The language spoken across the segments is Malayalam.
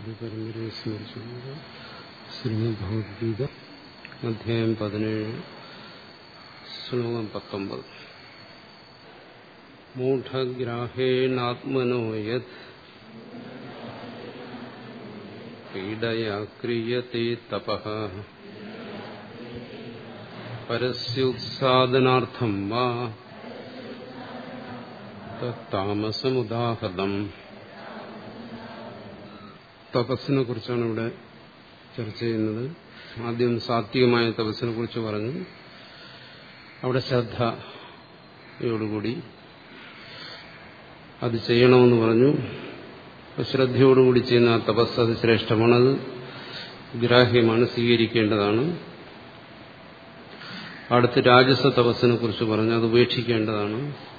പരമ്പരയെ സ്മരിച്ചു ശ്രീമദ് ഭഗവത്ഗീത അധ്യായം പതിനേഴ് ശ്ലോകം പത്തൊമ്പത് മൂഢഗ്രാഹേണാത്മനോ യത് പീഡയാ ക്രിയത്തെ തപഃ പരസ്യോത്സാദനാർത്ഥം വാ താമസമുദാഹൃതം തപസ്സിനെ കുറിച്ചാണ് ഇവിടെ ചർച്ച ചെയ്യുന്നത് ആദ്യം സാത്വികമായ തപസ്സിനെ കുറിച്ച് പറഞ്ഞു അവിടെ ശ്രദ്ധയോടുകൂടി അത് ചെയ്യണമെന്ന് പറഞ്ഞു ശ്രദ്ധയോടുകൂടി ചെയ്യുന്ന ആ തപസ് അത് ശ്രേഷ്ഠമാണത് ഗ്രാഹ്യമാണ് സ്വീകരിക്കേണ്ടതാണ് അടുത്ത് രാജസ തപസ്സിനെ കുറിച്ച് പറഞ്ഞു അത് ഉപേക്ഷിക്കേണ്ടതാണ്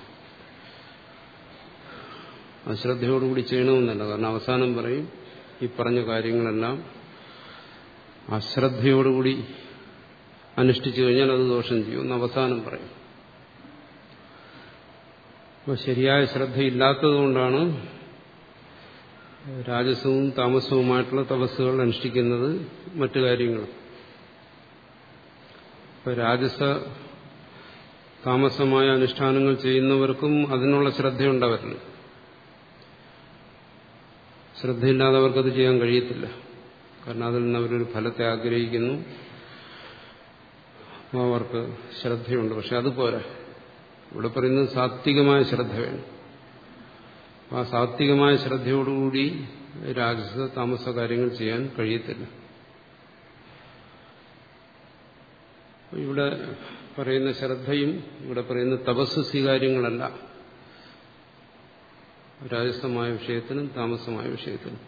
അശ്രദ്ധയോടുകൂടി ചെയ്യണമെന്നല്ല കാരണം അവസാനം പറയും ഈ പറഞ്ഞ കാര്യങ്ങളെല്ലാം അശ്രദ്ധയോടുകൂടി അനുഷ്ഠിച്ചു കഴിഞ്ഞാൽ അത് ദോഷം ചെയ്യുമെന്ന് അവസാനം പറയും അപ്പോൾ ശരിയായ ശ്രദ്ധയില്ലാത്തതുകൊണ്ടാണ് രാജസവും താമസവുമായിട്ടുള്ള തപസ്സുകൾ അനുഷ്ഠിക്കുന്നത് മറ്റു കാര്യങ്ങളും ഇപ്പൊ രാജസ താമസമായ അനുഷ്ഠാനങ്ങൾ ചെയ്യുന്നവർക്കും അതിനുള്ള ശ്രദ്ധയുണ്ടവരില്ല ശ്രദ്ധയില്ലാതെ അവർക്കത് ചെയ്യാൻ കഴിയത്തില്ല കാരണം അതിൽ നിന്ന് അവരൊരു ഫലത്തെ ആഗ്രഹിക്കുന്നു അവർക്ക് ശ്രദ്ധയുണ്ട് പക്ഷെ അതുപോരാ ഇവിടെ പറയുന്നത് സാത്വികമായ ശ്രദ്ധ വേണം ആ സാത്വികമായ ശ്രദ്ധയോടുകൂടി രാജസ താമസ കാര്യങ്ങൾ ചെയ്യാൻ കഴിയത്തില്ല ഇവിടെ പറയുന്ന ശ്രദ്ധയും ഇവിടെ പറയുന്ന തപസ് സ്വീകാര്യങ്ങളല്ല രാജസമായ വിഷയത്തിനും താമസമായ വിഷയത്തിനും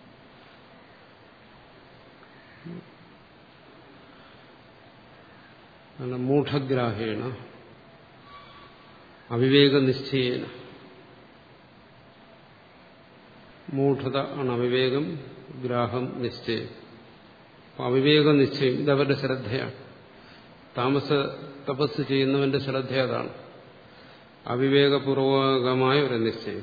മൂഢഗ്രാഹേണ അവിവേക നിശ്ചയേന മൂഢത ആണ് അവിവേകം ഗ്രാഹം നിശ്ചയം അവിവേക നിശ്ചയം ഇതവരുടെ ശ്രദ്ധയാണ് താമസ തപസ് ചെയ്യുന്നവന്റെ ശ്രദ്ധ അതാണ് അവിവേകപൂർവകമായ ഒരു നിശ്ചയം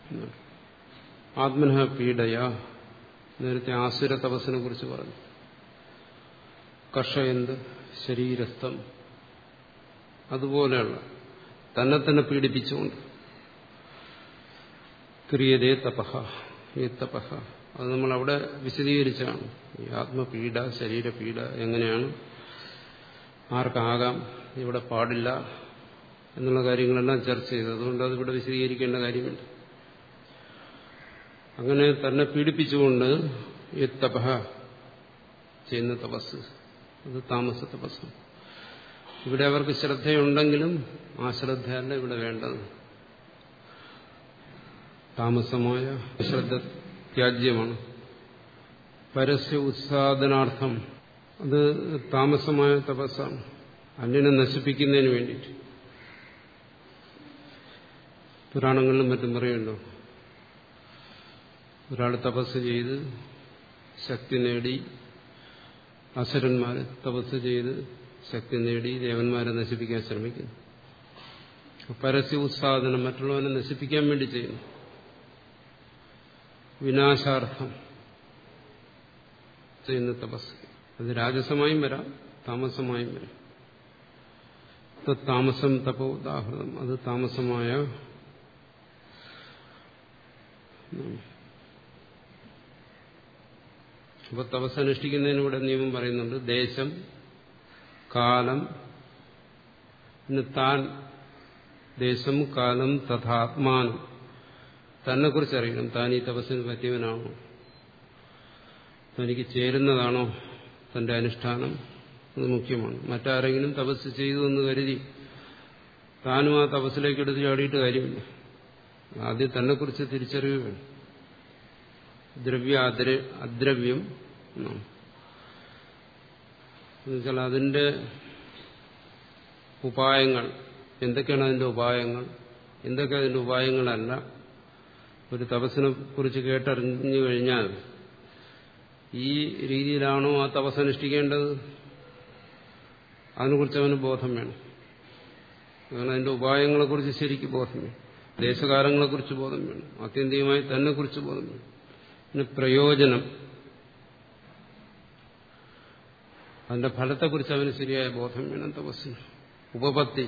ആത്മന പീഡയ നേരത്തെ ആസുര തപസ്സിനെ കുറിച്ച് പറഞ്ഞു കർഷകന്ത് ശരീരസ്ഥം അതുപോലെയുള്ള തന്നെ തന്നെ പീഡിപ്പിച്ചുകൊണ്ട് ക്രിയതേ തപഹ ഈ തപഹ അത് നമ്മൾ അവിടെ വിശദീകരിച്ചാണ് ഈ ആത്മപീഡ ശരീരപീഡ എങ്ങനെയാണ് ആർക്കാകാം ഇവിടെ പാടില്ല എന്നുള്ള കാര്യങ്ങളെല്ലാം ചർച്ച ചെയ്തു അതുകൊണ്ട് അതിവിടെ വിശദീകരിക്കേണ്ട കാര്യമില്ല അങ്ങനെ തന്നെ പീഡിപ്പിച്ചുകൊണ്ട് ഈ തപഹ ചെയ്യുന്ന തപസ് അത് താമസ തപസ് ഇവിടെ അവർക്ക് ശ്രദ്ധയുണ്ടെങ്കിലും ആ ശ്രദ്ധയല്ല ഇവിടെ വേണ്ടത് താമസമായ ശ്രദ്ധ ത്യാജ്യമാണ് പരസ്യ ഉത്സാദനാർത്ഥം അത് താമസമായ തപസ്സാണ് അന്യനെ നശിപ്പിക്കുന്നതിന് വേണ്ടിയിട്ട് പുരാണങ്ങളിലും മറ്റും പറയുമല്ലോ ഒരാൾ തപസ് ചെയ്ത് ശക്തി നേടി അസുരന്മാർ തപസ് ചെയ്ത് ശക്തി നേടി ദേവന്മാരെ നശിപ്പിക്കാൻ ശ്രമിക്കുന്നു പരസ്യ ഉത്സാദനം മറ്റുള്ളവനെ നശിപ്പിക്കാൻ വേണ്ടി ചെയ്യുന്നു വിനാശാർത്ഥം ചെയ്യുന്ന തപസ് അത് രാജസമായും വരാം താമസമായും വരാം താമസം തപോ ഉദാഹരണം അത് താമസമായ അപ്പൊ തപസ് അനുഷ്ഠിക്കുന്നതിന് ഇവിടെ നിയമം പറയുന്നുണ്ട് ദേശം കാലം പിന്നെ താൻ ദേശം കാലം തഥാത്മാനം തന്നെ കുറിച്ച് അറിയണം താൻ ഈ തപസ്സിന് പറ്റിയവനാണോ തനിക്ക് ചേരുന്നതാണോ തന്റെ അനുഷ്ഠാനം അത് മുഖ്യമാണ് മറ്റാരെങ്കിലും തപസ് ചെയ്തു എന്ന് കരുതി താനും ആ തപസ്സിലേക്ക് എടുത്ത് ചാടിയിട്ട് കാര്യമില്ല ആദ്യം തന്നെക്കുറിച്ച് തിരിച്ചറിവ് വേണം ദ്രവ്യ അദ്രവ്യം എന്നുവെച്ചാൽ അതിന്റെ ഉപായങ്ങൾ എന്തൊക്കെയാണ് അതിന്റെ ഉപായങ്ങൾ എന്തൊക്കെ അതിന്റെ ഉപായങ്ങളല്ല ഒരു തപസ്സിനെ കുറിച്ച് കേട്ടറിഞ്ഞു കഴിഞ്ഞാൽ ഈ രീതിയിലാണോ ആ തപസ് അനുഷ്ഠിക്കേണ്ടത് അതിനെക്കുറിച്ച് അവന് ബോധം വേണം അങ്ങനെ അതിന്റെ ഉപായങ്ങളെക്കുറിച്ച് ശരിക്കും ബോധം വേണം ദേശകാലങ്ങളെക്കുറിച്ച് ബോധം വേണം ആത്യന്തികമായി തന്നെ കുറിച്ച് ബോധം വേണം പിന്നെ പ്രയോജനം അതിന്റെ ഫലത്തെക്കുറിച്ച് അവന് ശരിയായ ബോധം വേണം തപസ്സിന് ഉപപത്തി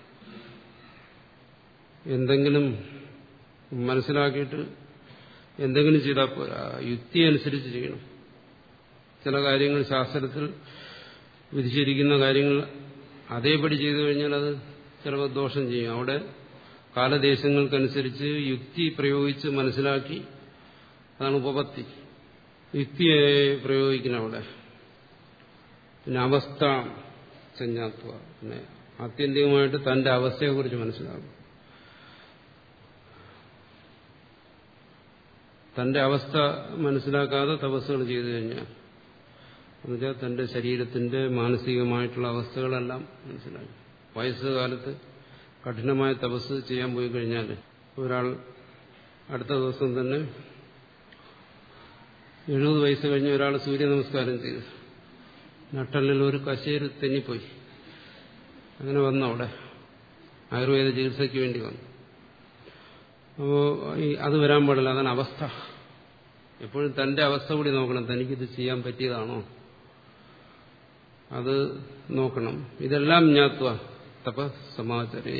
എന്തെങ്കിലും മനസ്സിലാക്കിയിട്ട് എന്തെങ്കിലും ചെയ്താൽ പോരാ യുക്തി അനുസരിച്ച് ചെയ്യണം ചില കാര്യങ്ങൾ ശാസ്ത്രത്തിൽ വിധിച്ചിരിക്കുന്ന കാര്യങ്ങൾ അതേപടി ചെയ്തു കഴിഞ്ഞാൽ അത് ചിലപ്പോൾ ദോഷം ചെയ്യും അവിടെ കാലദേശങ്ങൾക്കനുസരിച്ച് യുക്തി പ്രയോഗിച്ച് മനസ്സിലാക്കി അതാണ് ഉപപത്തി യുക്തിയെ പ്രയോഗിക്കണം അവിടെ പിന്നെ അവസ്ഥ ചഞ്ഞാത്വ പിന്നെ ആത്യന്തികമായിട്ട് തന്റെ അവസ്ഥയെക്കുറിച്ച് മനസ്സിലാകും തന്റെ അവസ്ഥ മനസ്സിലാക്കാതെ തപസ്സുകൾ ചെയ്തു കഴിഞ്ഞാൽ എന്നുവെച്ചാൽ തന്റെ ശരീരത്തിന്റെ മാനസികമായിട്ടുള്ള അവസ്ഥകളെല്ലാം മനസ്സിലാക്കി വയസ്സുകാലത്ത് കഠിനമായ തപസ് ചെയ്യാൻ പോയി കഴിഞ്ഞാൽ ഒരാൾ അടുത്ത ദിവസം തന്നെ എഴുപത് വയസ്സ് കഴിഞ്ഞ ഒരാൾ സൂര്യ നമസ്കാരം ചെയ്തു നട്ടലിൽ ഒരു കശേര് തെന്നിപ്പോയി അങ്ങനെ വന്നു അവിടെ ആയുർവേദ ചികിത്സയ്ക്ക് വേണ്ടി വന്നു അപ്പോൾ ഈ അത് വരാൻ പാടില്ല അതാണ് അവസ്ഥ എപ്പോഴും തന്റെ അവസ്ഥ കൂടി നോക്കണം തനിക്കിത് ചെയ്യാൻ പറ്റിയതാണോ അത് നോക്കണം ഇതെല്ലാം ജ്ഞാത്വ തപ സമാചരേ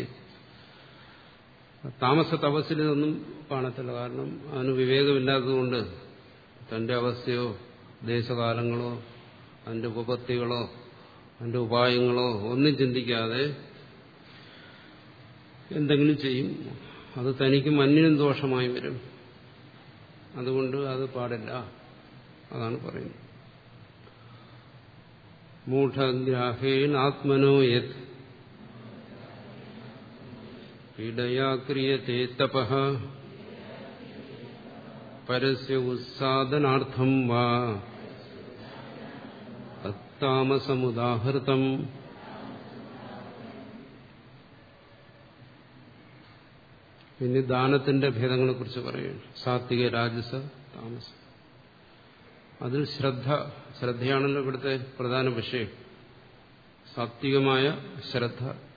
താമസ തപസ്സിൽ ഇതൊന്നും കാണത്തില്ല കാരണം അവന് വിവേകമില്ലാത്തതുകൊണ്ട് തന്റെ അവസ്ഥയോ ദേശകാലങ്ങളോ അതിന്റെ ഉപപത്തികളോ അതിന്റെ ഉപായങ്ങളോ ഒന്നും ചിന്തിക്കാതെ എന്തെങ്കിലും ചെയ്യും അത് തനിക്കും അന്യനും ദോഷമായി വരും അതുകൊണ്ട് അത് പാടില്ല അതാണ് പറയുന്നത് മൂഢഗ്രാഹേൻ ആത്മനോ യത് പീഡയാ ക്രിയത്തെ തപ പരസ്യ ഉത്സാദനാർത്ഥം വാ താമസമുദാഹൃതം പിന്നെ ദാനത്തിന്റെ ഭേദങ്ങളെ കുറിച്ച് പറയുന്നു സാത്വിക രാജസ താമസം അതിൽ ശ്രദ്ധ ശ്രദ്ധയാണല്ലോ ഇവിടുത്തെ പ്രധാന വിഷയം സാത്വികമായ ശ്രദ്ധ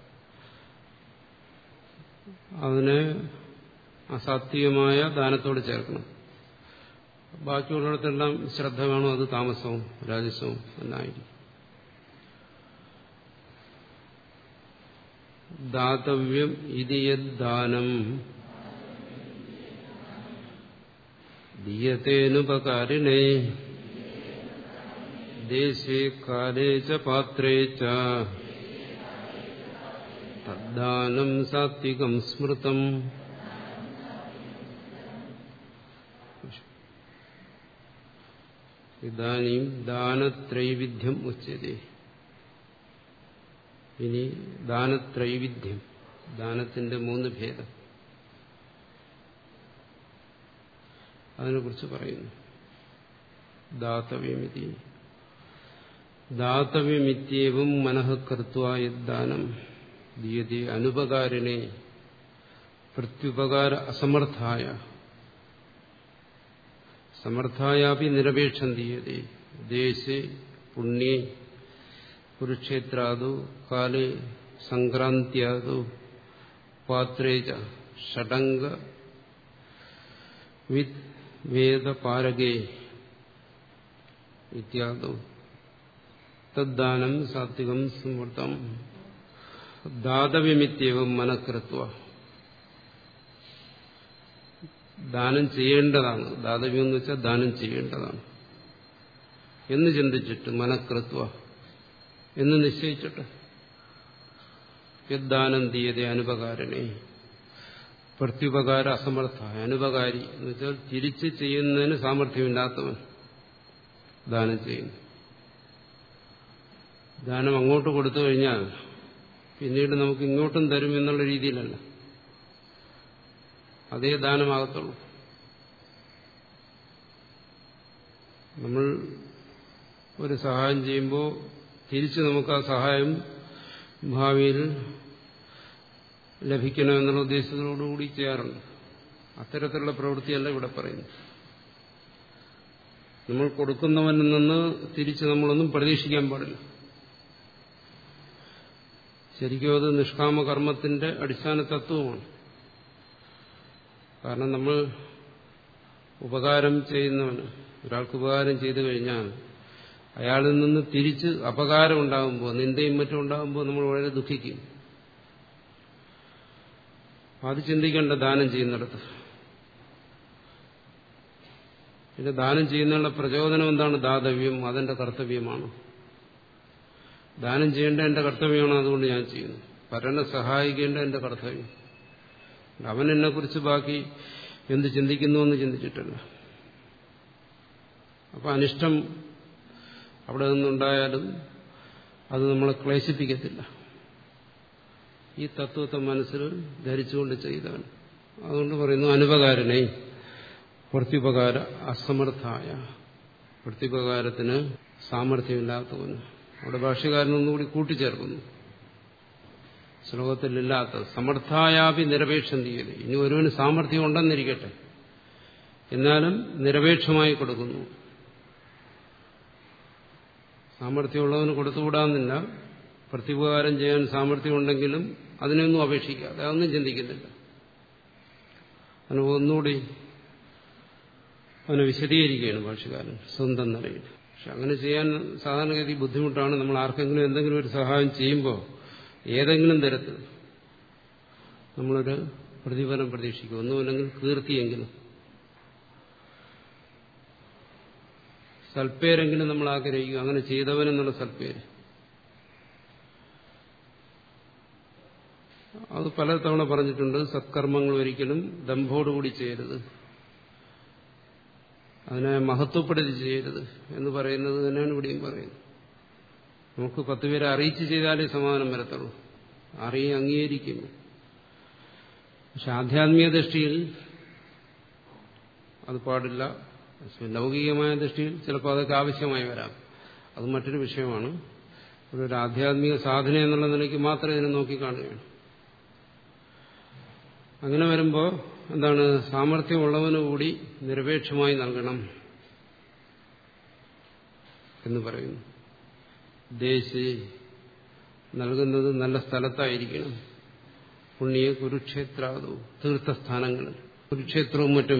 അതിനെ അസാത്വികമായ ദാനത്തോട് ചേർക്കണം ബാക്കിയുള്ളിടത്തെല്ലാം ശ്രദ്ധ വേണം അത് താമസവും രാജസവും എന്നായിരിക്കും ദാതവ്യം ഇത് യദ്ദാനം ദീയത്തേനുപകാരിണേ ദേശേ കാലേ ച പാത്രേ ച തദ്ദാനം സാത്വികം സ്മൃതം ഇതാനും ദാനത്രൈവിധ്യം ഉച്ചതേ ഇനി ദാനത്രൈവിധ്യം ദാനത്തിന്റെ മൂന്ന് ഭേദം അതിനെക്കുറിച്ച് പറയുന്നു ദാതവ്യമിതി ദാതവ്യമിത്യവും മനഃകൃത്വ യദ്ദാനം ദീയതി അനുപകാരിണേ പ്രത്യുപകാര അസമർത്ഥായ സമർത്ഥായാപി നിരപേക്ഷം ദീയതേ ദേശേ പുണ്യേ കുരുക്ഷേത്രാദു കാലേ സംക്രാന്ത്യാദു പാത്രേജ ഷഡംഗ വിത് വേദപാരകേ ഇത്യാദു തദ്ദാനം സാത്വികം സ്മൃതം ദാതവ്യമിത്യവും മനഃകൃത്വ ദാനം ചെയ്യേണ്ടതാണ് ദാതവ്യം എന്ന് വെച്ചാൽ ദാനം ചെയ്യേണ്ടതാണ് എന്ന് ചിന്തിച്ചിട്ട് മനഃകൃത്വ എന്ന് നിശ്ചയിച്ചിട്ട് യദ്ദാനം തീയത അനുപകാരനെ പ്രത്യുപകാര അസമർത്ഥ അനുപകാരി എന്ന് വെച്ചാൽ തിരിച്ച് ചെയ്യുന്നതിന് സാമർഥ്യമില്ലാത്തവൻ ദാനം ചെയ്യുന്നു ദാനം അങ്ങോട്ട് കൊടുത്തു കഴിഞ്ഞാൽ പിന്നീട് നമുക്ക് ഇങ്ങോട്ടും തരും എന്നുള്ള രീതിയിലല്ല അതേ ദാനമാകത്തുള്ളൂ നമ്മൾ ഒരു സഹായം ചെയ്യുമ്പോൾ തിരിച്ച് നമുക്ക് ആ സഹായം ഭാവിയിൽ ലഭിക്കണമെന്നുള്ള ഉദ്ദേശത്തോടുകൂടി ചെയ്യാറുണ്ട് അത്തരത്തിലുള്ള പ്രവൃത്തിയല്ല ഇവിടെ പറയുന്നു നമ്മൾ കൊടുക്കുന്നവനിൽ നിന്ന് തിരിച്ച് നമ്മളൊന്നും പ്രതീക്ഷിക്കാൻ പാടില്ല ശരിക്കും അത് നിഷ്കാമ കർമ്മത്തിന്റെ അടിസ്ഥാന തത്വമാണ് കാരണം നമ്മൾ ഉപകാരം ചെയ്യുന്നവന് ഒരാൾക്ക് ഉപകാരം ചെയ്തു കഴിഞ്ഞാൽ അയാളിൽ നിന്ന് തിരിച്ച് അപകാരം ഉണ്ടാകുമ്പോൾ നിന്ദയും മറ്റും ഉണ്ടാകുമ്പോൾ നമ്മൾ വളരെ ദുഃഖിക്കും അത് ചിന്തിക്കേണ്ട ദാനം ചെയ്യുന്നിടത്ത് പിന്നെ ദാനം ചെയ്യുന്നതിനുള്ള പ്രചോദനം എന്താണ് ദാതവ്യം അതെന്റെ കർത്തവ്യമാണ് ദാനം ചെയ്യേണ്ട എന്റെ കർത്തവ്യമാണ് അതുകൊണ്ട് ഞാൻ ചെയ്യുന്നു പരനെ സഹായിക്കേണ്ട എന്റെ കർത്തവ്യം അവൻ എന്നെ കുറിച്ച് ബാക്കി എന്ത് ചിന്തിക്കുന്നു എന്ന് ചിന്തിച്ചിട്ടില്ല അപ്പൊ അനിഷ്ടം അവിടെ നിന്നുണ്ടായാലും അത് നമ്മളെ ക്ലേശിപ്പിക്കത്തില്ല ഈ തത്വത്തെ മനസ്സിൽ ധരിച്ചുകൊണ്ട് ചെയ്തവൻ അതുകൊണ്ട് പറയുന്നു അനുപകാരനെ പ്രത്യുപകാര അസമർത്ഥായ പ്രത്യുപകാരത്തിന് സാമർഥ്യമില്ലാത്തവന് അവിടെ ഭാഷ്യകാരനൊന്നുകൂടി കൂട്ടിച്ചേർക്കുന്നു ശ്ലോകത്തിലില്ലാത്ത സമർത്ഥായാപി നിരപേക്ഷം തീയതി ഇനി ഒരുവന് സാമർഥ്യം ഉണ്ടെന്നിരിക്കട്ടെ എന്നാലും നിരപേക്ഷമായി കൊടുക്കുന്നു സാമർഥ്യമുള്ളവന് കൊടുത്തുകൂടാന്നില്ല പ്രത്യുപകാരം ചെയ്യാൻ സാമർഥ്യമുണ്ടെങ്കിലും അതിനൊന്നും അപേക്ഷിക്കാതെ അതൊന്നും ചിന്തിക്കുന്നില്ല അതിന് ഒന്നുകൂടി അവനെ വിശദീകരിക്കുകയാണ് ഭാഷകാരൻ സ്വന്തം നിലയിൽ പക്ഷെ അങ്ങനെ ചെയ്യാൻ സാധാരണഗതി ബുദ്ധിമുട്ടാണ് നമ്മൾ ആർക്കെങ്കിലും എന്തെങ്കിലും ഒരു സഹായം ചെയ്യുമ്പോൾ ഏതെങ്കിലും തരത്തിൽ നമ്മളൊരു പ്രതിഫലം പ്രതീക്ഷിക്കും ഒന്നുമില്ലെങ്കിൽ കീർത്തിയെങ്കിലും സൽപ്പേരെങ്കിലും നമ്മൾ ആഗ്രഹിക്കും അങ്ങനെ ചെയ്തവനെന്നുള്ള സൽപ്പേര് അത് പലതവണ പറഞ്ഞിട്ടുണ്ട് സത്കർമ്മങ്ങൾ ഒരിക്കലും ദമ്പോടുകൂടി ചെയ്യരുത് അതിനെ മഹത്വപ്പെടുത്തി ചെയ്യരുത് എന്ന് പറയുന്നത് തന്നെയാണ് ഇവിടെയും പറയുന്നത് നമുക്ക് പത്ത് പേരെ അറിയിച്ച് ചെയ്താലേ സമാധാനം വരത്തുള്ളൂ അറിയി അംഗീകരിക്കും പക്ഷെ ആധ്യാത്മിക ദൃഷ്ടിയിൽ അത് പാടില്ല ലൗകികമായ ദൃഷ്ടിയിൽ ചിലപ്പോൾ അതൊക്കെ ആവശ്യമായി വരാം അത് മറ്റൊരു വിഷയമാണ് ഒരു ആധ്യാത്മിക സാധന എന്നുള്ള നിലയ്ക്ക് മാത്രം ഇതിനെ നോക്കിക്കാണുകയാണ് അങ്ങനെ വരുമ്പോൾ എന്താണ് സാമർഥ്യമുള്ളവന് കൂടി നിരപേക്ഷമായി നൽകണം എന്ന് പറയുന്നു ദേശി നൽകുന്നത് നല്ല സ്ഥലത്തായിരിക്കണം പുണ്യ കുരുക്ഷേത്രാദോ തീർത്ഥസ്ഥാനങ്ങളിൽ കുരുക്ഷേത്രവും മറ്റും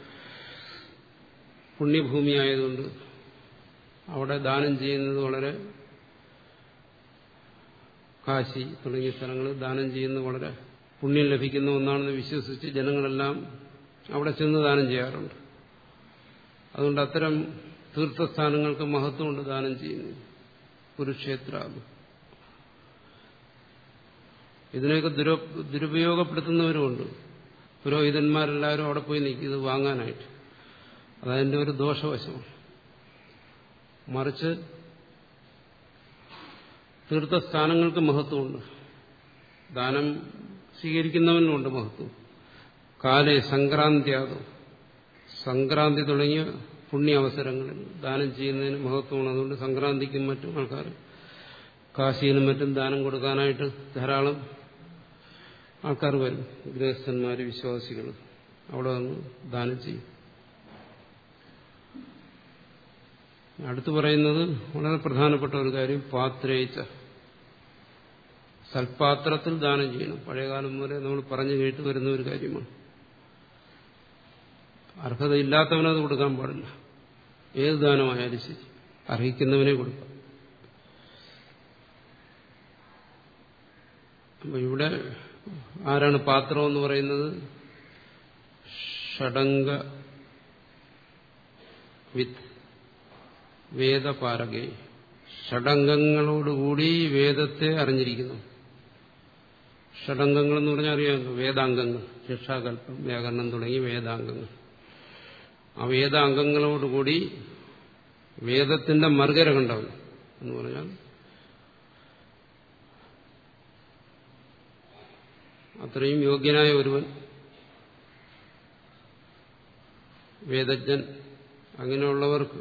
പുണ്യഭൂമിയായതുകൊണ്ട് അവിടെ ദാനം ചെയ്യുന്നത് വളരെ കാശി തുടങ്ങിയ സ്ഥലങ്ങളിൽ ദാനം ചെയ്യുന്നത് വളരെ പുണ്യം ലഭിക്കുന്ന ഒന്നാണെന്ന് വിശ്വസിച്ച് ജനങ്ങളെല്ലാം അവിടെ ചെന്ന് ദാനം ചെയ്യാറുണ്ട് അതുകൊണ്ട് അത്തരം തീർത്ഥസ്ഥാനങ്ങൾക്ക് മഹത്വമുണ്ട് ദാനം ചെയ്യുന്നു കുരുക്ഷേത്ര ഇതിനെയൊക്കെ ദുര ദുരുപയോഗപ്പെടുത്തുന്നവരുമുണ്ട് പുരോഹിതന്മാരെല്ലാവരും അവിടെ പോയി നിൽക്കും ഇത് വാങ്ങാനായിട്ട് അതതിൻ്റെ ഒരു ദോഷവശമാണ് മറിച്ച് തീർത്ഥസ്ഥാനങ്ങൾക്ക് മഹത്വമുണ്ട് ദാനം സ്വീകരിക്കുന്നവനുമുണ്ട് മഹത്വം കാലേ സംക്രാന്തിയാകും സംക്രാന്തി തുടങ്ങിയ പുണ്യ അവസരങ്ങളിൽ ദാനം ചെയ്യുന്നതിന് മഹത്വമാണ് അതുകൊണ്ട് സംക്രാന്തിക്കും മറ്റും ആൾക്കാർ കാശിയിലും മറ്റും ദാനം കൊടുക്കാനായിട്ട് ധാരാളം ആൾക്കാർ വരും ഗൃഹസ്ഥന്മാർ വിശ്വാസികൾ അവിടെ വന്ന് ദാനം ചെയ്യും അടുത്തു പറയുന്നത് വളരെ പ്രധാനപ്പെട്ട ഒരു കാര്യം പാത്രേച്ച സൽപാത്രത്തിൽ ദാനം ചെയ്യണം പഴയകാലം വരെ നമ്മൾ പറഞ്ഞു കേട്ട് വരുന്ന ഒരു കാര്യമാണ് അർഹതയില്ലാത്തവനത് കൊടുക്കാൻ പാടില്ല ഏത് ദാനമായാലും ശരി അർഹിക്കുന്നവനെ കൊടുക്കാം അപ്പൊ ഇവിടെ ആരാണ് പാത്രം എന്ന് പറയുന്നത് ഷഡംഗ വിത്ത് വേദപാരകെ ഷഡംഗങ്ങളോടുകൂടി വേദത്തെ അറിഞ്ഞിരിക്കുന്നു ഷഡംഗങ്ങൾ എന്ന് പറഞ്ഞാൽ അറിയാമല്ലോ വേദാംഗങ്ങൾ ശിക്ഷാകല്പം വ്യാകരണം തുടങ്ങി വേദാംഗങ്ങൾ ആ വേദാംഗങ്ങളോടുകൂടി വേദത്തിന്റെ മറുകര കണ്ടവൻ എന്ന് പറഞ്ഞാൽ അത്രയും യോഗ്യനായ ഒരുവൻ വേദജ്ഞൻ അങ്ങനെയുള്ളവർക്ക്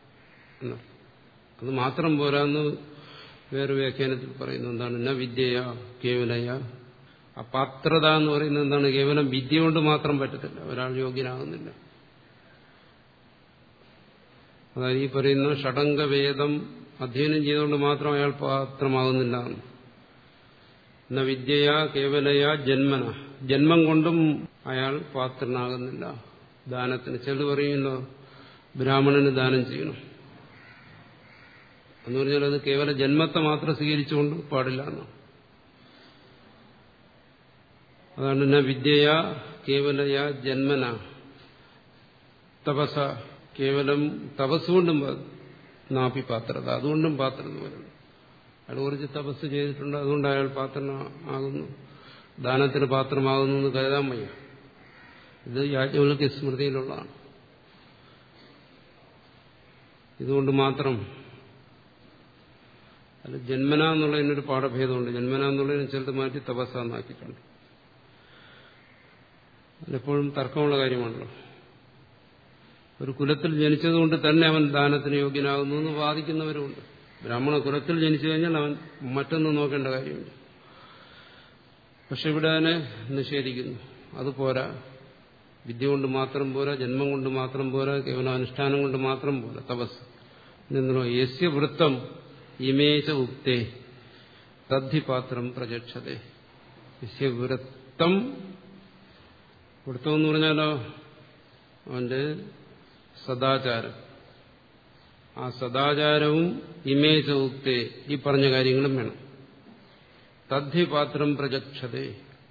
അത് മാത്രം പോരാന്ന് വേറെ വ്യാഖ്യാനത്തിൽ പറയുന്നു എന്താണ് ന വിദ്യയ കേവലയ ആ പാത്രത എന്ന് പറയുന്നത് എന്താണ് കേവലം വിദ്യ കൊണ്ട് മാത്രം പറ്റത്തില്ല ഒരാൾ യോഗ്യനാകുന്നില്ല അതായത് ഈ പറയുന്ന ഷടംഗവേദം അധ്യയനം ചെയ്തുകൊണ്ട് മാത്രം അയാൾ പാത്രമാകുന്നില്ല എന്ന വിദ്യയ കേവലയ ജന്മന ജന്മം കൊണ്ടും അയാൾ പാത്രനാകുന്നില്ല ദാനത്തിന് ചിലത് പറയുമല്ലോ ബ്രാഹ്മണന് ദാനം ചെയ്യണം എന്ന് പറഞ്ഞാൽ അത് കേവല ജന്മത്തെ മാത്രം സ്വീകരിച്ചുകൊണ്ട് പാടില്ല എന്നാണ് അതാണ് എന്നാ വിദ്യയ കേവലയ ജന്മന തപസ കേവലം തപസ്സുകൊണ്ടും നാപ്പി പാത്രത അതുകൊണ്ടും പാത്രത വരുന്നു അയാൾ കുറച്ച് തപസ് ചെയ്തിട്ടുണ്ട് അതുകൊണ്ട് അയാൾ പാത്രമാകുന്നു ദാനത്തിന് പാത്രമാകുന്നു എന്ന് കരുതാൻ വയ്യ ഇത് യാജ്ഞവൽക്ക് സ്മൃതിയിലുള്ളതാണ് ഇതുകൊണ്ട് മാത്രം അല്ല ജന്മന എന്നുള്ളതിനൊരു പാഠഭേദമുണ്ട് ജന്മന എന്നുള്ളതിന് ചിലത് മാറ്റി തപസ്സ എന്നാക്കിയിട്ടുണ്ട് അതെപ്പോഴും തർക്കമുള്ള കാര്യമാണല്ലോ ഒരു കുലത്തിൽ ജനിച്ചതുകൊണ്ട് തന്നെ അവൻ ദാനത്തിന് യോഗ്യനാകുന്നു എന്ന് വാദിക്കുന്നവരുമുണ്ട് ബ്രാഹ്മണ കുലത്തിൽ ജനിച്ചു കഴിഞ്ഞാൽ അവൻ മറ്റൊന്നും നോക്കേണ്ട കാര്യമില്ല പക്ഷെ ഇവിടെ അതിനെ നിഷേധിക്കുന്നു അത് പോരാ വിദ്യ കൊണ്ട് മാത്രം പോരാ ജന്മം കൊണ്ട് മാത്രം പോരാ കേവലം അനുഷ്ഠാനം കൊണ്ട് മാത്രം പോരാ തപസ് നിന്നോ യസ്യ വൃത്തം ഇമേച ഉക്തേ തദ്ധിപാത്രം പ്രചക്ഷതേ യസ്യ വൃത്തം വൃത്തം എന്ന് പറഞ്ഞാലോ അവന്റെ സദാചാരം ആ സദാചാരവും ഇമേച ഉക്തേ ഈ പറഞ്ഞ കാര്യങ്ങളും വേണം തദ്ധിപാത്രം പ്രചക്ഷതേ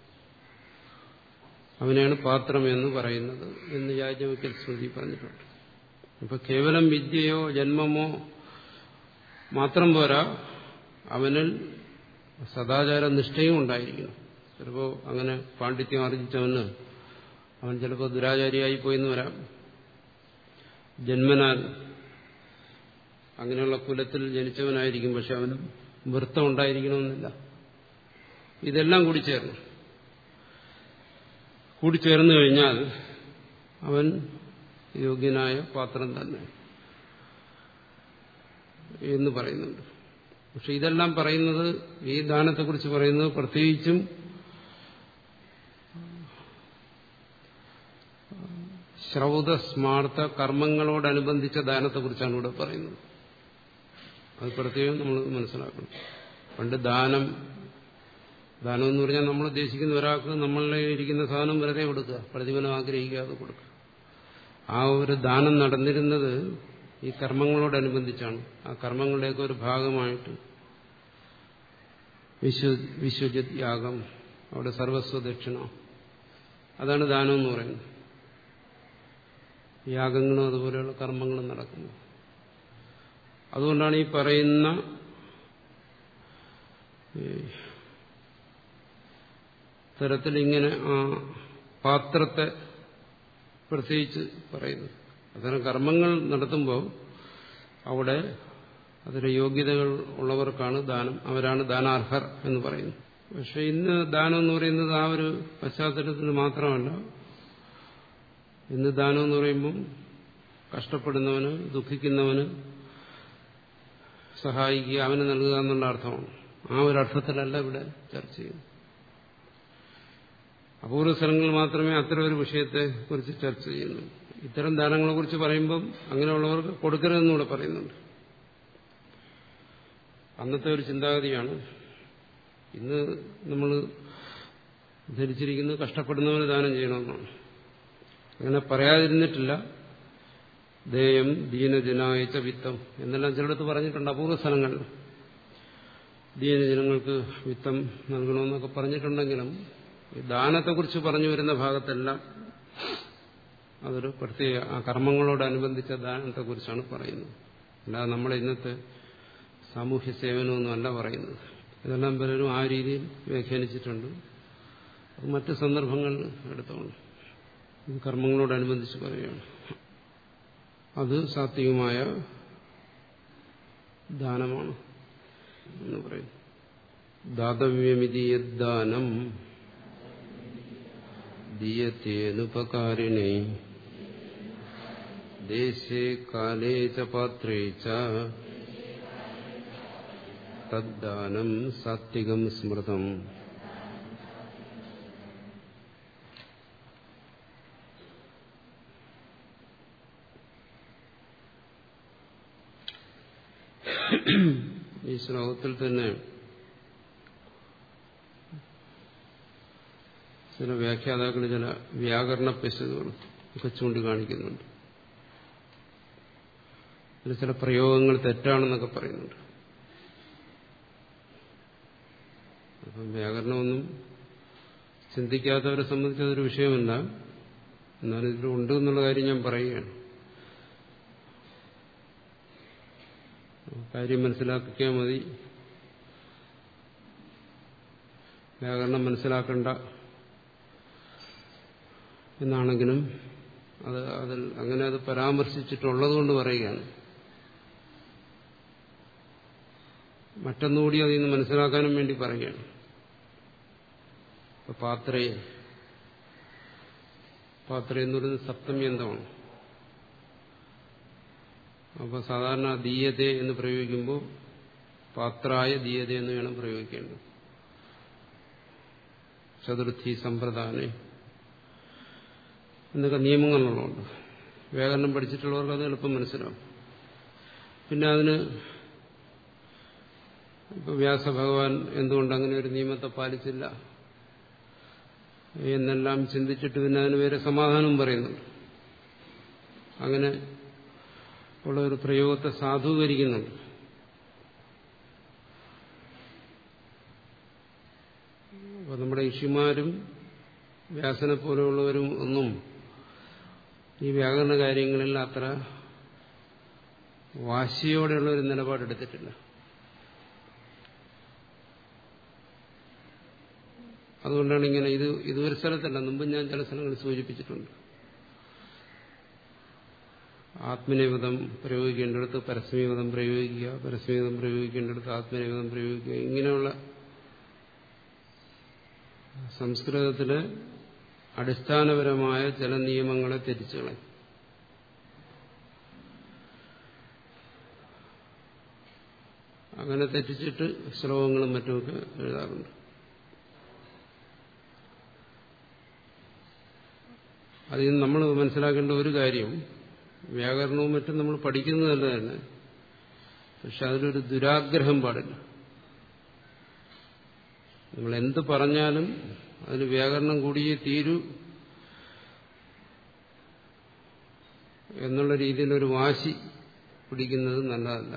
അവനെയാണ് പാത്രം എന്ന് പറയുന്നത് എന്ന് യാജ്ഞവയ്ക്കൽ സ്മൃതി പറഞ്ഞിട്ടുണ്ട് അപ്പൊ കേവലം വിദ്യയോ ജന്മമോ മാത്രം പോരാ അവനിൽ സദാചാര നിഷ്ഠയും ഉണ്ടായിരിക്കണം ചിലപ്പോൾ അങ്ങനെ പാണ്ഡിത്യം ആർജിച്ചവന് അവൻ ചിലപ്പോൾ ദുരാചാരിയായി പോയെന്ന് വരാം ജന്മനാൽ അങ്ങനെയുള്ള കുലത്തിൽ ജനിച്ചവനായിരിക്കും പക്ഷെ അവന് വൃത്തം ഉണ്ടായിരിക്കണമെന്നില്ല ഇതെല്ലാം കൂടി ചേർന്നു കൂടിച്ചേർന്നു കഴിഞ്ഞാൽ അവൻ യോഗ്യനായ പാത്രം തന്നെ എന്ന് പറയുന്നുണ്ട് പക്ഷെ ഇതെല്ലാം പറയുന്നത് ഈ ദാനത്തെക്കുറിച്ച് പറയുന്നത് പ്രത്യേകിച്ചും ശ്രൗത സ്മാർത്ഥ കർമ്മങ്ങളോടനുബന്ധിച്ച ദാനത്തെക്കുറിച്ചാണ് ഇവിടെ പറയുന്നത് അത് പ്രത്യേകം നമ്മൾ മനസ്സിലാക്കണം പണ്ട് ദാനം ദാനം എന്ന് പറഞ്ഞാൽ നമ്മൾ ഉദ്ദേശിക്കുന്ന ഒരാൾക്ക് നമ്മളിൽ ഇരിക്കുന്ന സാധനം വെറുതെ കൊടുക്കുക പ്രതിഫലം ആഗ്രഹിക്കാതെ കൊടുക്കുക ആ ഒരു ദാനം നടന്നിരുന്നത് ഈ കർമ്മങ്ങളോടനുബന്ധിച്ചാണ് ആ കർമ്മങ്ങളുടെയൊക്കെ ഒരു ഭാഗമായിട്ട് വിശ്വ വിശ്വജിത് യാഗം അവിടെ സർവസ്വ ദക്ഷിണ അതാണ് ദാനം എന്ന് പറയുന്നത് യാഗങ്ങളും അതുപോലെയുള്ള കർമ്മങ്ങളും നടക്കുന്നു അതുകൊണ്ടാണ് ഈ പറയുന്ന തരത്തിൽ ഇങ്ങനെ ആ പാത്രത്തെ പ്രത്യേകിച്ച് പറയുന്നു അത്തരം കർമ്മങ്ങൾ നടത്തുമ്പോൾ അവിടെ അതിന് യോഗ്യതകൾ ഉള്ളവർക്കാണ് ദാനം അവരാണ് ദാനാർഹർ എന്ന് പറയുന്നു പക്ഷെ ഇന്ന് ദാനം എന്ന് പറയുന്നത് ആ ഒരു പശ്ചാത്തലത്തിൽ മാത്രമല്ല ഇന്ന് ദാനം എന്ന് പറയുമ്പം കഷ്ടപ്പെടുന്നവന് ദുഃഖിക്കുന്നവന് സഹായിക്കുക അവന് നൽകുക എന്നുള്ള അർത്ഥമാണ് ആ ഒരു അർത്ഥത്തിലല്ല ഇവിടെ ചർച്ച ചെയ്യുന്നത് അപൂർവ സ്ഥലങ്ങളിൽ മാത്രമേ അത്തരം ഒരു വിഷയത്തെ കുറിച്ച് ചർച്ച ചെയ്യുന്നു ഇത്തരം ദാനങ്ങളെ കുറിച്ച് പറയുമ്പം അങ്ങനെയുള്ളവർക്ക് കൊടുക്കരുതെന്നൂടെ പറയുന്നുണ്ട് അന്നത്തെ ഒരു ചിന്താഗതിയാണ് ഇന്ന് നമ്മൾ ധരിച്ചിരിക്കുന്നത് കഷ്ടപ്പെടുന്നവന് ദാനം ചെയ്യണമെന്നാണ് അങ്ങനെ പറയാതിരുന്നിട്ടില്ല ദേയം ദീനജനായച്ച വിത്തം എന്നെല്ലാം ചിലടത്ത് പറഞ്ഞിട്ടുണ്ട് അപൂർവ സ്ഥലങ്ങളിൽ ദീനജനങ്ങൾക്ക് വിത്തം നൽകണമെന്നൊക്കെ പറഞ്ഞിട്ടുണ്ടെങ്കിലും ഈ ദാനത്തെക്കുറിച്ച് പറഞ്ഞു വരുന്ന ഭാഗത്തെല്ലാം അതൊരു പ്രത്യേക ആ കർമ്മങ്ങളോടനുബന്ധിച്ച ദാനത്തെക്കുറിച്ചാണ് പറയുന്നത് അല്ലാതെ നമ്മുടെ ഇന്നത്തെ സാമൂഹ്യ സേവനമൊന്നുമല്ല പറയുന്നത് ഇതെല്ലാം പലരും ആ രീതിയിൽ വ്യാഖ്യാനിച്ചിട്ടുണ്ട് അത് മറ്റ് സന്ദർഭങ്ങൾ എടുത്തുകൊണ്ട് ഇത് കർമ്മങ്ങളോടനുബന്ധിച്ച് പറയുകയാണ് അത് സാത്വികമായ ദാനമാണ് എന്ന് പറയും ദാതവ്യമിതി യദ്ദാനം ദീയത്തേനുപകാരിണേ ദേശേ കാലേ ച പാത്രേ ച തദ്ദാനം സാത്വികം സ്മൃതം ഈ ശ്ലോകത്തിൽ തന്നെ ചില വ്യാഖ്യാതാക്കൾ ചില വ്യാകരണ പെശകുകൾ ഒക്കെ ചൂണ്ടിക്കാണിക്കുന്നുണ്ട് അതിൽ ചില പ്രയോഗങ്ങൾ തെറ്റാണെന്നൊക്കെ പറയുന്നുണ്ട് അപ്പം വ്യാകരണമൊന്നും ചിന്തിക്കാത്തവരെ സംബന്ധിച്ച് അതൊരു വിഷയമല്ല എന്നാലും ഇതിലുണ്ട് എന്നുള്ള കാര്യം ഞാൻ പറയുകയാണ് കാര്യം മനസ്സിലാക്കിയാൽ മതി വ്യാകരണം മനസ്സിലാക്കണ്ട എന്നാണെങ്കിലും അത് അതിൽ അങ്ങനെ അത് പരാമർശിച്ചിട്ടുള്ളത് കൊണ്ട് പറയുകയാണ് മറ്റൊന്നുകൂടി അതിൽ നിന്ന് മനസ്സിലാക്കാനും വേണ്ടി പറയുകയാണ് ഇപ്പൊ പാത്രയെ പാത്ര എന്ന് പറയുന്നത് സപ്തമി എന്താണ് അപ്പോൾ സാധാരണ ദീയത എന്ന് പ്രയോഗിക്കുമ്പോൾ പാത്രായ ദീയത എന്ന് വേണം പ്രയോഗിക്കേണ്ടത് ചതുർത്ഥി സമ്പ്രദാനെ എന്നൊക്കെ നിയമങ്ങളുള്ളതുകൊണ്ട് വ്യാകരണം പഠിച്ചിട്ടുള്ളവർക്ക് അത് എളുപ്പം മനസ്സിലാവും പിന്നെ അതിന് ഇപ്പൊ വ്യാസഭഗവാൻ എന്തുകൊണ്ട് അങ്ങനെ ഒരു നിയമത്തെ പാലിച്ചില്ല എന്നെല്ലാം ചിന്തിച്ചിട്ട് പിന്നെ അതിന് വേറെ സമാധാനവും പറയുന്നുണ്ട് അങ്ങനെ ഉള്ള ഒരു പ്രയോഗത്തെ സാധൂകരിക്കുന്നുണ്ട് അപ്പോൾ നമ്മുടെ ഋഷിമാരും വ്യാസനെ പോലെയുള്ളവരും ഒന്നും ഈ വ്യാകരണ കാര്യങ്ങളിൽ അത്ര വാശിയോടെയുള്ള ഒരു നിലപാടെടുത്തിട്ടില്ല അതുകൊണ്ടാണ് ഇങ്ങനെ ഇത് ഇതൊരു സ്ഥലത്തല്ല മുമ്പ് ഞാൻ ചില സ്ഥലങ്ങളിൽ സൂചിപ്പിച്ചിട്ടുണ്ട് ആത്മനിവേദം പ്രയോഗിക്കേണ്ടിടത്ത് പരസ്മീവതം പ്രയോഗിക്കുക പരസ്മീവതം പ്രയോഗിക്കേണ്ടിടത്ത് ആത്മനിവേദം പ്രയോഗിക്കുക ഇങ്ങനെയുള്ള സംസ്കൃതത്തിലെ അടിസ്ഥാനപരമായ ചില നിയമങ്ങളെ തിരിച്ചുകളെ അങ്ങനെ തെറ്റിച്ചിട്ട് ശ്ലോകങ്ങളും മറ്റുമൊക്കെ എഴുതാറുണ്ട് അതിൽ നിന്ന് നമ്മൾ മനസ്സിലാക്കേണ്ട ഒരു കാര്യം വ്യാകരണവും മറ്റും നമ്മൾ പഠിക്കുന്നതല്ല തന്നെ പക്ഷെ അതിലൊരു ദുരാഗ്രഹം പാടില്ല നമ്മൾ എന്ത് പറഞ്ഞാലും അതിന് വ്യാകരണം കൂടിയേ തീരൂ എന്നുള്ള രീതിയിലൊരു വാശി പിടിക്കുന്നത് നല്ലതല്ല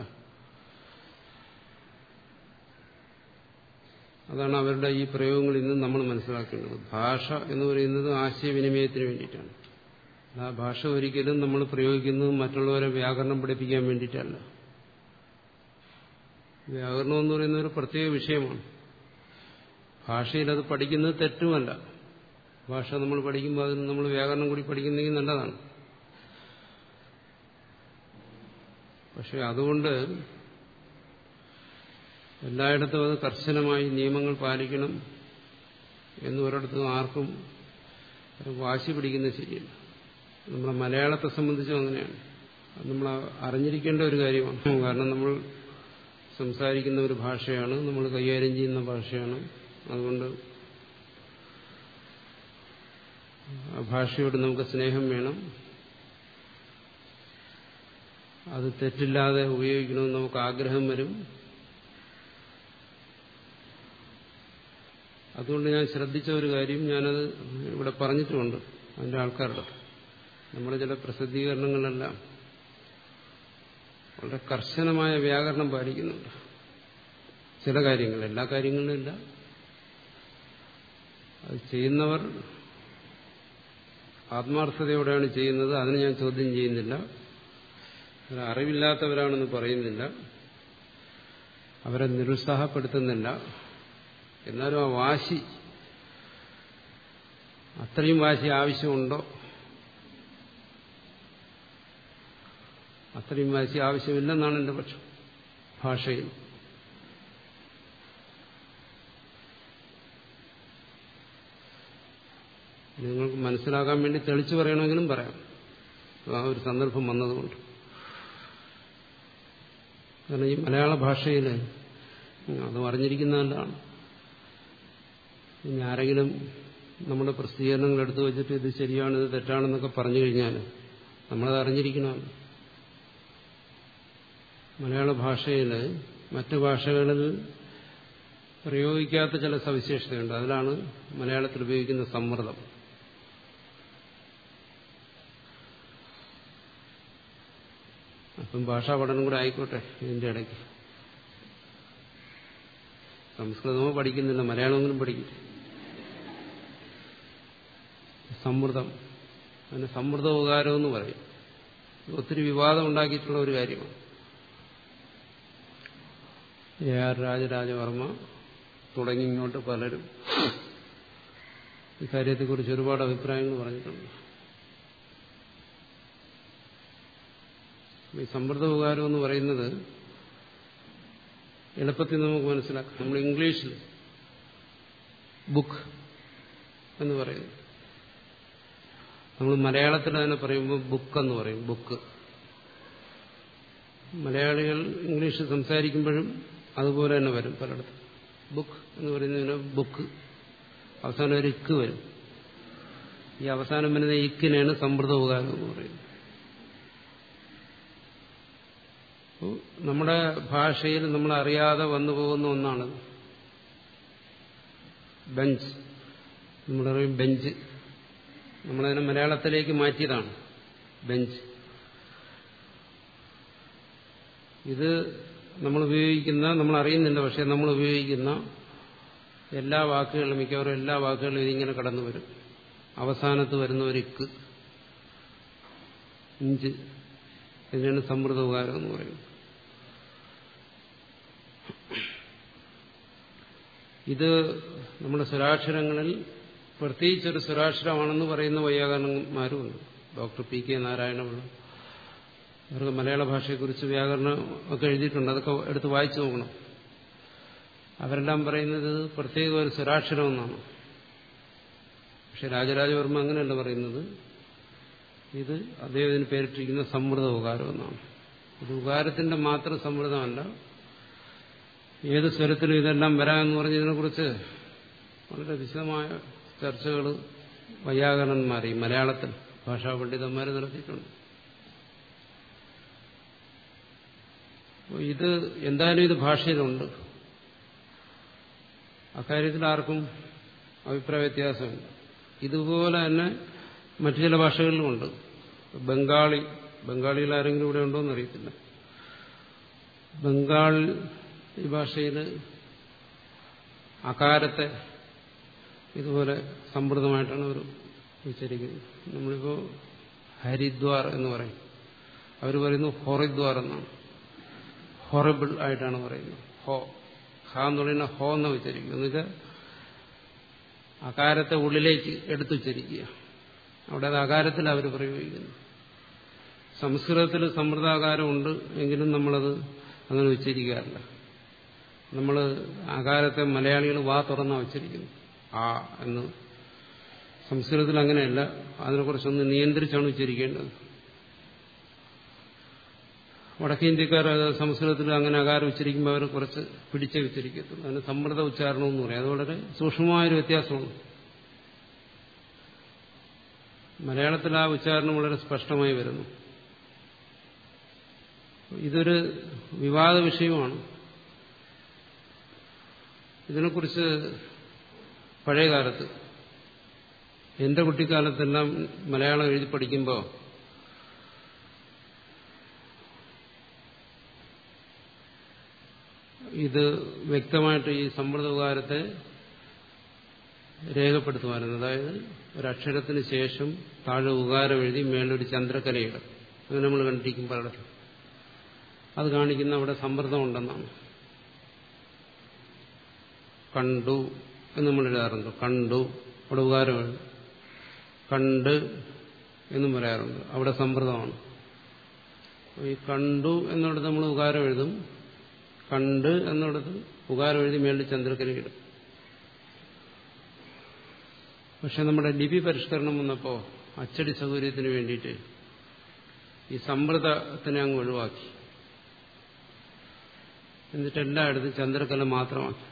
അതാണ് അവരുടെ ഈ പ്രയോഗങ്ങളിൽ നിന്ന് നമ്മൾ മനസ്സിലാക്കേണ്ടത് ഭാഷ എന്ന് പറയുന്നത് ആശയവിനിമയത്തിന് വേണ്ടിയിട്ടാണ് ആ ഭാഷ ഒരിക്കലും നമ്മൾ പ്രയോഗിക്കുന്നത് മറ്റുള്ളവരെ വ്യാകരണം പഠിപ്പിക്കാൻ വേണ്ടിയിട്ടല്ല വ്യാകരണം എന്ന് പറയുന്ന ഒരു പ്രത്യേക വിഷയമാണ് ഭാഷയിൽ അത് പഠിക്കുന്നത് തെറ്റുമല്ല ഭാഷ നമ്മൾ പഠിക്കുമ്പോൾ അതിന് നമ്മൾ വ്യാകരണം കൂടി പഠിക്കുന്നെങ്കിൽ നല്ലതാണ് പക്ഷെ അതുകൊണ്ട് എല്ലായിടത്തും അത് കർശനമായി നിയമങ്ങൾ പാലിക്കണം എന്ന് ഒരിടത്തും ആർക്കും വാശി പിടിക്കുന്നത് ശരിയല്ല നമ്മുടെ മലയാളത്തെ സംബന്ധിച്ചും അങ്ങനെയാണ് അത് നമ്മൾ അറിഞ്ഞിരിക്കേണ്ട ഒരു കാര്യമാണ് കാരണം നമ്മൾ സംസാരിക്കുന്ന ഒരു ഭാഷയാണ് നമ്മൾ കൈകാര്യം ചെയ്യുന്ന ഭാഷയാണ് അതുകൊണ്ട് ആ ഭാഷയോട് നമുക്ക് സ്നേഹം വേണം അത് തെറ്റില്ലാതെ ഉപയോഗിക്കണമെന്ന് നമുക്ക് ആഗ്രഹം വരും അതുകൊണ്ട് ഞാൻ ശ്രദ്ധിച്ച ഒരു കാര്യം ഞാനത് ഇവിടെ പറഞ്ഞിട്ടുമുണ്ട് അതിൻ്റെ ആൾക്കാരുടെ നമ്മുടെ ചില പ്രസിദ്ധീകരണങ്ങളെല്ലാം വളരെ കർശനമായ വ്യാകരണം പാലിക്കുന്നുണ്ട് ചില കാര്യങ്ങൾ എല്ലാ കാര്യങ്ങളിലും ഇല്ല അത് ചെയ്യുന്നവർ ആത്മാർത്ഥതയോടെയാണ് ചെയ്യുന്നത് അതിന് ഞാൻ ചോദ്യം ചെയ്യുന്നില്ല അത് അറിവില്ലാത്തവരാണെന്ന് പറയുന്നില്ല അവരെ നിരുത്സാഹപ്പെടുത്തുന്നില്ല എന്നാലും ആ വാശി അത്രയും വാശി ആവശ്യമുണ്ടോ അത്രയും വാശി ആവശ്യമില്ലെന്നാണ് എൻ്റെ പക്ഷം ഭാഷയിൽ നിങ്ങൾക്ക് മനസ്സിലാക്കാൻ വേണ്ടി തെളിച്ചു പറയണമെങ്കിലും പറയാം ആ ഒരു സന്ദർഭം വന്നതുകൊണ്ട് കാരണം ഈ മലയാള ഭാഷയിൽ അത് അറിഞ്ഞിരിക്കുന്നതല്ലാണ് ഇനി ആരെങ്കിലും നമ്മുടെ പ്രസിദ്ധീകരണങ്ങൾ എടുത്തു വെച്ചിട്ട് ഇത് ശരിയാണ് ഇത് തെറ്റാണെന്നൊക്കെ പറഞ്ഞു കഴിഞ്ഞാൽ നമ്മളത് അറിഞ്ഞിരിക്കണമല്ലോ മലയാള ഭാഷയിൽ മറ്റു ഭാഷകളിൽ പ്രയോഗിക്കാത്ത ചില സവിശേഷതയുണ്ട് അതിലാണ് മലയാളത്തിൽ ഉപയോഗിക്കുന്ന സമ്മർദ്ദം അപ്പം ഭാഷാ പഠനം കൂടെ ആയിക്കോട്ടെ ഇതിന്റെ ഇടയ്ക്ക് സംസ്കൃതമോ പഠിക്കുന്നില്ല മലയാളമെങ്കിലും പഠിക്കും സമ്മൃതം അതിന് സമ്മൃത ഉപകാരം എന്ന് പറയും ഒത്തിരി വിവാദം ഉണ്ടാക്കിയിട്ടുള്ള ഒരു കാര്യമാണ് എ ആർ രാജരാജവർമ്മ തുടങ്ങി ഇങ്ങോട്ട് പലരും ഇക്കാര്യത്തെക്കുറിച്ച് ഒരുപാട് അഭിപ്രായങ്ങൾ പറഞ്ഞിട്ടുണ്ട് ഈ സമ്മർദ്ദ ഉപകാരം എന്ന് പറയുന്നത് എളുപ്പത്തിൽ നമുക്ക് മനസ്സിലാക്കാം നമ്മൾ ഇംഗ്ലീഷിൽ ബുക്ക് എന്ന് പറയുന്നു നമ്മൾ മലയാളത്തിൽ അതിനെ പറയുമ്പോൾ ബുക്ക് എന്ന് പറയും ബുക്ക് മലയാളികൾ ഇംഗ്ലീഷ് സംസാരിക്കുമ്പോഴും അതുപോലെ തന്നെ വരും പലയിടത്തും ബുക്ക് എന്ന് പറയുന്നതിന് ബുക്ക് അവസാനം ഒരു ഇക്ക് വരും ഈ അവസാനം വരുന്ന ഇക്കിനെയാണ് സമ്പ്രദ ഉപകാരം എന്ന് പറയുന്നത് നമ്മുടെ ഭാഷയിൽ നമ്മൾ അറിയാതെ വന്നു പോകുന്ന ഒന്നാണ് ബെഞ്ച് നമ്മൾ പറയും ബെഞ്ച് നമ്മളതിനെ മലയാളത്തിലേക്ക് മാറ്റിയതാണ് ബെഞ്ച് ഇത് നമ്മൾ ഉപയോഗിക്കുന്ന നമ്മൾ അറിയുന്നില്ല പക്ഷെ നമ്മൾ ഉപയോഗിക്കുന്ന എല്ലാ വാക്കുകളും മിക്കവാറും എല്ലാ വാക്കുകളും ഇതിങ്ങനെ കടന്നു വരും അവസാനത്ത് വരുന്ന ഒരു ഇക്ക് ഇഞ്ച് ഇതിനാണ് സമൃദ്ധ ഉപകാരം എന്ന് പറയുന്നത് ഇത് നമ്മുടെ സ്വരാക്ഷരങ്ങളിൽ പ്രത്യേകിച്ചൊരു സ്വരാക്ഷരമാണെന്ന് പറയുന്ന വൈയാകരണന്മാരുമുണ്ട് ഡോക്ടർ പി കെ നാരായണപിള്ള അവർക്ക് മലയാള ഭാഷയെക്കുറിച്ച് വ്യാകരണം ഒക്കെ എഴുതിയിട്ടുണ്ട് അതൊക്കെ എടുത്ത് വായിച്ചു നോക്കണം അവരെല്ലാം പറയുന്നത് പ്രത്യേക ഒരു സ്വരാക്ഷരം എന്നാണ് പക്ഷെ രാജരാജവർമ്മ അങ്ങനെയല്ല പറയുന്നത് ഇത് അദ്ദേഹത്തിന് പേരിട്ടിരിക്കുന്ന സമൃദ്ധ ഉപകാരം എന്നാണ് ഇത് ഉപകാരത്തിന്റെ മാത്രം സമൃദ്ധമല്ല ഏത് സ്വരത്തിലും ഇതെല്ലാം വരാമെന്ന് പറഞ്ഞതിനെക്കുറിച്ച് വളരെ വിശദമായ ചർച്ചകൾ വൈയാകരണന്മാർ ഈ മലയാളത്തിൽ ഭാഷാ പണ്ഡിതന്മാർ നടത്തിയിട്ടുണ്ട് ഇത് എന്തായാലും ഇത് ഭാഷയിലുണ്ട് അക്കാര്യത്തിൽ ആർക്കും അഭിപ്രായ വ്യത്യാസമില്ല ഇതുപോലെ തന്നെ മറ്റു ചില ഭാഷകളിലുമുണ്ട് ബംഗാളി ബംഗാളിയിൽ ആരെങ്കിലും ഇവിടെ ഉണ്ടോ എന്നറിയത്തില്ല ബംഗാൾ ഈ ഭാഷയിൽ അകാരത്തെ ഇതുപോലെ സമൃദ്ധമായിട്ടാണ് അവർ ഉച്ചരിക്കുന്നത് നമ്മളിപ്പോൾ ഹരിദ്വാർ എന്ന് പറയും അവർ പറയുന്നു ഹൊറിദ്വാർ എന്നാണ് ഹൊറബിൾ ആയിട്ടാണ് പറയുന്നത് ഹോ ഹ എന്ന് പറയുന്ന ഹോ എന്ന് ഉച്ചരിക്കുക എന്നുവെച്ചാൽ അകാരത്തെ ഉള്ളിലേക്ക് എടുത്തുച്ചരിക്കുക അവിടെ അത് അകാരത്തിൽ അവർ പ്രയോഗിക്കുന്നു സംസ്കൃതത്തിൽ സമ്പ്രദാകാരമുണ്ട് എങ്കിലും നമ്മളത് അങ്ങനെ ഉച്ചരിക്കാറില്ല നമ്മൾ ആകാരത്തെ മലയാളികൾ വാ തുറന്നാ ഉച്ചരിക്കുന്നു ആ എന്ന് സംസ്കൃതത്തിൽ അങ്ങനെയല്ല അതിനെക്കുറിച്ചൊന്ന് നിയന്ത്രിച്ചാണ് ഉച്ചരിക്കേണ്ടത് വടക്കേന്ത്യക്കാർ സംസ്കൃതത്തിൽ അങ്ങനെ അകാരം ഉച്ചരിക്കുമ്പോൾ അവർ കുറച്ച് പിടിച്ചേ ഉച്ചരിക്കത്തുള്ളൂ അതിന് സമ്മർദ്ദ ഉച്ചാരണം എന്ന് പറയും അത് വളരെ സൂക്ഷ്മമായൊരു വ്യത്യാസമാണ് മലയാളത്തിൽ ആ ഉച്ചാരണം വളരെ സ്പഷ്ടമായി വരുന്നു ഇതൊരു വിവാദ വിഷയമാണ് ഇതിനെക്കുറിച്ച് പഴയകാലത്ത് എന്റെ കുട്ടിക്കാലത്തെല്ലാം മലയാളം എഴുതി പഠിക്കുമ്പോൾ ഇത് വ്യക്തമായിട്ട് ഈ സമ്പ്രദായത്തെ രേഖപ്പെടുത്തുമായിരുന്നു അതായത് ഒരക്ഷരത്തിന് ശേഷം താഴെ ഉകാരം എഴുതി മേലൊരു ചന്ദ്രക്കലയിടും അത് നമ്മൾ കണ്ടിരിക്കും പലയിടത്തും അത് കാണിക്കുന്ന അവിടെ സമ്മർദ്ദം ഉണ്ടെന്നാണ് കണ്ടു എന്ന് നമ്മൾ എഴുതാറുണ്ട് കണ്ടു അവിടെ ഉകാരം എഴുതും കണ്ട് എന്നും പറയാറുണ്ട് അവിടെ സമ്പ്രദമാണ് ഈ കണ്ടു എന്നിടത്ത് നമ്മൾ ഉകാരം എഴുതും കണ്ട് എന്നിടത്ത് ഉകാരം എഴുതി മേളിൽ ചന്ദ്രക്കലയിടും പക്ഷെ നമ്മുടെ ലിപി പരിഷ്കരണം വന്നപ്പോൾ അച്ചടി സൗകര്യത്തിന് വേണ്ടിയിട്ട് ഈ സമ്പ്രദത്തിനെ അങ്ങ് ഒഴിവാക്കി എന്നിട്ട് എല്ലായിടത്തും ചന്ദ്രക്കല മാത്രമാക്കി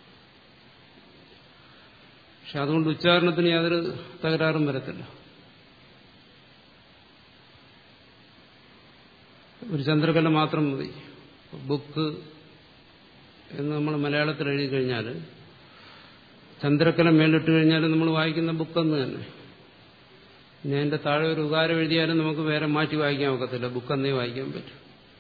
പക്ഷെ അതുകൊണ്ട് ഉച്ചാരണത്തിന് യാതൊരു തകരാറും വരത്തില്ല ഒരു ചന്ദ്രകല മാത്രം മതി ബുക്ക് എന്ന് നമ്മൾ മലയാളത്തിൽ എഴുതി കഴിഞ്ഞാൽ ചന്ദ്രക്കല മേലിട്ട് കഴിഞ്ഞാൽ നമ്മൾ വായിക്കുന്ന ബുക്കെന്ന് തന്നെ ഇനി അതിന്റെ താഴെ ഒരു ഉകാരം എഴുതിയാലും നമുക്ക് വേറെ മാറ്റി വായിക്കാൻ ഒക്കത്തില്ല ബുക്കെന്നേ വായിക്കാൻ പറ്റും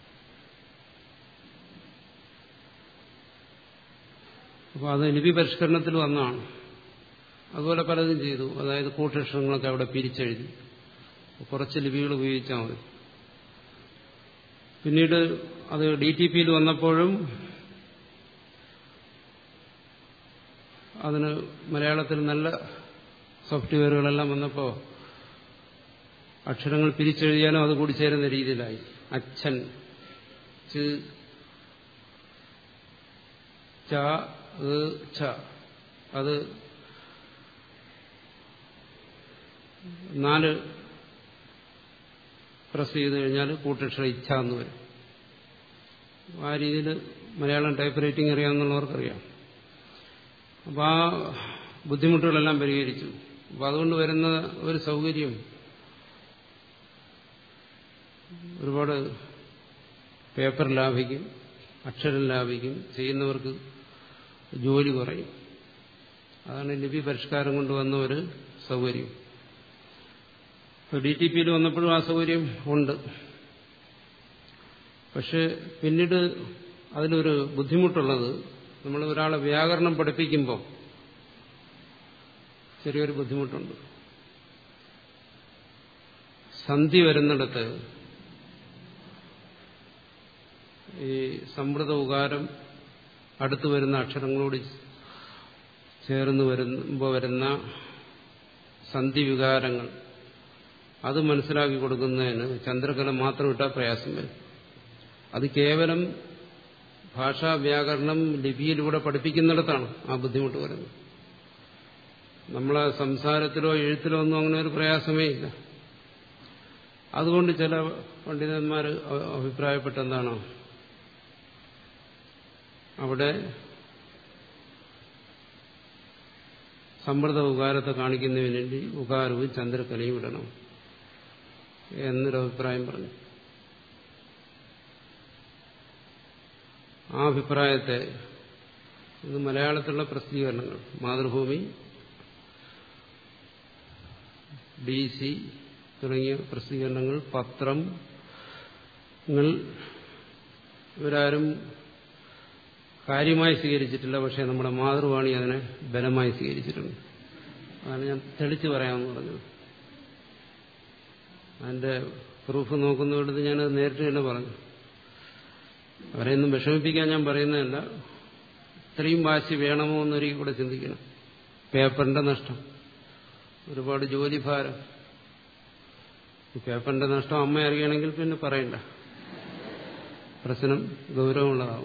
അപ്പോൾ അത് ലിപി പരിഷ്കരണത്തിൽ വന്നതാണ് അതുപോലെ പലതും ചെയ്തു അതായത് കൂട്ടക്ഷരങ്ങളൊക്കെ അവിടെ പിരിച്ചെഴുതി കുറച്ച് ലിപികൾ ഉപയോഗിച്ചാൽ മതി പിന്നീട് അത് ഡി ടി പിയിൽ വന്നപ്പോഴും അതിന് മലയാളത്തിൽ നല്ല സോഫ്റ്റ്വെയറുകളെല്ലാം വന്നപ്പോൾ അക്ഷരങ്ങൾ പിരിച്ചെഴുതിയാലും അത് കൂടി ചേരുന്ന രീതിയിലായി അച്ഛൻ ച് ച ഛ അത് നാല് പ്രസ് ചെയ്ത് കഴിഞ്ഞാൽ കൂട്ടക്ഷര ഇച്ഛ എന്ന് വരും ആ രീതിയിൽ മലയാളം ടൈപ്പ് റൈറ്റിംഗ് അറിയാമെന്നുള്ളവർക്കറിയാം അപ്പോൾ ആ ബുദ്ധിമുട്ടുകളെല്ലാം പരിഹരിച്ചു അപ്പോൾ അതുകൊണ്ട് വരുന്ന ഒരു സൗകര്യം ഒരുപാട് പേപ്പർ ലാഭിക്കും അക്ഷരം ലാഭിക്കും ചെയ്യുന്നവർക്ക് ജോലി കുറയും അതാണ് ലിപി പരിഷ്കാരം കൊണ്ടുവന്ന ഒരു സൗകര്യം ഡി ടി പിയിൽ വന്നപ്പോഴും ആ സൗകര്യം ഉണ്ട് പക്ഷെ പിന്നീട് അതിലൊരു ബുദ്ധിമുട്ടുള്ളത് നമ്മൾ ഒരാളെ വ്യാകരണം പഠിപ്പിക്കുമ്പോൾ ചെറിയൊരു ബുദ്ധിമുട്ടുണ്ട് സന്ധി വരുന്നിടത്ത് ഈ സമൃദ്ധ ഉകാരം അടുത്തു വരുന്ന അക്ഷരങ്ങളോട് ചേർന്ന് വരുമ്പോൾ വരുന്ന സന്ധി വികാരങ്ങൾ അത് മനസ്സിലാക്കി കൊടുക്കുന്നതിന് ചന്ദ്രകല മാത്രം ഇട്ടാൽ പ്രയാസം വരും അത് കേവലം ഭാഷാ വ്യാകരണം ലിപിയിലൂടെ പഠിപ്പിക്കുന്നിടത്താണ് ആ ബുദ്ധിമുട്ട് വരുന്നത് നമ്മളെ സംസാരത്തിലോ എഴുത്തിലോ ഒന്നും അങ്ങനെ ഒരു പ്രയാസമേ ഇല്ല അതുകൊണ്ട് ചില പണ്ഡിതന്മാർ അഭിപ്രായപ്പെട്ടെന്താണോ അവിടെ സമ്മർദ്ദ ഉകാരത്തെ കാണിക്കുന്നതിന് വേണ്ടി ഉകാരവും ചന്ദ്രക്കലയും ഇടണം എന്നൊരു അഭിപ്രായം പറഞ്ഞു ആ അഭിപ്രായത്തെ ഇത് മലയാളത്തിലുള്ള പ്രസിദ്ധീകരണങ്ങൾ മാതൃഭൂമി ഡി സി തുടങ്ങിയ പ്രസിദ്ധീകരണങ്ങൾ പത്രം ഇവരാരും കാര്യമായി സ്വീകരിച്ചിട്ടില്ല പക്ഷെ നമ്മുടെ മാതൃവാണി അതിനെ ബലമായി സ്വീകരിച്ചിട്ടുണ്ട് അതാണ് ഞാൻ തെളിച്ചു പറയാമെന്ന് പറഞ്ഞത് അതിന്റെ പ്രൂഫ് നോക്കുന്നിടത്ത് ഞാനത് നേരിട്ട് തന്നെ പറഞ്ഞു അവരെയൊന്നും വിഷമിപ്പിക്കാൻ ഞാൻ പറയുന്നതല്ല ഇത്രയും വാശി വേണമോ എന്നൊരിക്കൽ കൂടെ ചിന്തിക്കണം പേപ്പറിന്റെ നഷ്ടം ഒരുപാട് ജോലിഭാരം ഈ പേപ്പറിന്റെ നഷ്ടം അമ്മ അറിയണമെങ്കിൽ പിന്നെ പറയണ്ട പ്രശ്നം ഗൗരവമുള്ളതാവും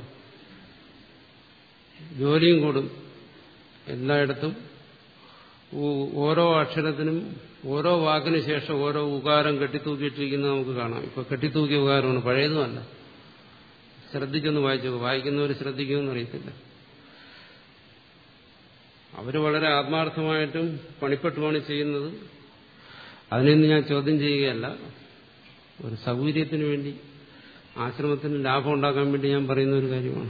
ജോലിയും കൂടും എല്ലായിടത്തും ഓരോ അക്ഷരത്തിനും ഓരോ വാക്കിന് ശേഷം ഓരോ ഉകാരം കെട്ടിത്തൂക്കിയിട്ടിരിക്കുന്നത് നമുക്ക് കാണാം ഇപ്പൊ കെട്ടിത്തൂക്കിയ ഉകാരമാണ് പഴയതുമല്ല ശ്രദ്ധിച്ചൊന്ന് വായിച്ചു വായിക്കുന്നവർ ശ്രദ്ധിക്കുമെന്ന് അറിയത്തില്ല അവര് വളരെ ആത്മാർത്ഥമായിട്ടും പണിപ്പെട്ടുമാണ് ചെയ്യുന്നത് അതിനൊന്നും ഞാൻ ചോദ്യം ചെയ്യുകയല്ല ഒരു സൗകര്യത്തിന് വേണ്ടി ആശ്രമത്തിന് ലാഭം ഉണ്ടാക്കാൻ വേണ്ടി ഞാൻ പറയുന്ന ഒരു കാര്യമാണ്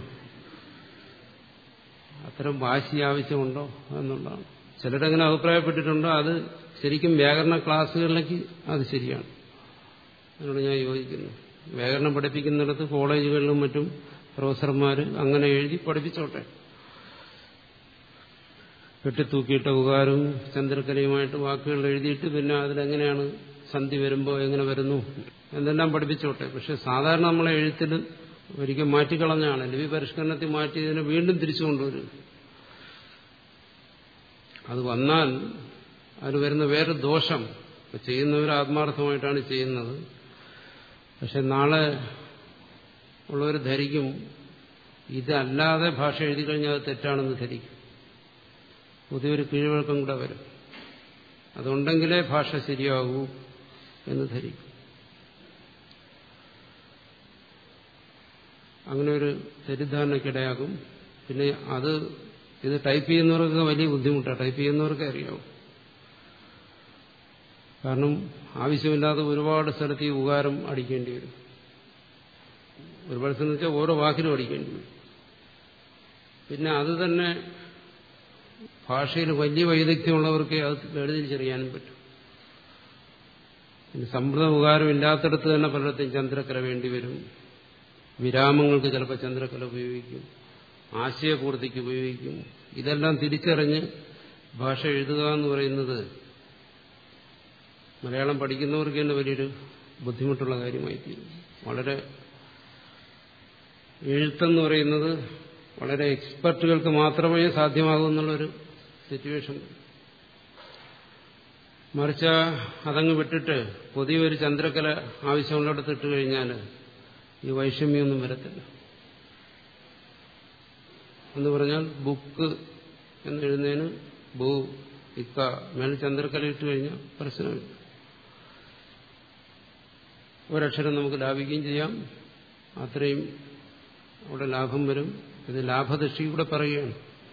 അത്തരം വാശി ആവശ്യമുണ്ടോ എന്നുള്ളതാണ് ചിലരങ്ങനെ അഭിപ്രായപ്പെട്ടിട്ടുണ്ടോ അത് ശരിക്കും വ്യാകരണ ക്ലാസ്സുകളിലേക്ക് അത് ശരിയാണ് അതിനോട് ഞാൻ യോജിക്കുന്നു വ്യാകരണം പഠിപ്പിക്കുന്നിടത്ത് കോളേജുകളിലും മറ്റും പ്രൊഫസർമാർ അങ്ങനെ എഴുതി പഠിപ്പിച്ചോട്ടെ കെട്ടിത്തൂക്കിയിട്ട ഉകാരവും ചന്ദ്രക്കലയുമായിട്ട് വാക്കുകൾ എഴുതിയിട്ട് പിന്നെ അതിലെങ്ങനെയാണ് സന്ധി വരുമ്പോൾ എങ്ങനെ വരുന്നു എന്നെല്ലാം പഠിപ്പിച്ചോട്ടെ പക്ഷെ സാധാരണ നമ്മളെ എഴുത്തിൽ ഒരിക്കൽ മാറ്റിക്കളഞ്ഞാണ് ലിപി പരിഷ്കരണത്തിൽ മാറ്റിയതിനെ വീണ്ടും തിരിച്ചു കൊണ്ടുവരും അത് വന്നാൽ അതിന് വരുന്ന വേറെ ദോഷം ചെയ്യുന്നവർ ആത്മാർത്ഥമായിട്ടാണ് ചെയ്യുന്നത് പക്ഷെ നാളെ ഉള്ളവർ ധരിക്കും ഇതല്ലാതെ ഭാഷ എഴുതി കഴിഞ്ഞാൽ അത് തെറ്റാണെന്ന് ധരിക്കും പുതിയൊരു കീഴ്വഴക്കം കൂടെ വരും അതുണ്ടെങ്കിലേ ഭാഷ ശരിയാകൂ എന്ന് ധരിക്കും അങ്ങനെ ഒരു തെറ്റിദ്ധാരണക്കിടയാകും പിന്നെ അത് ഇത് ടൈപ്പ് ചെയ്യുന്നവർക്ക് വലിയ ബുദ്ധിമുട്ടാണ് ടൈപ്പ് ചെയ്യുന്നവർക്ക് അറിയാവും കാരണം ആവശ്യമില്ലാതെ ഒരുപാട് സ്ഥലത്ത് ഈ ഉകാരം അടിക്കേണ്ടി വരും ഒരുപാട് സ്ഥലത്ത് വെച്ചാൽ ഓരോ വാക്കിലും അടിക്കേണ്ടി വരും പിന്നെ അത് തന്നെ ഭാഷയിൽ വലിയ വൈദഗ്ധ്യമുള്ളവർക്ക് അത് വേർതിരിച്ചറിയാനും പറ്റും പിന്നെ സമ്മൃദ്ധ ഉപകാരം ഇല്ലാത്തടത്ത് തന്നെ പലയിടത്തും ചന്ദ്രക്കല വേണ്ടി വരും വിരാമങ്ങൾക്ക് ചിലപ്പോൾ ചന്ദ്രക്കല ഉപയോഗിക്കും ആശയപൂർത്തിക്ക് ഉപയോഗിക്കും ഇതെല്ലാം തിരിച്ചറിഞ്ഞ് ഭാഷ എഴുതുക എന്ന് പറയുന്നത് മലയാളം പഠിക്കുന്നവർക്ക് തന്നെ വലിയൊരു ബുദ്ധിമുട്ടുള്ള കാര്യമായി തീരും വളരെ എഴുത്തെന്ന് പറയുന്നത് വളരെ എക്സ്പെർട്ടുകൾക്ക് മാത്രമേ സാധ്യമാകൂ എന്നുള്ളൊരു സിറ്റുവേഷൻ മറിച്ച് അതങ്ങ് വിട്ടിട്ട് പുതിയൊരു ചന്ദ്രക്കല ആവശ്യമുള്ളിടത്ത് ഇട്ട് കഴിഞ്ഞാൽ ഈ വൈഷമ്യമൊന്നും വരത്തില്ല എന്ന് പറഞ്ഞാൽ ബുക്ക് എന്നെഴുതുന്നതിന് ബു ഇക്ക മേൽ ചന്ദ്രക്കല ഇട്ട് കഴിഞ്ഞാൽ പ്രശ്നമില്ല ഒരക്ഷരം നമുക്ക് ലാഭിക്കുകയും ചെയ്യാം അത്രയും അവിടെ ലാഭം വരും ഇത് ലാഭദൃഷ്ടി കൂടെ പറയുകയാണ്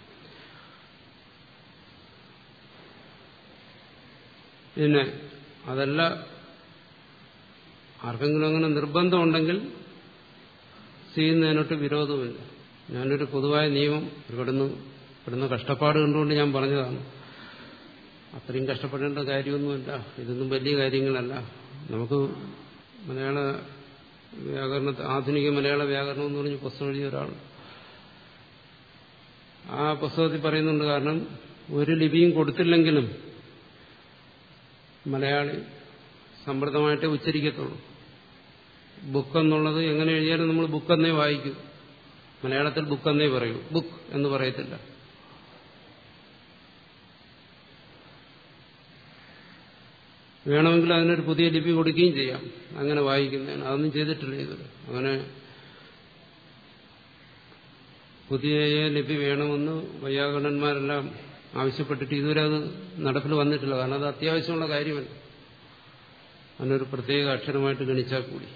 പിന്നെ അതല്ല ആർക്കെങ്കിലും അങ്ങനെ നിർബന്ധമുണ്ടെങ്കിൽ ചെയ്യുന്നതിനൊട്ട് വിരോധമില്ല ഞാനൊരു പൊതുവായ നിയമം ഇവിടുന്ന് ഇവിടുന്ന് കഷ്ടപ്പാട് കണ്ടുകൊണ്ട് ഞാൻ പറഞ്ഞതാണ് അത്രയും കഷ്ടപ്പെടേണ്ട കാര്യമൊന്നുമില്ല ഇതൊന്നും വലിയ കാര്യങ്ങളല്ല നമുക്ക് മലയാള വ്യാകരണ ആധുനിക മലയാള വ്യാകരണം എന്ന് പറഞ്ഞ് പുസ്തകം എഴുതിയ ഒരാൾ ആ പുസ്തകത്തിൽ പറയുന്നുണ്ട് കാരണം ഒരു ലിപിയും കൊടുത്തില്ലെങ്കിലും മലയാളി സമൃദ്ധമായിട്ടേ ഉച്ചരിക്കത്തുള്ളൂ ബുക്ക് എന്നുള്ളത് എങ്ങനെ എഴുതിയാലും നമ്മൾ ബുക്ക് എന്നേ വായിക്കും മലയാളത്തിൽ ബുക്ക് എന്നേ പറയൂ ബുക്ക് എന്ന് പറയത്തില്ല വേണമെങ്കിൽ അതിനൊരു പുതിയ ലിപി കൊടുക്കുകയും ചെയ്യാം അങ്ങനെ വായിക്കുന്നതിന് അതൊന്നും ചെയ്തിട്ടില്ല ഇതുവരെ അങ്ങനെ പുതിയ ലിപി വേണമെന്ന് വൈയാകരണന്മാരെല്ലാം ആവശ്യപ്പെട്ടിട്ട് ഇതുവരെ അത് നടപ്പിൽ വന്നിട്ടില്ല കാരണം അത് അത്യാവശ്യമുള്ള കാര്യമല്ല അതിനൊരു പ്രത്യേക അക്ഷരമായിട്ട് ഗണിച്ചാൽ കൂടി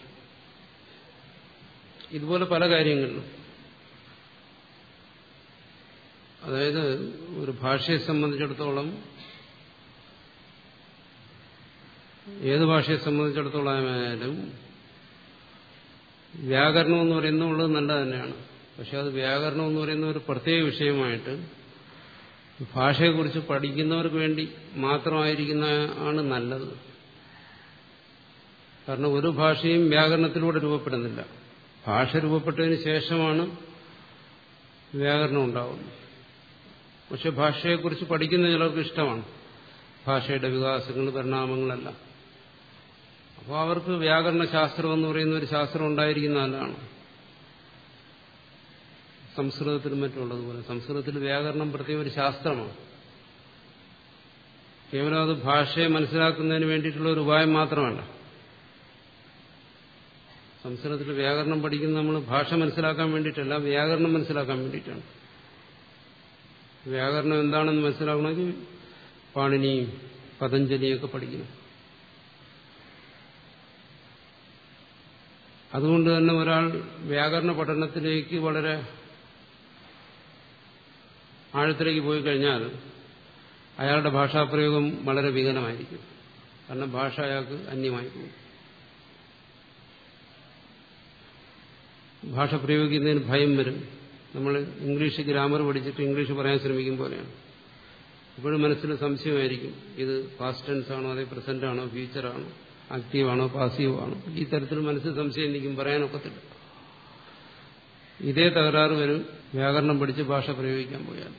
ഇതുപോലെ പല കാര്യങ്ങളിലും അതായത് ഒരു ഭാഷയെ സംബന്ധിച്ചിടത്തോളം ഏത് ഭാഷയെ സംബന്ധിച്ചിടത്തോളം ആയാലും വ്യാകരണം എന്ന് പറയുന്നത് നല്ലത് തന്നെയാണ് പക്ഷെ അത് വ്യാകരണം എന്ന് പറയുന്ന ഒരു പ്രത്യേക വിഷയമായിട്ട് ഭാഷയെക്കുറിച്ച് പഠിക്കുന്നവർക്ക് വേണ്ടി മാത്രമായിരിക്കുന്ന ആണ് നല്ലത് കാരണം ഒരു ഭാഷയും വ്യാകരണത്തിലൂടെ രൂപപ്പെടുന്നില്ല ഭാഷ രൂപപ്പെട്ടതിന് ശേഷമാണ് വ്യാകരണം ഉണ്ടാവുന്നത് പക്ഷെ ഭാഷയെക്കുറിച്ച് പഠിക്കുന്ന ചിലർക്ക് ഇഷ്ടമാണ് ഭാഷയുടെ വികാസങ്ങൾ പരിണാമങ്ങളെല്ലാം അപ്പോൾ അവർക്ക് വ്യാകരണ ശാസ്ത്രം എന്ന് പറയുന്ന ഒരു ശാസ്ത്രം ഉണ്ടായിരിക്കുന്ന നല്ലതാണ് സംസ്കൃതത്തിലും മറ്റുള്ളതുപോലെ സംസ്കൃതത്തിൽ വ്യാകരണം പ്രത്യേക ഒരു ശാസ്ത്രമാണ് കേവലം അത് ഭാഷയെ മനസ്സിലാക്കുന്നതിന് വേണ്ടിയിട്ടുള്ള ഒരു ഉപായം മാത്രമല്ല സംസ്കൃതത്തിൽ വ്യാകരണം പഠിക്കുന്ന നമ്മൾ ഭാഷ മനസ്സിലാക്കാൻ വേണ്ടിയിട്ടല്ല വ്യാകരണം മനസ്സിലാക്കാൻ വേണ്ടിയിട്ടാണ് വ്യാകരണം എന്താണെന്ന് മനസ്സിലാക്കണമെങ്കിൽ പാണിനിയും പതഞ്ജലിയൊക്കെ പഠിക്കണം അതുകൊണ്ട് തന്നെ ഒരാൾ വ്യാകരണ പഠനത്തിലേക്ക് വളരെ ആഴത്തിലേക്ക് പോയി കഴിഞ്ഞാൽ അയാളുടെ ഭാഷാപ്രയോഗം വളരെ വികലമായിരിക്കും കാരണം ഭാഷ അയാൾക്ക് അന്യമായി പോകും ഭാഷ പ്രയോഗിക്കുന്നതിന് ഭയം വരും നമ്മൾ ഇംഗ്ലീഷ് ഗ്രാമർ പഠിച്ചിട്ട് ഇംഗ്ലീഷ് പറയാൻ ശ്രമിക്കും പോലെയാണ് ഇപ്പോഴും മനസ്സിൽ സംശയമായിരിക്കും ഇത് പാസ്റ്റ് ടെൻസ് ആണോ അതേ പ്രസന്റ് ആണോ ഫ്യൂച്ചർ ആണോ ആക്റ്റീവ് ആണോ പാസീവ് ആണോ ഈ തരത്തിൽ മനസ്സിൽ സംശയം നിൽക്കും പറയാനൊക്കത്തില്ല ഇതേ തകരാറ് വരും വ്യാകരണം പഠിച്ച് ഭാഷ പ്രയോഗിക്കാൻ പോയാൽ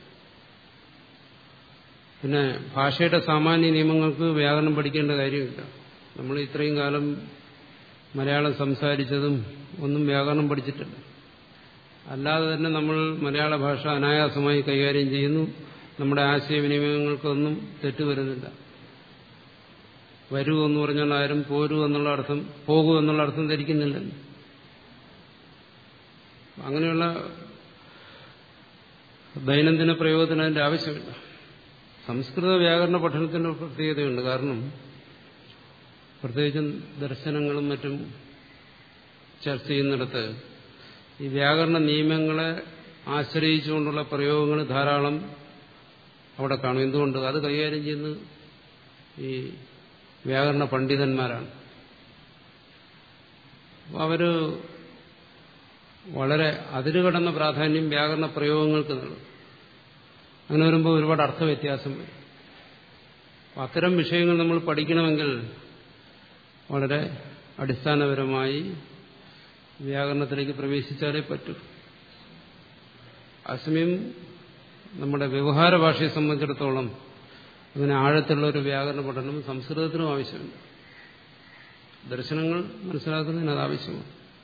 പിന്നെ ഭാഷയുടെ സാമാന്യ നിയമങ്ങൾക്ക് വ്യാകരണം പഠിക്കേണ്ട കാര്യമില്ല നമ്മൾ ഇത്രയും കാലം മലയാളം സംസാരിച്ചതും ഒന്നും വ്യാകരണം പഠിച്ചിട്ടില്ല അല്ലാതെ തന്നെ നമ്മൾ മലയാള ഭാഷ അനായാസമായി കൈകാര്യം ചെയ്യുന്നു നമ്മുടെ ആശയവിനിമയങ്ങൾക്കൊന്നും തെറ്റ് വരുന്നില്ല വരൂ എന്ന് പറഞ്ഞാൽ ആരും പോരൂ എന്നുള്ള അർത്ഥം പോകൂ എന്നുള്ള അർത്ഥം ധരിക്കുന്നില്ലല്ലോ അങ്ങനെയുള്ള ദൈനംദിന പ്രയോഗത്തിന് അതിന്റെ ആവശ്യമില്ല സംസ്കൃത വ്യാകരണ പഠനത്തിന്റെ പ്രത്യേകതയുണ്ട് കാരണം പ്രത്യേകിച്ചും ദർശനങ്ങളും മറ്റും ചർച്ച ചെയ്യുന്നിടത്ത് ഈ വ്യാകരണ നിയമങ്ങളെ ആശ്രയിച്ചുകൊണ്ടുള്ള പ്രയോഗങ്ങൾ ധാരാളം അവിടെ കാണും എന്തുകൊണ്ട് അത് കൈകാര്യം ചെയ്യുന്നത് ഈ വ്യാകരണ പണ്ഡിതന്മാരാണ് അവര് വളരെ അതിരുകടന്ന പ്രാധാന്യം വ്യാകരണ പ്രയോഗങ്ങൾക്ക് നൽകും അങ്ങനെ വരുമ്പോൾ ഒരുപാട് അർത്ഥവ്യത്യാസം വരും അത്തരം വിഷയങ്ങൾ നമ്മൾ പഠിക്കണമെങ്കിൽ വളരെ അടിസ്ഥാനപരമായി വ്യാകരണത്തിലേക്ക് പ്രവേശിച്ചാലേ പറ്റൂ അസമയം നമ്മുടെ വ്യവഹാര ഭാഷയെ സംബന്ധിച്ചിടത്തോളം അങ്ങനെ ആഴത്തിലുള്ള ഒരു വ്യാകരണ പഠനം സംസ്കൃതത്തിനും ആവശ്യമുണ്ട് ദർശനങ്ങൾ മനസ്സിലാക്കുന്നതിന് അത് ആവശ്യമാണ്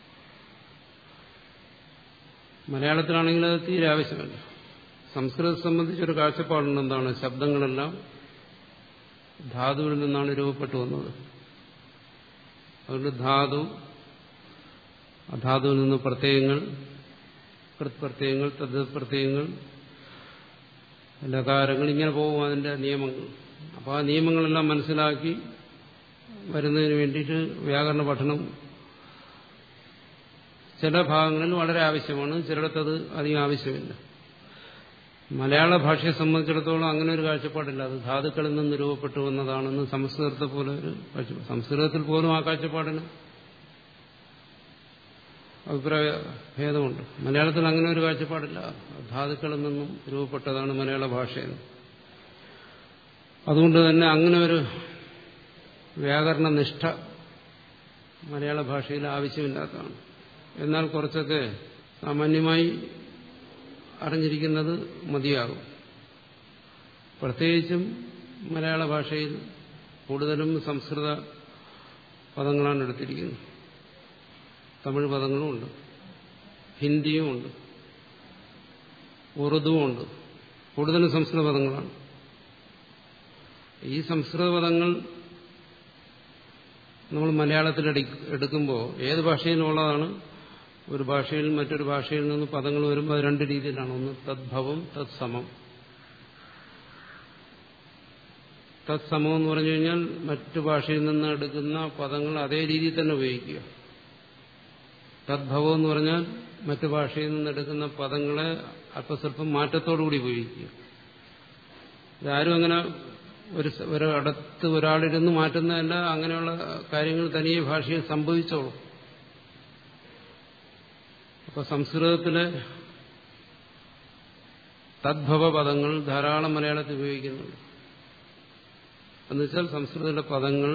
മലയാളത്തിലാണെങ്കിൽ അത് തീരെ ആവശ്യമല്ല സംസ്കൃതത്തെ സംബന്ധിച്ചൊരു കാഴ്ചപ്പാടുണ്ട് എന്താണ് ശബ്ദങ്ങളെല്ലാം ധാതുവിൽ നിന്നാണ് രൂപപ്പെട്ടു വന്നത് അതുകൊണ്ട് ധാതു അധാതുവിൽ നിന്ന് പ്രത്യയങ്ങൾ കൃത്പ്രത്യയങ്ങൾ തദ്ദ പ്രത്യയങ്ങൾ ലകാരങ്ങൾ ഇങ്ങനെ പോകും അതിന്റെ നിയമങ്ങൾ അപ്പോൾ ആ നിയമങ്ങളെല്ലാം മനസ്സിലാക്കി വരുന്നതിന് വേണ്ടിയിട്ട് വ്യാകരണ പഠനം ചില ഭാഗങ്ങളിൽ വളരെ ആവശ്യമാണ് ചിലയിടത്തത് അധികം ആവശ്യമില്ല മലയാള ഭാഷയെ സംബന്ധിച്ചിടത്തോളം അങ്ങനെ ഒരു കാഴ്ചപ്പാടില്ല അത് ധാതുക്കളിൽ നിന്ന് രൂപപ്പെട്ടു വന്നതാണെന്ന് സംസ്കൃതത്തെ പോലെ ഒരു കാഴ്ചപ്പാട് സംസ്കൃതത്തിൽ പോലും ആ കാഴ്ചപ്പാടിന് അഭിപ്രായ ഭേദമുണ്ട് മലയാളത്തിൽ അങ്ങനെ ഒരു കാഴ്ചപ്പാടില്ല ധാതുക്കളിൽ നിന്നും രൂപപ്പെട്ടതാണ് മലയാള ഭാഷയെന്ന് അതുകൊണ്ട് തന്നെ അങ്ങനെ ഒരു വ്യാകരണ നിഷ്ഠ മലയാള ഭാഷയിൽ ആവശ്യമില്ലാത്തതാണ് എന്നാൽ കുറച്ചൊക്കെ സാമാന്യമായി അറിഞ്ഞിരിക്കുന്നത് മതിയാകും പ്രത്യേകിച്ചും മലയാള ഭാഷയിൽ കൂടുതലും സംസ്കൃത പദങ്ങളാണ് എടുത്തിരിക്കുന്നത് തമിഴ് പദങ്ങളും ഉണ്ട് ഹിന്ദിയും ഉണ്ട് ഉറുദുവും ഉണ്ട് കൂടുതലും സംസ്കൃത പദങ്ങളാണ് ഈ സംസ്കൃത പദങ്ങൾ നമ്മൾ മലയാളത്തിൽ എടുക്കുമ്പോൾ ഏത് ഭാഷയിലുള്ളതാണ് ഒരു ഭാഷയിൽ മറ്റൊരു ഭാഷയിൽ നിന്ന് പദങ്ങൾ വരുമ്പോൾ അത് രണ്ട് രീതിയിലാണ് ഒന്ന് തദ്ഭവം തത്സമം തത്സമം എന്ന് പറഞ്ഞു കഴിഞ്ഞാൽ മറ്റു ഭാഷയിൽ നിന്ന് എടുക്കുന്ന പദങ്ങൾ അതേ രീതിയിൽ തന്നെ ഉപയോഗിക്കുക തദ്ഭവം എന്ന് പറഞ്ഞാൽ മറ്റു ഭാഷയിൽ നിന്ന് എടുക്കുന്ന പദങ്ങളെ അല്പസ്വല്പം മാറ്റത്തോടുകൂടി ഉപയോഗിക്കുക ഇതാരും അങ്ങനെ ഒരു ഒരിടത്ത് ഒരാളിരുന്ന് മാറ്റുന്നതല്ല അങ്ങനെയുള്ള കാര്യങ്ങൾ തനിയെ ഭാഷയിൽ സംഭവിച്ചോളും അപ്പൊ സംസ്കൃതത്തിലെ തദ്ഭവ പദങ്ങൾ ധാരാളം മലയാളത്തിൽ ഉപയോഗിക്കുന്നുണ്ട് എന്നുവെച്ചാൽ സംസ്കൃതത്തിലെ പദങ്ങൾ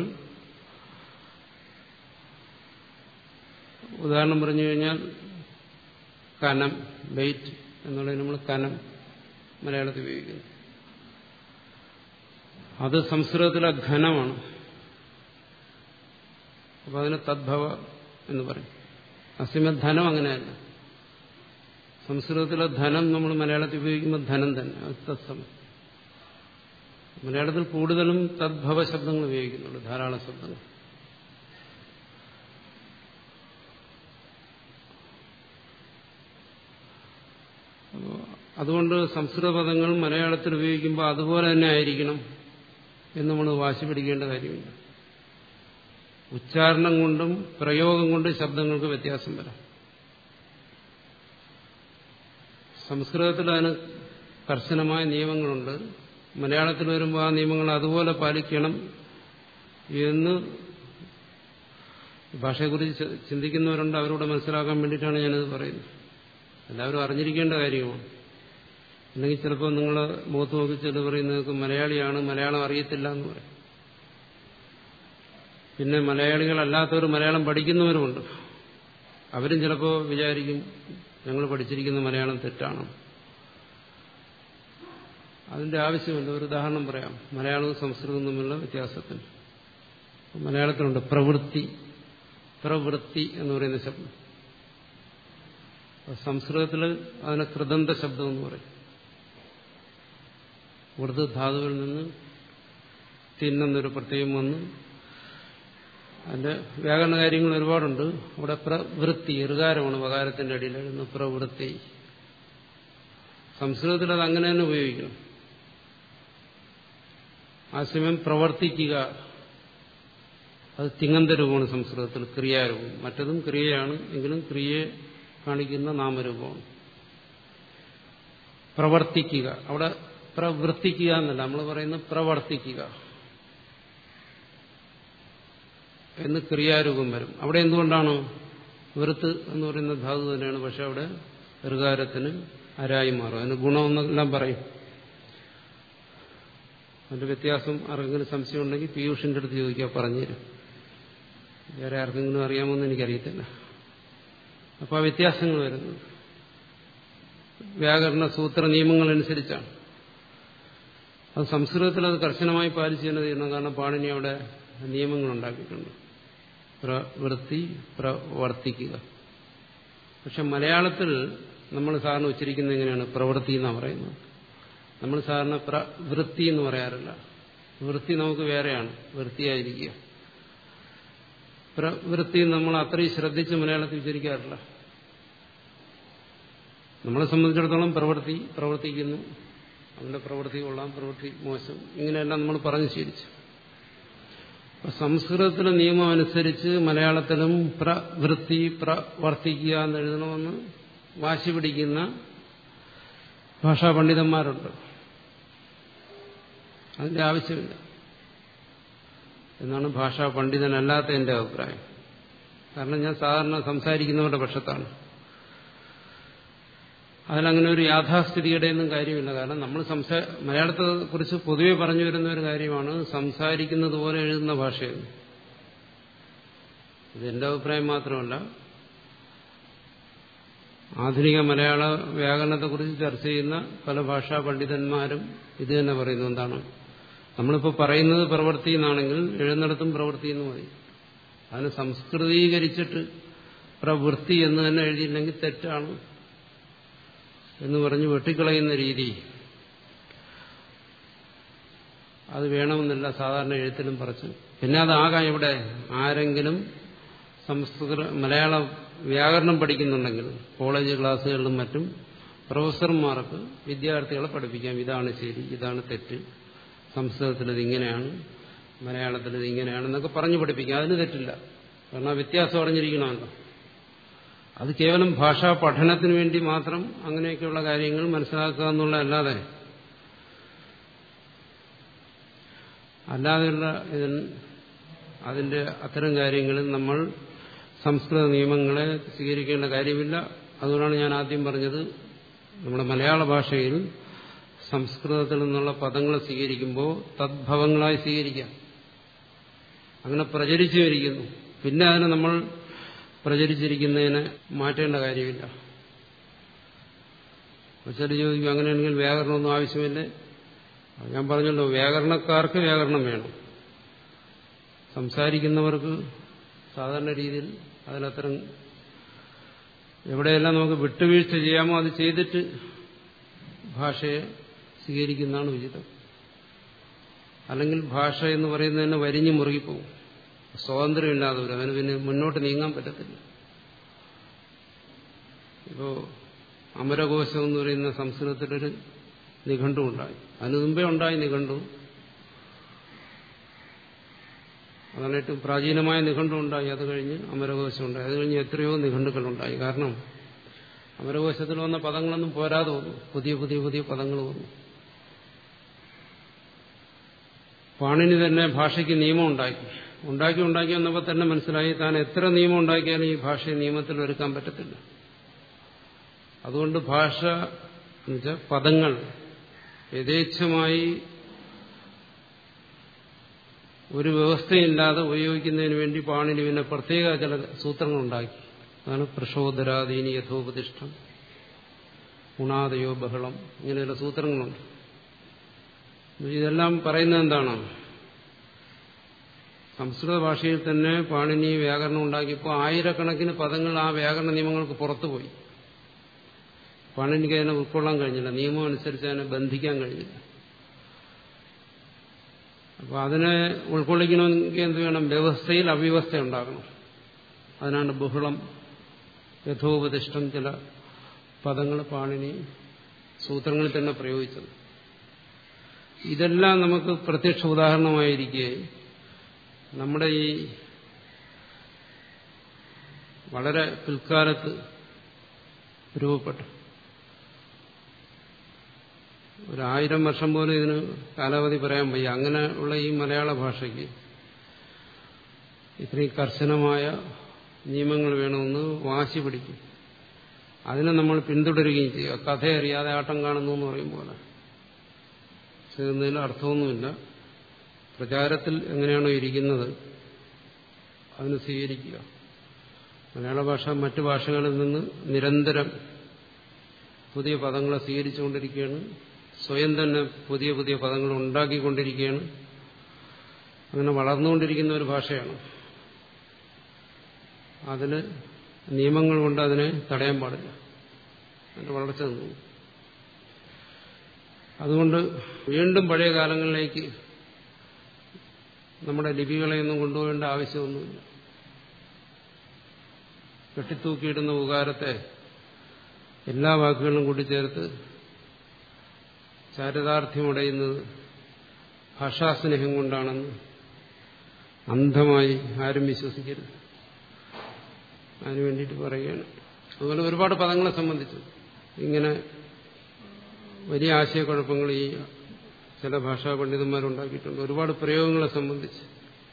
ഉദാഹരണം പറഞ്ഞു കഴിഞ്ഞാൽ കനം വെയിറ്റ് എന്നുള്ളത് നമ്മൾ കനം മലയാളത്തിൽ ഉപയോഗിക്കുന്നു അത് സംസ്കൃതത്തിലെ ഘനമാണ് അപ്പൊ അതിന് തദ്ഭവ എന്ന് പറയും അസിമധനം അങ്ങനെയല്ല സംസ്കൃതത്തിലെ ധനം നമ്മൾ മലയാളത്തിൽ ഉപയോഗിക്കുമ്പോൾ ധനം തന്നെ അത് തത്സമം മലയാളത്തിൽ കൂടുതലും തദ്ഭവ ശബ്ദങ്ങൾ ഉപയോഗിക്കുന്നുണ്ട് ധാരാളം ശബ്ദങ്ങൾ അതുകൊണ്ട് സംസ്കൃത പദങ്ങൾ മലയാളത്തിൽ ഉപയോഗിക്കുമ്പോൾ അതുപോലെ തന്നെ ആയിരിക്കണം എന്ന് നമ്മൾ വാശി പിടിക്കേണ്ട കാര്യമില്ല ഉച്ചാരണം കൊണ്ടും പ്രയോഗം കൊണ്ടും ശബ്ദങ്ങൾക്ക് വ്യത്യാസം വരാം സംസ്കൃതത്തിൽ അതിന് കർശനമായ നിയമങ്ങളുണ്ട് മലയാളത്തിൽ വരുമ്പോൾ ആ നിയമങ്ങൾ അതുപോലെ പാലിക്കണം എന്ന് ഭാഷയെക്കുറിച്ച് ചിന്തിക്കുന്നവരുണ്ട് അവരോട് മനസ്സിലാക്കാൻ വേണ്ടിയിട്ടാണ് ഞാനത് പറയുന്നത് എല്ലാവരും അറിഞ്ഞിരിക്കേണ്ട കാര്യമാണ് അല്ലെങ്കിൽ ചിലപ്പോൾ നിങ്ങൾ മുഖത്ത് നോക്കി ചില പറയുന്നത് മലയാളിയാണ് മലയാളം അറിയത്തില്ല എന്ന് പറയും പിന്നെ മലയാളികളല്ലാത്തവർ മലയാളം പഠിക്കുന്നവരുമുണ്ട് അവരും ചിലപ്പോൾ വിചാരിക്കും ഞങ്ങൾ പഠിച്ചിരിക്കുന്ന മലയാളം തെറ്റാണ് അതിന്റെ ആവശ്യമില്ല ഒരു ഉദാഹരണം പറയാം മലയാളവും സംസ്കൃതവും തമ്മിലുള്ള വ്യത്യാസത്തിന് മലയാളത്തിലുണ്ട് പ്രവൃത്തി പ്രവൃത്തി എന്ന് പറയുന്ന ശബ്ദം സംസ്കൃതത്തിൽ അതിനെ കൃതന്ത ശബ്ദം എന്ന് പറയും ഉറുദു ധാതുവിൽ നിന്ന് തിന്നെന്നൊരു പ്രത്യയം വന്ന് അതിന്റെ വ്യാകരണ കാര്യങ്ങൾ ഒരുപാടുണ്ട് അവിടെ പ്രവൃത്തി ഇറുകാരമാണ് വകാരത്തിന്റെ അടിയിൽ എഴുതുന്ന പ്രവൃത്തി സംസ്കൃതത്തിൽ അത് അങ്ങനെ തന്നെ ഉപയോഗിക്കണം ആ സമയം പ്രവർത്തിക്കുക അത് തിങ്ങന്ത രൂപമാണ് സംസ്കൃതത്തിൽ ക്രിയാരൂപം മറ്റതും ക്രിയയാണ് എങ്കിലും ക്രിയയെ കാണിക്കുന്ന നാമരൂപമാണ് പ്രവർത്തിക്കുക അവിടെ പ്രവർത്തിക്കുക എന്നല്ല നമ്മൾ പറയുന്നത് പ്രവർത്തിക്കുക എന്ന് ക്രിയാരൂപം വരും അവിടെ എന്തുകൊണ്ടാണ് വൃത്ത് എന്ന് പറയുന്ന ധാതു തന്നെയാണ് പക്ഷെ അവിടെ ഋകാരത്തിന് അരായി മാറും അതിന് ഗുണമെന്നെല്ലാം പറയും അതിന്റെ വ്യത്യാസം ആർക്കെങ്കിലും സംശയം ഉണ്ടെങ്കിൽ പീയൂഷിന്റെ അടുത്ത് ചോദിക്കുക പറഞ്ഞുതരും വേറെ ആർക്കെങ്കിലും അറിയാമോന്ന് എനിക്കറിയത്തില്ല അപ്പോൾ ആ വ്യത്യാസങ്ങൾ വരുന്നത് വ്യാകരണ സൂത്ര നിയമങ്ങളനുസരിച്ചാണ് അത് സംസ്കൃതത്തിൽ അത് കർശനമായി പാലിച്ചു തന്നെ ചെയ്യണം കാരണം പാണിനി അവിടെ നിയമങ്ങൾ ഉണ്ടാക്കിയിട്ടുണ്ട് പ്രവൃത്തി പ്രവർത്തിക്കുക പക്ഷെ മലയാളത്തിൽ നമ്മൾ സാറിന് ഉച്ചരിക്കുന്നത് എങ്ങനെയാണ് പ്രവൃത്തി എന്നാണ് പറയുന്നത് നമ്മൾ സാറിന് പ്രവൃത്തി എന്ന് പറയാറില്ല വൃത്തി നമുക്ക് വേറെയാണ് വൃത്തിയായിരിക്കുക പ്രവൃത്തി നമ്മൾ അത്രയും ശ്രദ്ധിച്ച് മലയാളത്തിൽ ഉച്ചരിക്കാറില്ല നമ്മളെ സംബന്ധിച്ചിടത്തോളം പ്രവൃത്തി പ്രവർത്തിക്കുന്നു അവന്റെ പ്രവൃത്തി കൊള്ളാം പ്രവൃത്തി മോശം ഇങ്ങനെയെല്ലാം നമ്മൾ പറഞ്ഞു ശീലിച്ചു സംസ്കൃതത്തിലെ നിയമം അനുസരിച്ച് മലയാളത്തിലും പ്രവൃത്തി പ്രവർത്തിക്കുക എന്ന് എഴുതണമെന്ന് വാശി പിടിക്കുന്ന ഭാഷാ പണ്ഡിതന്മാരുണ്ട് അതിന്റെ ആവശ്യമില്ല എന്നാണ് ഭാഷാ പണ്ഡിതനല്ലാത്ത എന്റെ അഭിപ്രായം കാരണം ഞാൻ സാധാരണ സംസാരിക്കുന്നവരുടെ പക്ഷത്താണ് അതിലങ്ങനെ ഒരു യാഥാസ്ഥിതിയുടെ ഒന്നും കാര്യമില്ല കാരണം നമ്മൾ സംസാ മലയാളത്തെ കുറിച്ച് പൊതുവെ പറഞ്ഞു വരുന്ന ഒരു കാര്യമാണ് സംസാരിക്കുന്നത് പോലെ എഴുതുന്ന ഭാഷയെന്ന് ഇത് എന്റെ അഭിപ്രായം മാത്രമല്ല ആധുനിക മലയാള വ്യാകരണത്തെക്കുറിച്ച് ചർച്ച ചെയ്യുന്ന പല ഭാഷാ പണ്ഡിതന്മാരും ഇത് തന്നെ പറയുന്നു എന്താണ് നമ്മളിപ്പോൾ പറയുന്നത് പ്രവൃത്തി എന്നാണെങ്കിൽ എഴുന്നിടത്തും പ്രവൃത്തി എന്ന് മതി അതിന് സംസ്കൃതീകരിച്ചിട്ട് പ്രവൃത്തി എന്ന് തന്നെ എഴുതിയില്ലെങ്കിൽ തെറ്റാണ് എന്ന് പറഞ്ഞ് വെട്ടിക്കളയുന്ന രീതി അത് വേണമെന്നില്ല സാധാരണ എഴുത്തിലും പറച്ച് പിന്നെ അതാകാം ഇവിടെ ആരെങ്കിലും സംസ്കൃത മലയാള വ്യാകരണം പഠിക്കുന്നുണ്ടെങ്കിൽ കോളേജ് ക്ലാസ്സുകളിലും മറ്റും പ്രൊഫസർമാർക്ക് വിദ്യാർത്ഥികളെ പഠിപ്പിക്കാം ഇതാണ് ശരി ഇതാണ് തെറ്റ് സംസ്കൃതത്തിൽ ഇതിങ്ങനെയാണ് മലയാളത്തിൽ ഇതിങ്ങനെയാണ് എന്നൊക്കെ പറഞ്ഞു പഠിപ്പിക്കാം അതിന് തെറ്റില്ല കാരണം ആ വ്യത്യാസം അറിഞ്ഞിരിക്കണമല്ലോ അത് കേവലം ഭാഷാ പഠനത്തിന് വേണ്ടി മാത്രം അങ്ങനെയൊക്കെയുള്ള കാര്യങ്ങൾ മനസ്സിലാക്കുക എന്നുള്ള അല്ലാതെ അല്ലാതെയുള്ള ഇതിൽ അതിന്റെ അത്തരം കാര്യങ്ങളിൽ നമ്മൾ സംസ്കൃത നിയമങ്ങളെ സ്വീകരിക്കേണ്ട കാര്യമില്ല അതുകൊണ്ടാണ് ഞാൻ ആദ്യം പറഞ്ഞത് നമ്മുടെ മലയാള ഭാഷയിൽ സംസ്കൃതത്തിൽ നിന്നുള്ള പദങ്ങളെ സ്വീകരിക്കുമ്പോൾ തദ്ഭവങ്ങളായി സ്വീകരിക്കാം അങ്ങനെ പ്രചരിച്ചു വരിക്കുന്നു പിന്നെ അതിനെ നമ്മൾ പ്രചരിച്ചിരിക്കുന്നതിനെ മാറ്റേണ്ട കാര്യമില്ല ചില ചോദിക്കും അങ്ങനെയാണെങ്കിൽ വ്യാകരണമൊന്നും ആവശ്യമില്ലേ ഞാൻ പറഞ്ഞല്ലോ വ്യാകരണക്കാർക്ക് വ്യാകരണം വേണം സംസാരിക്കുന്നവർക്ക് സാധാരണ രീതിയിൽ അതിലത്തരം എവിടെയെല്ലാം നമുക്ക് വിട്ടുവീഴ്ച ചെയ്യാമോ അത് ചെയ്തിട്ട് ഭാഷയെ സ്വീകരിക്കുന്നതാണ് ഉചിതം അല്ലെങ്കിൽ ഭാഷ എന്ന് പറയുന്നതിന് വരിഞ്ഞു മുറുകിപ്പോവും സ്വാതന്ത്ര്യമില്ലാതെ വരും അതിന് പിന്നെ മുന്നോട്ട് നീങ്ങാൻ പറ്റത്തില്ല ഇപ്പോ അമരകോശം എന്ന് പറയുന്ന സംസ്കൃതത്തിലൊരു നിഘണ്ടു ഉണ്ടായി അതിനു മുമ്പേ ഉണ്ടായി നിഘണ്ടു അതാണ് ഏറ്റവും പ്രാചീനമായ നിഘണ്ടു ഉണ്ടായി അത് കഴിഞ്ഞ് അമരകോശം ഉണ്ടായി അത് കഴിഞ്ഞ് എത്രയോ നിഘണ്ടുക്കളുണ്ടായി കാരണം അമരകോശത്തിൽ വന്ന പദങ്ങളൊന്നും പോരാതെ വന്നു പുതിയ പുതിയ പുതിയ പദങ്ങൾ വന്നു പാണിനി തന്നെ ഭാഷയ്ക്ക് നിയമം ഉണ്ടാക്കി ഉണ്ടാക്കി ഉണ്ടാക്കി വന്നപ്പോൾ തന്നെ മനസ്സിലായി താൻ എത്ര നിയമം ഉണ്ടാക്കിയാലും ഈ ഭാഷയെ നിയമത്തിൽ ഒരുക്കാൻ പറ്റത്തില്ല അതുകൊണ്ട് ഭാഷ എന്നുവെച്ചാൽ പദങ്ങൾ യഥേച്ഛമായി ഒരു വ്യവസ്ഥയില്ലാതെ ഉപയോഗിക്കുന്നതിന് വേണ്ടി പാണിനി പിന്നെ പ്രത്യേക ചില സൂത്രങ്ങളുണ്ടാക്കി അതാണ് പ്രശോധരാധീനി യഥോപതിഷ്ഠം ഗുണാദയോ ബഹളം ഇങ്ങനെ ചില സൂത്രങ്ങളുണ്ട് ഇതെല്ലാം പറയുന്നത് എന്താണ് സംസ്കൃത ഭാഷയിൽ തന്നെ പാണിനി വ്യാകരണം ഉണ്ടാക്കിയപ്പോൾ ആയിരക്കണക്കിന് പദങ്ങൾ ആ വ്യാകരണ നിയമങ്ങൾക്ക് പുറത്തുപോയി പാണിനിക്ക് അതിനെ ഉൾക്കൊള്ളാൻ കഴിഞ്ഞില്ല നിയമം അനുസരിച്ച് അതിനെ ബന്ധിക്കാൻ കഴിഞ്ഞില്ല അപ്പോൾ അതിനെ ഉൾക്കൊള്ളിക്കണമെങ്കിൽ എന്ത് വേണം വ്യവസ്ഥയിൽ അവ്യവസ്ഥ ഉണ്ടാകണം അതിനാണ് ബഹുളം യഥോപതിഷ്ഠം ചില പദങ്ങൾ പാണിനി സൂത്രങ്ങളിൽ തന്നെ പ്രയോഗിച്ചത് ഇതെല്ലാം നമുക്ക് പ്രത്യക്ഷ ഉദാഹരണമായിരിക്കെ നമ്മുടെ ഈ വളരെ പിൽക്കാലത്ത് രൂപപ്പെട്ടു ഒരായിരം വർഷം പോലും ഇതിന് കാലാവധി പറയാൻ വയ്യ അങ്ങനെയുള്ള ഈ മലയാള ഭാഷയ്ക്ക് ഇത്രയും കർശനമായ നിയമങ്ങൾ വേണമെന്ന് വാശി പിടിക്കും അതിനെ നമ്മൾ പിന്തുടരുകയും ചെയ്യുക കഥ അറിയാതെ ആട്ടം കാണുന്നു എന്ന് പറയും പോലെ ചെയ്യുന്നതിൽ അർത്ഥമൊന്നുമില്ല പ്രചാരത്തിൽ എങ്ങനെയാണോ ഇരിക്കുന്നത് അതിന് സ്വീകരിക്കുക മലയാള ഭാഷ മറ്റു ഭാഷകളിൽ നിന്ന് നിരന്തരം പുതിയ പദങ്ങളെ സ്വീകരിച്ചുകൊണ്ടിരിക്കുകയാണ് സ്വയം തന്നെ പുതിയ പുതിയ പദങ്ങൾ ഉണ്ടാക്കിക്കൊണ്ടിരിക്കുകയാണ് അങ്ങനെ വളർന്നുകൊണ്ടിരിക്കുന്ന ഒരു ഭാഷയാണ് അതിന് നിയമങ്ങൾ കൊണ്ട് അതിനെ തടയാൻ പാടില്ല അതിന്റെ വളർച്ച നിന്നു അതുകൊണ്ട് വീണ്ടും പഴയ കാലങ്ങളിലേക്ക് നമ്മുടെ ലിപികളെയൊന്നും കൊണ്ടുപോകേണ്ട ആവശ്യമൊന്നുമില്ല കെട്ടിത്തൂക്കിയിടുന്ന ഉപകാരത്തെ എല്ലാ വാക്കുകളും കൂട്ടിച്ചേർത്ത് ചാരിതാർത്ഥ്യമടയുന്നത് ഭാഷാസ്നേഹം കൊണ്ടാണെന്ന് അന്ധമായി ആരും വിശ്വസിക്കരുത് അതിനു വേണ്ടിയിട്ട് പറയുകയാണ് അതുപോലെ ഒരുപാട് പദങ്ങളെ സംബന്ധിച്ച് ഇങ്ങനെ വലിയ ആശയക്കുഴപ്പങ്ങൾ ഈ ചില ഭാഷാ പണ്ഡിതന്മാരുണ്ടാക്കിയിട്ടുണ്ട് ഒരുപാട് പ്രയോഗങ്ങളെ സംബന്ധിച്ച്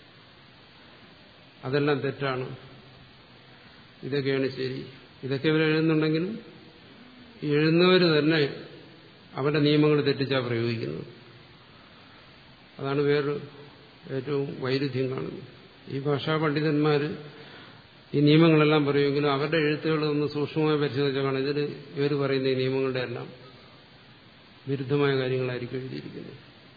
അതെല്ലാം തെറ്റാണ് ഇതൊക്കെയാണ് ശരി ഇതൊക്കെ ഇവർ എഴുതുന്നുണ്ടെങ്കിലും ഈ എഴുതുന്നവർ തന്നെ അവരുടെ നിയമങ്ങൾ തെറ്റിച്ചാണ് പ്രയോഗിക്കുന്നത് അതാണ് വേറൊരു ഏറ്റവും വൈരുദ്ധ്യം കാണുന്നത് ഈ ഭാഷാ പണ്ഡിതന്മാർ ഈ നിയമങ്ങളെല്ലാം പറയുമെങ്കിലും അവരുടെ എഴുത്തുകൾ ഒന്ന് സൂക്ഷ്മമായി പരിശോധിച്ചാൽ കാണാം ഇതിൽ ഇവർ പറയുന്ന ഈ നിയമങ്ങളുടെ എല്ലാം വിരുദ്ധമായ കാര്യങ്ങളായിരിക്കും എഴുതിയിരിക്കുന്നത്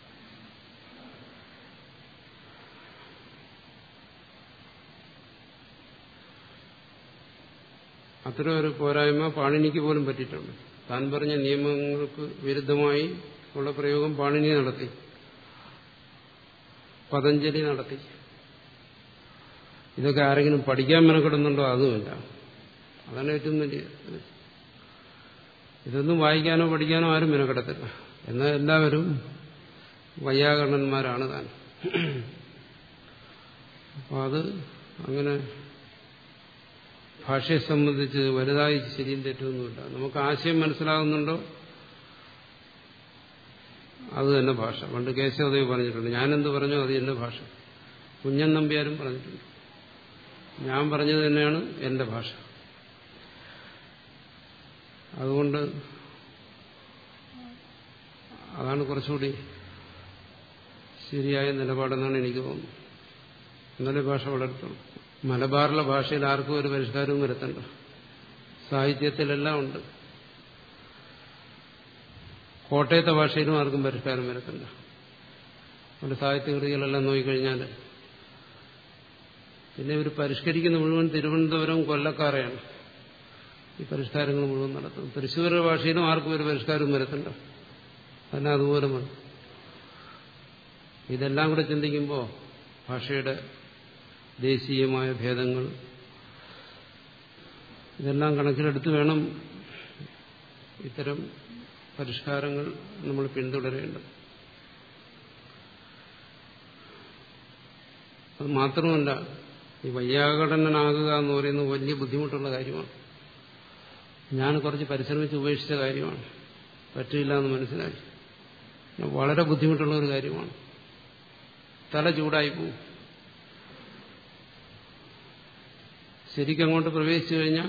അത്തരം ഒരു പോരായ്മ പാണിനിക്ക് പോലും പറ്റിയിട്ടുണ്ട് താൻ പറഞ്ഞ നിയമങ്ങൾക്ക് വിരുദ്ധമായി ഉള്ള പ്രയോഗം പാണിനി നടത്തി പതഞ്ജലി നടത്തി ഇതൊക്കെ ആരെങ്കിലും പഠിക്കാൻ മെനക്കെടുന്നുണ്ടോ അതുമില്ല അതാണ് ഏറ്റവും വലിയ ഇതൊന്നും വായിക്കാനോ പഠിക്കാനോ ആരും മെനക്കെടത്തില്ല എന്നാൽ എല്ലാവരും വൈയാകരണന്മാരാണ് താൻ അപ്പോൾ അത് അങ്ങനെ ഭാഷയെ സംബന്ധിച്ച് വലുതായി ശരിയും തെറ്റൊന്നുമില്ല നമുക്ക് ആശയം മനസ്സിലാകുന്നുണ്ടോ അത് തന്നെ ഭാഷ പണ്ട് കേശവദേവ് പറഞ്ഞിട്ടുണ്ട് ഞാനെന്ത് പറഞ്ഞോ അത് എന്റെ ഭാഷ കുഞ്ഞൻ നമ്പ്യാരും പറഞ്ഞിട്ടുണ്ട് ഞാൻ പറഞ്ഞത് തന്നെയാണ് എന്റെ ഭാഷ അതുകൊണ്ട് അതാണ് കുറച്ചുകൂടി ശരിയായ നിലപാടെന്നാണ് എനിക്ക് തോന്നുന്നത് എന്നാലേ ഭാഷ വളർത്തുള്ളൂ മലബാറിലെ ഭാഷയിൽ ആർക്കും ഒരു പരിഷ്കാരവും വരുത്തണ്ട സാഹിത്യത്തിലെല്ലാം ഉണ്ട് കോട്ടയത്തെ ഭാഷയിലും ആർക്കും പരിഷ്കാരം വരുത്തണ്ട അവരുടെ സാഹിത്യകൃതികളെല്ലാം നോക്കിക്കഴിഞ്ഞാൽ പിന്നെ ഇവർ പരിഷ്കരിക്കുന്ന മുഴുവൻ തിരുവനന്തപുരം കൊല്ലക്കാരെയാണ് ഈ പരിഷ്കാരങ്ങൾ മുഴുവൻ നടത്തുന്നത് തൃശ്ശൂർ ഭാഷയിലും ആർക്കും ഒരു പരിഷ്കാരവും വരുത്തണ്ട തന്നെ അതുപോലെ മതി ഇതെല്ലാം കൂടെ ചിന്തിക്കുമ്പോൾ ഭാഷയുടെ ദേശീയമായ ഭേദങ്ങൾ ഇതെല്ലാം കണക്കിലെടുത്ത് വേണം ഇത്തരം പരിഷ്കാരങ്ങൾ നമ്മൾ പിന്തുടരേണ്ടത് അത് മാത്രമല്ല ഈ വൈയാകടനാകുക എന്ന് പറയുന്നത് വലിയ ബുദ്ധിമുട്ടുള്ള കാര്യമാണ് ഞാൻ കുറച്ച് പരിശ്രമിച്ച് ഉപേക്ഷിച്ച കാര്യമാണ് പറ്റില്ല എന്ന് മനസ്സിലാക്കി വളരെ ബുദ്ധിമുട്ടുള്ള ഒരു കാര്യമാണ് തല ചൂടായി പോവും ശരിക്കും അങ്ങോട്ട് പ്രവേശിച്ചു കഴിഞ്ഞാൽ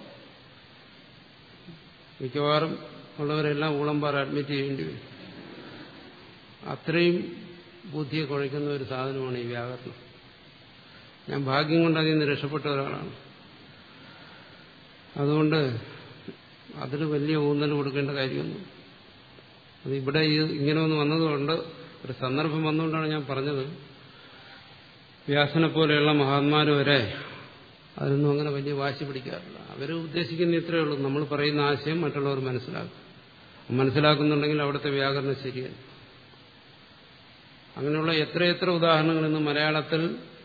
മിക്കവാറും ഉള്ളവരെല്ലാം ഊളംപാറ അഡ്മിറ്റ് ചെയ്യേണ്ടി വരും അത്രയും ബുദ്ധിയെ കുഴയ്ക്കുന്ന ഒരു സാധനമാണ് ഈ വ്യാകരണം ഞാൻ ഭാഗ്യം കൊണ്ട് അതിൽ നിന്ന് രക്ഷപ്പെട്ട ഒരാളാണ് അതുകൊണ്ട് അതിന് വലിയ ഊന്നൽ കൊടുക്കേണ്ട കാര്യമൊന്നും അത് ഇവിടെ ഇങ്ങനെ ഒന്ന് വന്നതുകൊണ്ട് ഒരു സന്ദർഭം വന്നുകൊണ്ടാണ് ഞാൻ പറഞ്ഞത് വ്യാസനെ പോലെയുള്ള മഹാത്മാര് വരെ അതിനൊന്നും അങ്ങനെ വലിയ വാശി പിടിക്കാറില്ല അവർ ഉദ്ദേശിക്കുന്ന ഇത്രയേ ഉള്ളൂ നമ്മൾ പറയുന്ന ആശയം മറ്റുള്ളവർ മനസ്സിലാക്കും മനസ്സിലാക്കുന്നുണ്ടെങ്കിൽ അവിടുത്തെ വ്യാകരണം ശരിയല്ല അങ്ങനെയുള്ള എത്രയെത്ര ഉദാഹരണങ്ങൾ ഇന്ന് മലയാളത്തിൽ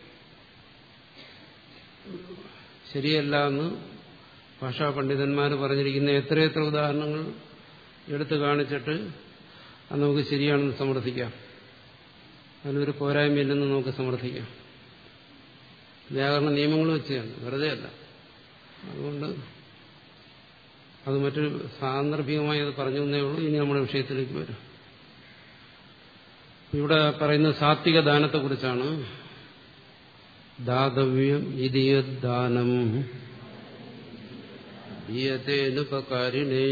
ശരിയല്ല എന്ന് ഭാഷാ പണ്ഡിതന്മാർ പറഞ്ഞിരിക്കുന്ന എത്രയെത്ര ഉദാഹരണങ്ങൾ എടുത്തു കാണിച്ചിട്ട് അത് നമുക്ക് ശരിയാണെന്ന് സമർത്ഥിക്കാം അതിനൊരു പോരായ്മയില്ലെന്ന് നമുക്ക് സമർത്ഥിക്കാം വ്യാകരണ നിയമങ്ങൾ വെച്ചാണ് വെറുതെ അല്ല അതുകൊണ്ട് അത് മറ്റൊരു സാന്ദർഭികമായി അത് പറഞ്ഞു എന്നേ ഉള്ളൂ ഇനി നമ്മുടെ വിഷയത്തിലേക്ക് വരും ഇവിടെ പറയുന്ന സാത്വിക ദാനത്തെക്കുറിച്ചാണ് ദാതവ്യം ഇതിയദാനം ദീയതേനുപകാരിണേ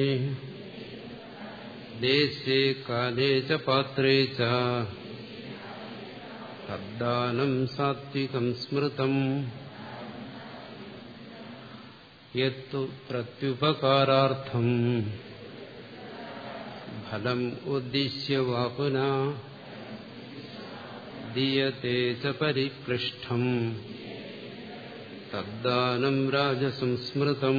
ദേശേ കാലേ ച പാത്രേ ച തദ്ദാനം സാത്വികം സ്മൃതം യത്തു പ്രത്യുപകാരാർത്ഥം ഫലം ഉദ്ദിശ്യ വാപുന ദീയത്തെ ച പരിക്ലിഷ്ടം തദ്ദാനം രാജസംസ്മൃതം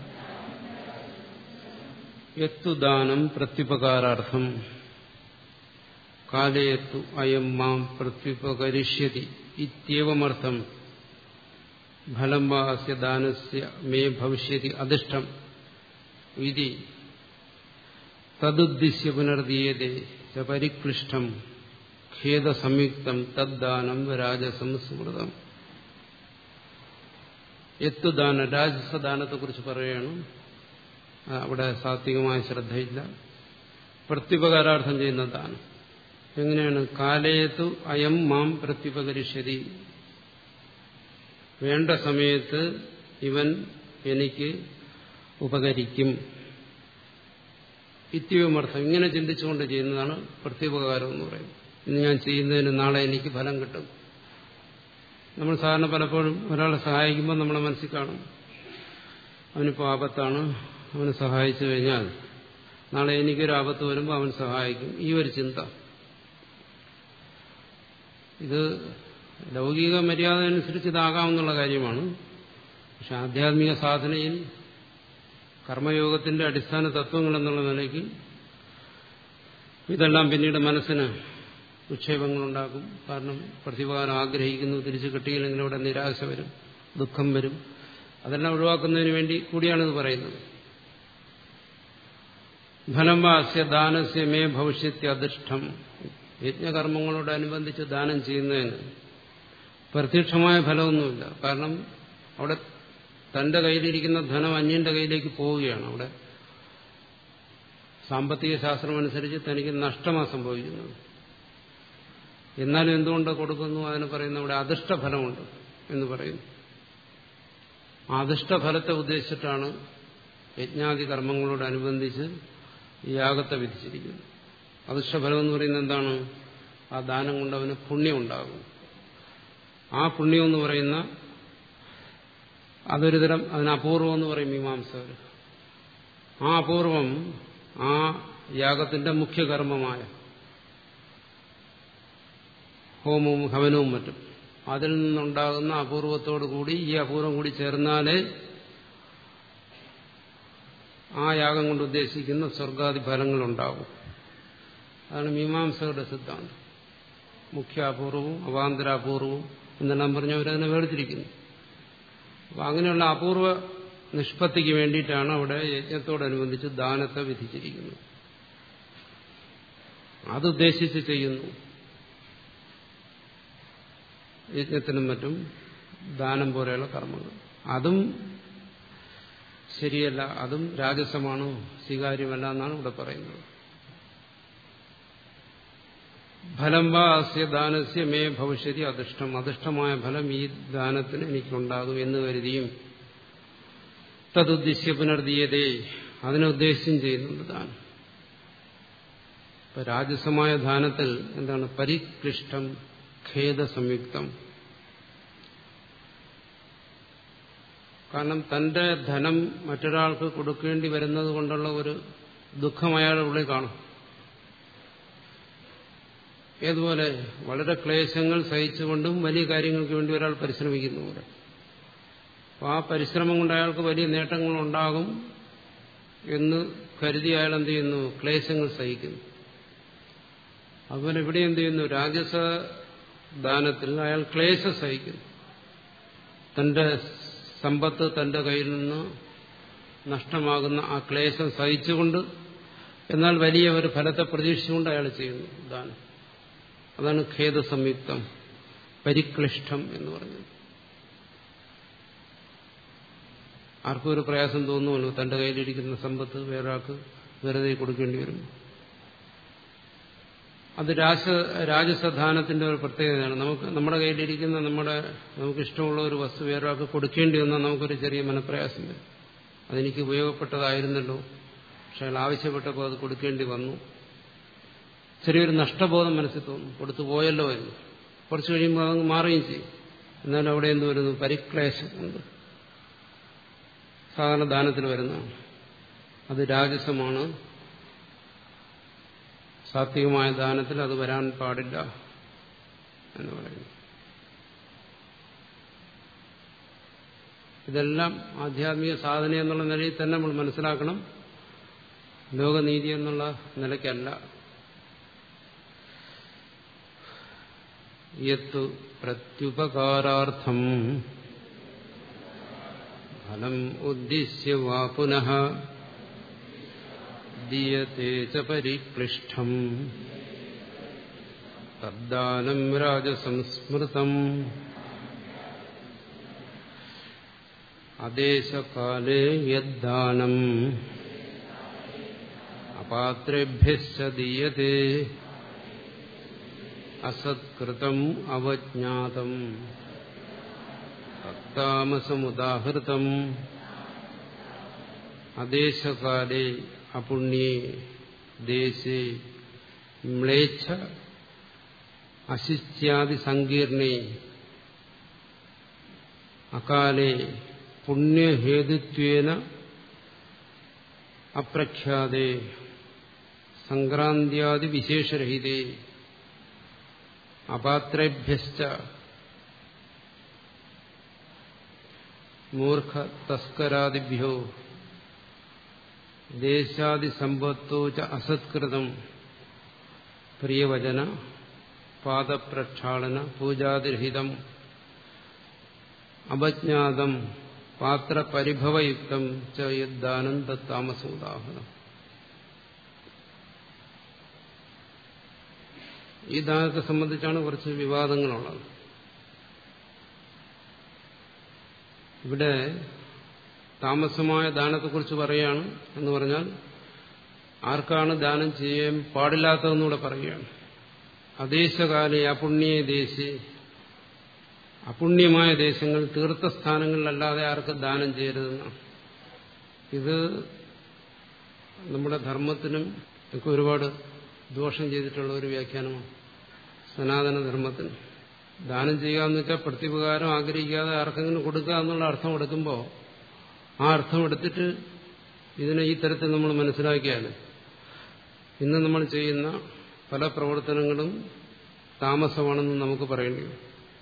യത്തു ദാനം പ്രത്യുപകാരാർത്ഥം കാലയത്തു അയം മാം പ്രത്യുപകരിഷ്യതി ഇത്യവമർത്ഥം ഫലം വാ അസ്യ ദാനസ്യ മേ ഭവിഷ്യതി അധിഷ്ഠം ഇതി തദുദ്ദിശ്യ പുനർദീയതേ ച പരിക്ലിഷ്ടം ഖേദസംയുക്തം തദ്ദാനം രാജസംസ്മൃതം എത്തുദാന രാജസദാനത്തെക്കുറിച്ച് പറയുകയാണ് അവിടെ സാത്വികമായ ശ്രദ്ധയില്ല പ്രത്യുപകാരാർത്ഥം ചെയ്യുന്ന ദാനം എങ്ങനെയാണ് കാലയത്തു അയം മാം പ്രത്യുപകരിഷ്യതി വേണ്ട സമയത്ത് ഇവൻ എനിക്ക് ഉപകരിക്കും ഇത്യവുമർത്ഥം ഇങ്ങനെ ചിന്തിച്ചുകൊണ്ട് ചെയ്യുന്നതാണ് പ്രത്യുപകാരം എന്ന് പറയുന്നത് ഇന്ന് ഞാൻ ചെയ്യുന്നതിന് നാളെ എനിക്ക് ഫലം കിട്ടും നമ്മൾ സാധാരണ പലപ്പോഴും ഒരാളെ സഹായിക്കുമ്പോൾ നമ്മളെ മനസ്സിൽ കാണും അവനിപ്പോൾ ആപത്താണ് അവനെ സഹായിച്ചു കഴിഞ്ഞാൽ നാളെ എനിക്കൊരു ആപത്ത് വരുമ്പോൾ അവൻ സഹായിക്കും ഈ ഒരു ചിന്ത ഇത് ലൗകിക മര്യാദ അനുസരിച്ച് ഇതാകാമെന്നുള്ള കാര്യമാണ് പക്ഷെ ആധ്യാത്മിക സാധനയിൽ കർമ്മയോഗത്തിന്റെ അടിസ്ഥാന തത്വങ്ങൾ എന്നുള്ള നിലയ്ക്ക് ഇതെല്ലാം പിന്നീട് മനസ്സിന് വിക്ഷേപങ്ങളുണ്ടാക്കും കാരണം പ്രതിഭാരം ആഗ്രഹിക്കുന്നു തിരിച്ചു കിട്ടിയില്ലെങ്കിൽ അവിടെ നിരാശ വരും ദുഃഖം വരും അതെല്ലാം ഒഴിവാക്കുന്നതിന് വേണ്ടി കൂടിയാണിത് പറയുന്നത് ഫലം വാസ്യ ദാനസ്യ മേ ഭവിഷ്യത്യ അധിഷ്ഠം യജ്ഞകർമ്മങ്ങളോടനുബന്ധിച്ച് ദാനം ചെയ്യുന്നതിന് പ്രത്യക്ഷമായ ഫലമൊന്നുമില്ല കാരണം അവിടെ തന്റെ കയ്യിലിരിക്കുന്ന ധനം അന്യന്റെ കയ്യിലേക്ക് പോവുകയാണ് അവിടെ സാമ്പത്തിക ശാസ്ത്രമനുസരിച്ച് തനിക്ക് നഷ്ടമാണ് സംഭവിക്കുന്നത് എന്നാലും എന്തുകൊണ്ട് കൊടുക്കുന്നു അതിന് പറയുന്ന അവിടെ അധിഷ്ഠഫലമുണ്ട് എന്ന് പറയുന്നു ആ അധിഷ്ഠഫലത്തെ ഉദ്ദേശിച്ചിട്ടാണ് യജ്ഞാദി കർമ്മങ്ങളോടനുബന്ധിച്ച് ഈ യാഗത്തെ വിധിച്ചിരിക്കുന്നത് അധിഷ്ഠഫലം എന്ന് പറയുന്നത് എന്താണ് ആ ദാനം കൊണ്ട് അവന് പുണ്യം ഉണ്ടാകും ആ പുണ്യം എന്ന് പറയുന്ന അതൊരു തരം അതിന് അപൂർവം എന്ന് പറയും മീമാംസകർ ആ അപൂർവം ആ യാഗത്തിന്റെ മുഖ്യ കർമ്മമായ ഹോമവും ഹവനവും മറ്റും അതിൽ നിന്നുണ്ടാകുന്ന അപൂർവത്തോടു കൂടി ഈ അപൂർവം കൂടി ചേർന്നാലേ ആ യാഗം കൊണ്ട് ഉദ്ദേശിക്കുന്ന സ്വർഗാദി ഫലങ്ങളുണ്ടാവും അതാണ് മീമാംസകളുടെ സിദ്ധാന്തം മുഖ്യ അപൂർവവും അവാന്തരാപൂർവവും എന്നെല്ലാം പറഞ്ഞവരതിനെ വേർതിരിക്കുന്നു അപ്പം അങ്ങനെയുള്ള അപൂർവ നിഷ്പത്തിക്ക് വേണ്ടിയിട്ടാണ് അവിടെ യജ്ഞത്തോടനുബന്ധിച്ച് ദാനത്തെ വിധിച്ചിരിക്കുന്നത് അതുദ്ദേശിച്ച് ചെയ്യുന്നു യജ്ഞത്തിനും മറ്റും ദാനം പോലെയുള്ള കർമ്മങ്ങൾ അതും ശരിയല്ല അതും രാജസമാണ് സ്വീകാര്യമല്ല എന്നാണ് ഇവിടെ പറയുന്നത് ഫലം വാ അസ്യ ദാനസ്യ മേ ഭവിഷ്യതി അധിഷ്ഠം അധിഷ്ഠമായ ഫലം ഈ ദാനത്തിന് എനിക്കുണ്ടാകും എന്ന് കരുതിയും തതുദ്ദേശിയ പുനർദീയതേ അതിനെ ഉദ്ദേശിച്ചും ചെയ്യുന്നുണ്ട് ദാനം ഇപ്പൊ രാജസമായ ദാനത്തിൽ എന്താണ് പരിക്ലിഷ്ടം ഖേദസംയുക്തം കാരണം തന്റെ ധനം മറ്റൊരാൾക്ക് കൊടുക്കേണ്ടി വരുന്നത് കൊണ്ടുള്ള ഒരു ദുഃഖം അയാളുടെ ഉള്ളിൽ കാണും ഏതുപോലെ വളരെ ക്ലേശങ്ങൾ സഹിച്ചുകൊണ്ടും വലിയ കാര്യങ്ങൾക്ക് വേണ്ടി ഒരാൾ പരിശ്രമിക്കുന്നു പോലെ അപ്പോൾ ആ പരിശ്രമം കൊണ്ട് അയാൾക്ക് വലിയ നേട്ടങ്ങളുണ്ടാകും എന്ന് കരുതി അയാൾ എന്ത് ചെയ്യുന്നു ക്ലേശങ്ങൾ സഹിക്കുന്നു അതുപോലെ ഇവിടെ എന്ത് ചെയ്യുന്നു രാജസ ദാനത്തിൽ അയാൾ ക്ലേശം സഹിക്കുന്നു തന്റെ സമ്പത്ത് തന്റെ കയ്യിൽ നിന്ന് നഷ്ടമാകുന്ന ആ ക്ലേശം സഹിച്ചുകൊണ്ട് എന്നാൽ വലിയ ഒരു ഫലത്തെ പ്രതീക്ഷിച്ചുകൊണ്ട് അയാൾ ചെയ്യുന്നു ദാനം അതാണ് ഖേദസംയുക്തം പരിക്ലിഷ്ടം എന്ന് പറഞ്ഞത് ആർക്കും ഒരു പ്രയാസം തോന്നുമല്ലോ തന്റെ കയ്യിലിരിക്കുന്ന സമ്പത്ത് വേറൊരാൾക്ക് വെറുതെ കൊടുക്കേണ്ടി വരും അത് രാജ രാജസധാനത്തിന്റെ ഒരു പ്രത്യേകതയാണ് നമുക്ക് നമ്മുടെ കയ്യിലിരിക്കുന്ന നമ്മുടെ നമുക്ക് ഇഷ്ടമുള്ള ഒരു വസ്തു വേറൊരാൾക്ക് കൊടുക്കേണ്ടി വന്നാൽ നമുക്കൊരു ചെറിയ മനപ്രയാസം വരും അതെനിക്ക് ഉപയോഗപ്പെട്ടതായിരുന്നല്ലോ പക്ഷെ അയാൾ ആവശ്യപ്പെട്ടപ്പോൾ അത് കൊടുക്കേണ്ടി വന്നു ചെറിയൊരു നഷ്ടബോധം മനസ്സിൽ തോന്നും കൊടുത്തു പോയല്ലോ എന്ന് കുറച്ച് കഴിയുമ്പോൾ അതങ്ങ് മാറുകയും ചെയ്യും എന്നാലും അവിടെ എന്ത് വരുന്നു പരിക്ലേശം ഉണ്ട് സാധാരണ ദാനത്തിൽ വരുന്നതാണ് അത് രാജസമാണ് സാത്വികമായ ദാനത്തിൽ അത് വരാൻ പാടില്ല എന്ന് പറയുന്നു ഇതെല്ലാം ആധ്യാത്മിക സാധന എന്നുള്ള നിലയിൽ തന്നെ നമ്മൾ മനസ്സിലാക്കണം ലോകനീതി എന്നുള്ള നിലയ്ക്കല്ല യത്തു പ്രത്യുപകാരാർത്ഥം ഫലം ഉദ്ദിശ്യ വാ പുനഃ ദീയത്തെ ച പരിക്ലിഷ്ടം തദ്ദാനം രാജസംസ്മൃതം അദേശകാലേ യദ്ദാനം അപാത്രേഭ്യശ്ച ദീയത്തെ അസത്കൃതം അവജ്ഞാതം തത്താമസമുദാഹൃതം അദേശകാലേ അപുണ്യേ ദേശേ മ്ലേച്ഛ അശിഷ്യാദി സങ്കീർണേ അകാലേ പുണ്യഹേതുത്വേന അപ്രഖ്യാതേ സംക്രാന്ത്യാദി വിശേഷരഹിതേ അപാത്രേഭ്യശ്ച മൂർഖ തസ്കരാദിഭ്യോ ദേശാദിസമ്പത്തോ ച അസത്കൃതം പ്രിയവചന പാദപ്രക്ഷാളന പൂജാതിരഹിതം അപജ്ഞാതം പാത്രപരിഭവയുക്തം ച യദ്ദാനം തത്താമസോദാഹരണം ഈ ദാനത്തെ സംബന്ധിച്ചാണ് കുറച്ച് വിവാദങ്ങളുള്ളത് ഇവിടെ താമസമായ ദാനത്തെക്കുറിച്ച് പറയുകയാണ് എന്ന് പറഞ്ഞാൽ ആർക്കാണ് ദാനം ചെയ്യാൻ പാടില്ലാത്തതെന്നൂടെ പറയുകയാണ് അദേശകാലെ അപുണ്യ ദേശേ അപുണ്യമായ ദേശങ്ങൾ തീർത്ഥസ്ഥാനങ്ങളിലല്ലാതെ ആർക്ക് ദാനം ചെയ്യരുതെന്നാണ് ഇത് നമ്മുടെ ധർമ്മത്തിനും ഒക്കെ ഒരുപാട് ദോഷം ചെയ്തിട്ടുള്ള ഒരു വ്യാഖ്യാനമാണ് സനാതനധർമ്മത്തിന് ദാനം ചെയ്യുക എന്ന് വെച്ചാൽ പ്രത്യുപകാരം ആഗ്രഹിക്കാതെ ആർക്കെങ്കിലും കൊടുക്കുക എന്നുള്ള അർത്ഥം എടുക്കുമ്പോൾ ആ അർത്ഥം എടുത്തിട്ട് ഇതിനെ ഈ തരത്തിൽ നമ്മൾ മനസ്സിലാക്കിയാൽ ഇന്ന് നമ്മൾ ചെയ്യുന്ന പല പ്രവർത്തനങ്ങളും താമസമാണെന്ന് നമുക്ക് പറയേണ്ടി വരും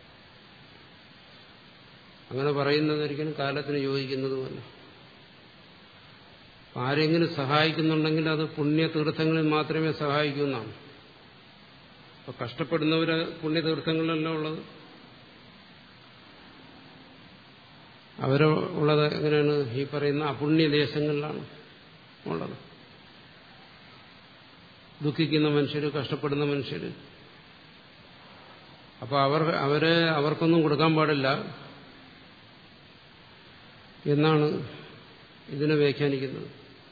അങ്ങനെ പറയുന്നത് ഒരിക്കലും കാലത്തിന് യോജിക്കുന്നതുമല്ല ആരെങ്കിലും സഹായിക്കുന്നുണ്ടെങ്കിൽ അത് പുണ്യതീർത്ഥങ്ങളിൽ മാത്രമേ സഹായിക്കൂ എന്നാണ് അപ്പൊ കഷ്ടപ്പെടുന്നവര് പുണ്യതീർത്ഥങ്ങളിലല്ല ഉള്ളത് അവര് ഉള്ളത് എങ്ങനെയാണ് ഈ പറയുന്ന അപുണ്യദേശങ്ങളിലാണ് ഉള്ളത് ദുഃഖിക്കുന്ന മനുഷ്യര് കഷ്ടപ്പെടുന്ന മനുഷ്യര് അപ്പൊ അവർ അവരെ അവർക്കൊന്നും കൊടുക്കാൻ പാടില്ല എന്നാണ് ഇതിനെ വ്യാഖ്യാനിക്കുന്നത്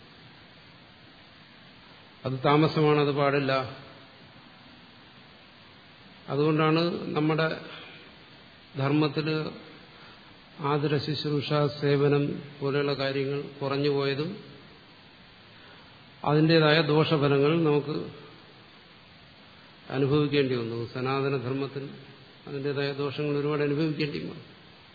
അത് താമസമാണ് അത് പാടില്ല അതുകൊണ്ടാണ് നമ്മുടെ ധർമ്മത്തിൽ ആദര ശുശ്രൂഷ സേവനം പോലെയുള്ള കാര്യങ്ങൾ കുറഞ്ഞു പോയതും അതിൻ്റെതായ ദോഷഫലങ്ങൾ നമുക്ക് അനുഭവിക്കേണ്ടി വന്നു സനാതനധർമ്മത്തിൽ അതിൻ്റെതായ ദോഷങ്ങൾ ഒരുപാട് അനുഭവിക്കേണ്ടി വന്നു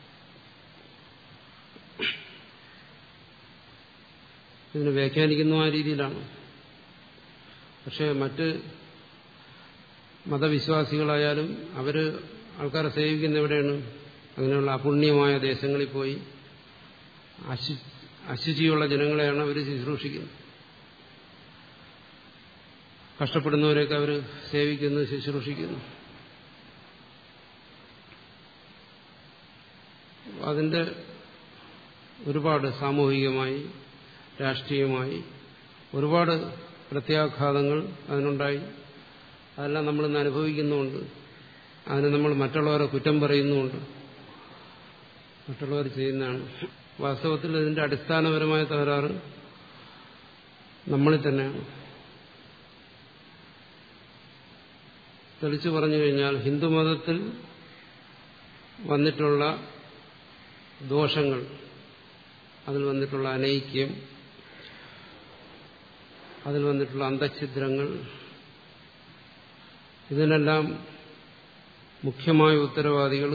ഇതിനെ വ്യാഖ്യാനിക്കുന്ന ആ രീതിയിലാണ് പക്ഷെ മറ്റ് മതവിശ്വാസികളായാലും അവര് ആൾക്കാരെ സേവിക്കുന്ന എവിടെയാണ് അങ്ങനെയുള്ള അപുണ്യമായ ദേശങ്ങളിൽ പോയി അശു അശുചിയുള്ള ജനങ്ങളെയാണ് അവർ ശുശ്രൂഷിക്കുന്നത് കഷ്ടപ്പെടുന്നവരെയൊക്കെ അവർ സേവിക്കുന്നു ശുശ്രൂഷിക്കുന്നു അതിന്റെ ഒരുപാട് സാമൂഹികമായി രാഷ്ട്രീയമായി ഒരുപാട് പ്രത്യാഘാതങ്ങൾ അതിനുണ്ടായി അതെല്ലാം നമ്മളിന്ന് അനുഭവിക്കുന്നുമുണ്ട് അതിന് നമ്മൾ മറ്റുള്ളവരെ കുറ്റം പറയുന്നുമുണ്ട് മറ്റുള്ളവർ ചെയ്യുന്നതാണ് വാസ്തവത്തിൽ ഇതിന്റെ അടിസ്ഥാനപരമായ തകരാറ് നമ്മളിൽ തന്നെയാണ് തെളിച്ചു പറഞ്ഞു കഴിഞ്ഞാൽ ഹിന്ദുമതത്തിൽ വന്നിട്ടുള്ള ദോഷങ്ങൾ അതിൽ വന്നിട്ടുള്ള അനൈക്യം അതിൽ വന്നിട്ടുള്ള അന്തഛിദ്രങ്ങൾ ഇതിനെല്ലാം മുഖ്യമായ ഉത്തരവാദികൾ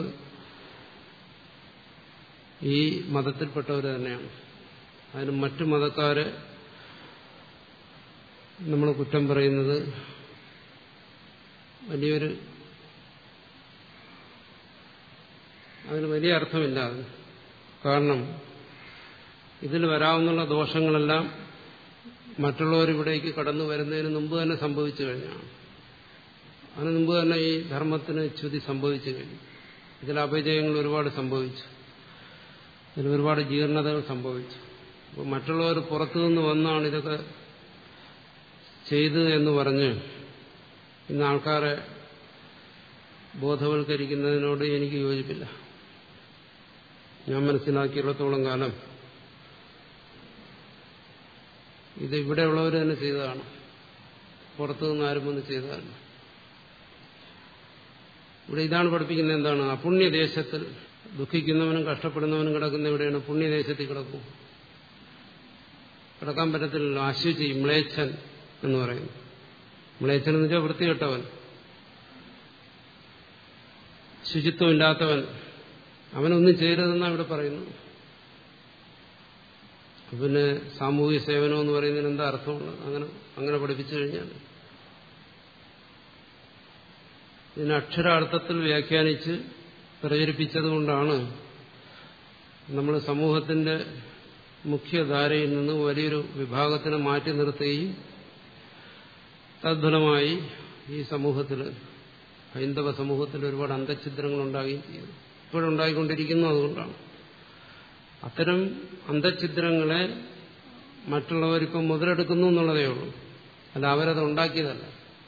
ഈ മതത്തിൽപ്പെട്ടവർ തന്നെയാണ് അതിന് മറ്റു മതക്കാരെ നമ്മൾ കുറ്റം പറയുന്നത് വലിയൊരു അതിന് വലിയ അർത്ഥമില്ല അതിന് കാരണം ഇതിൽ വരാവുന്ന ദോഷങ്ങളെല്ലാം മറ്റുള്ളവർ ഇവിടേക്ക് കടന്നു വരുന്നതിന് മുമ്പ് തന്നെ സംഭവിച്ചു കഴിഞ്ഞാണ് അതിന് മുമ്പ് തന്നെ ഈ ധർമ്മത്തിന് ച്യുതി സംഭവിച്ചു കഴിഞ്ഞു ഇതിൽ അപജയങ്ങൾ ഒരുപാട് സംഭവിച്ചു ഇതിൽ ഒരുപാട് ജീർണതകൾ സംഭവിച്ചു അപ്പോൾ മറ്റുള്ളവർ പുറത്തുനിന്ന് വന്നാണ് ഇതൊക്കെ ചെയ്ത് എന്ന് പറഞ്ഞ് ഇന്ന് ആൾക്കാരെ ബോധവൽക്കരിക്കുന്നതിനോട് എനിക്ക് യോജിപ്പില്ല ഞാൻ മനസ്സിലാക്കിയിടത്തോളം കാലം ഇത് ഇവിടെയുള്ളവർ തന്നെ ചെയ്തതാണ് പുറത്തുനിന്ന് ആരും വന്ന് ചെയ്തതല്ല ഇവിടെ ഇതാണ് പഠിപ്പിക്കുന്നത് എന്താണ് അപുണ്യദേശത്തിൽ ദുഃഖിക്കുന്നവനും കഷ്ടപ്പെടുന്നവനും കിടക്കുന്ന എവിടെയാണ് പുണ്യദേശത്തിൽ കിടക്കും കിടക്കാൻ പറ്റത്തില്ലല്ലോ ആശുചി മ്ലേച്ഛൻ എന്ന് പറയുന്നു മ്ലേച്ഛൻ എന്ന് വെച്ചാൽ വൃത്തികെട്ടവൻ ശുചിത്വമില്ലാത്തവൻ അവനൊന്നും ചെയ്യരുതെന്നാണ് ഇവിടെ പറയുന്നു പിന്നെ സാമൂഹിക സേവനം എന്ന് പറയുന്നതിന് എന്താ അർത്ഥമുള്ളത് അങ്ങനെ അങ്ങനെ പഠിപ്പിച്ചു കഴിഞ്ഞാൽ ഇതിന് അക്ഷരാർത്ഥത്തിൽ വ്യാഖ്യാനിച്ച് പ്രചരിപ്പിച്ചതുകൊണ്ടാണ് നമ്മൾ സമൂഹത്തിന്റെ മുഖ്യധാരയിൽ നിന്ന് വലിയൊരു വിഭാഗത്തിനെ മാറ്റി നിർത്തുകയും തദ്ഫലമായി ഈ സമൂഹത്തിൽ ഹൈന്ദവ സമൂഹത്തിൽ ഒരുപാട് അന്തഛിദ്രങ്ങൾ ഉണ്ടാകുകയും ചെയ്തു ഇപ്പോഴുണ്ടായിക്കൊണ്ടിരിക്കുന്നു അതുകൊണ്ടാണ് അത്തരം അന്തഛിദ്രങ്ങളെ മറ്റുള്ളവരിപ്പം മുതലെടുക്കുന്നു എന്നുള്ളതേ ഉള്ളൂ അല്ല അവരത് ഉണ്ടാക്കിയതല്ല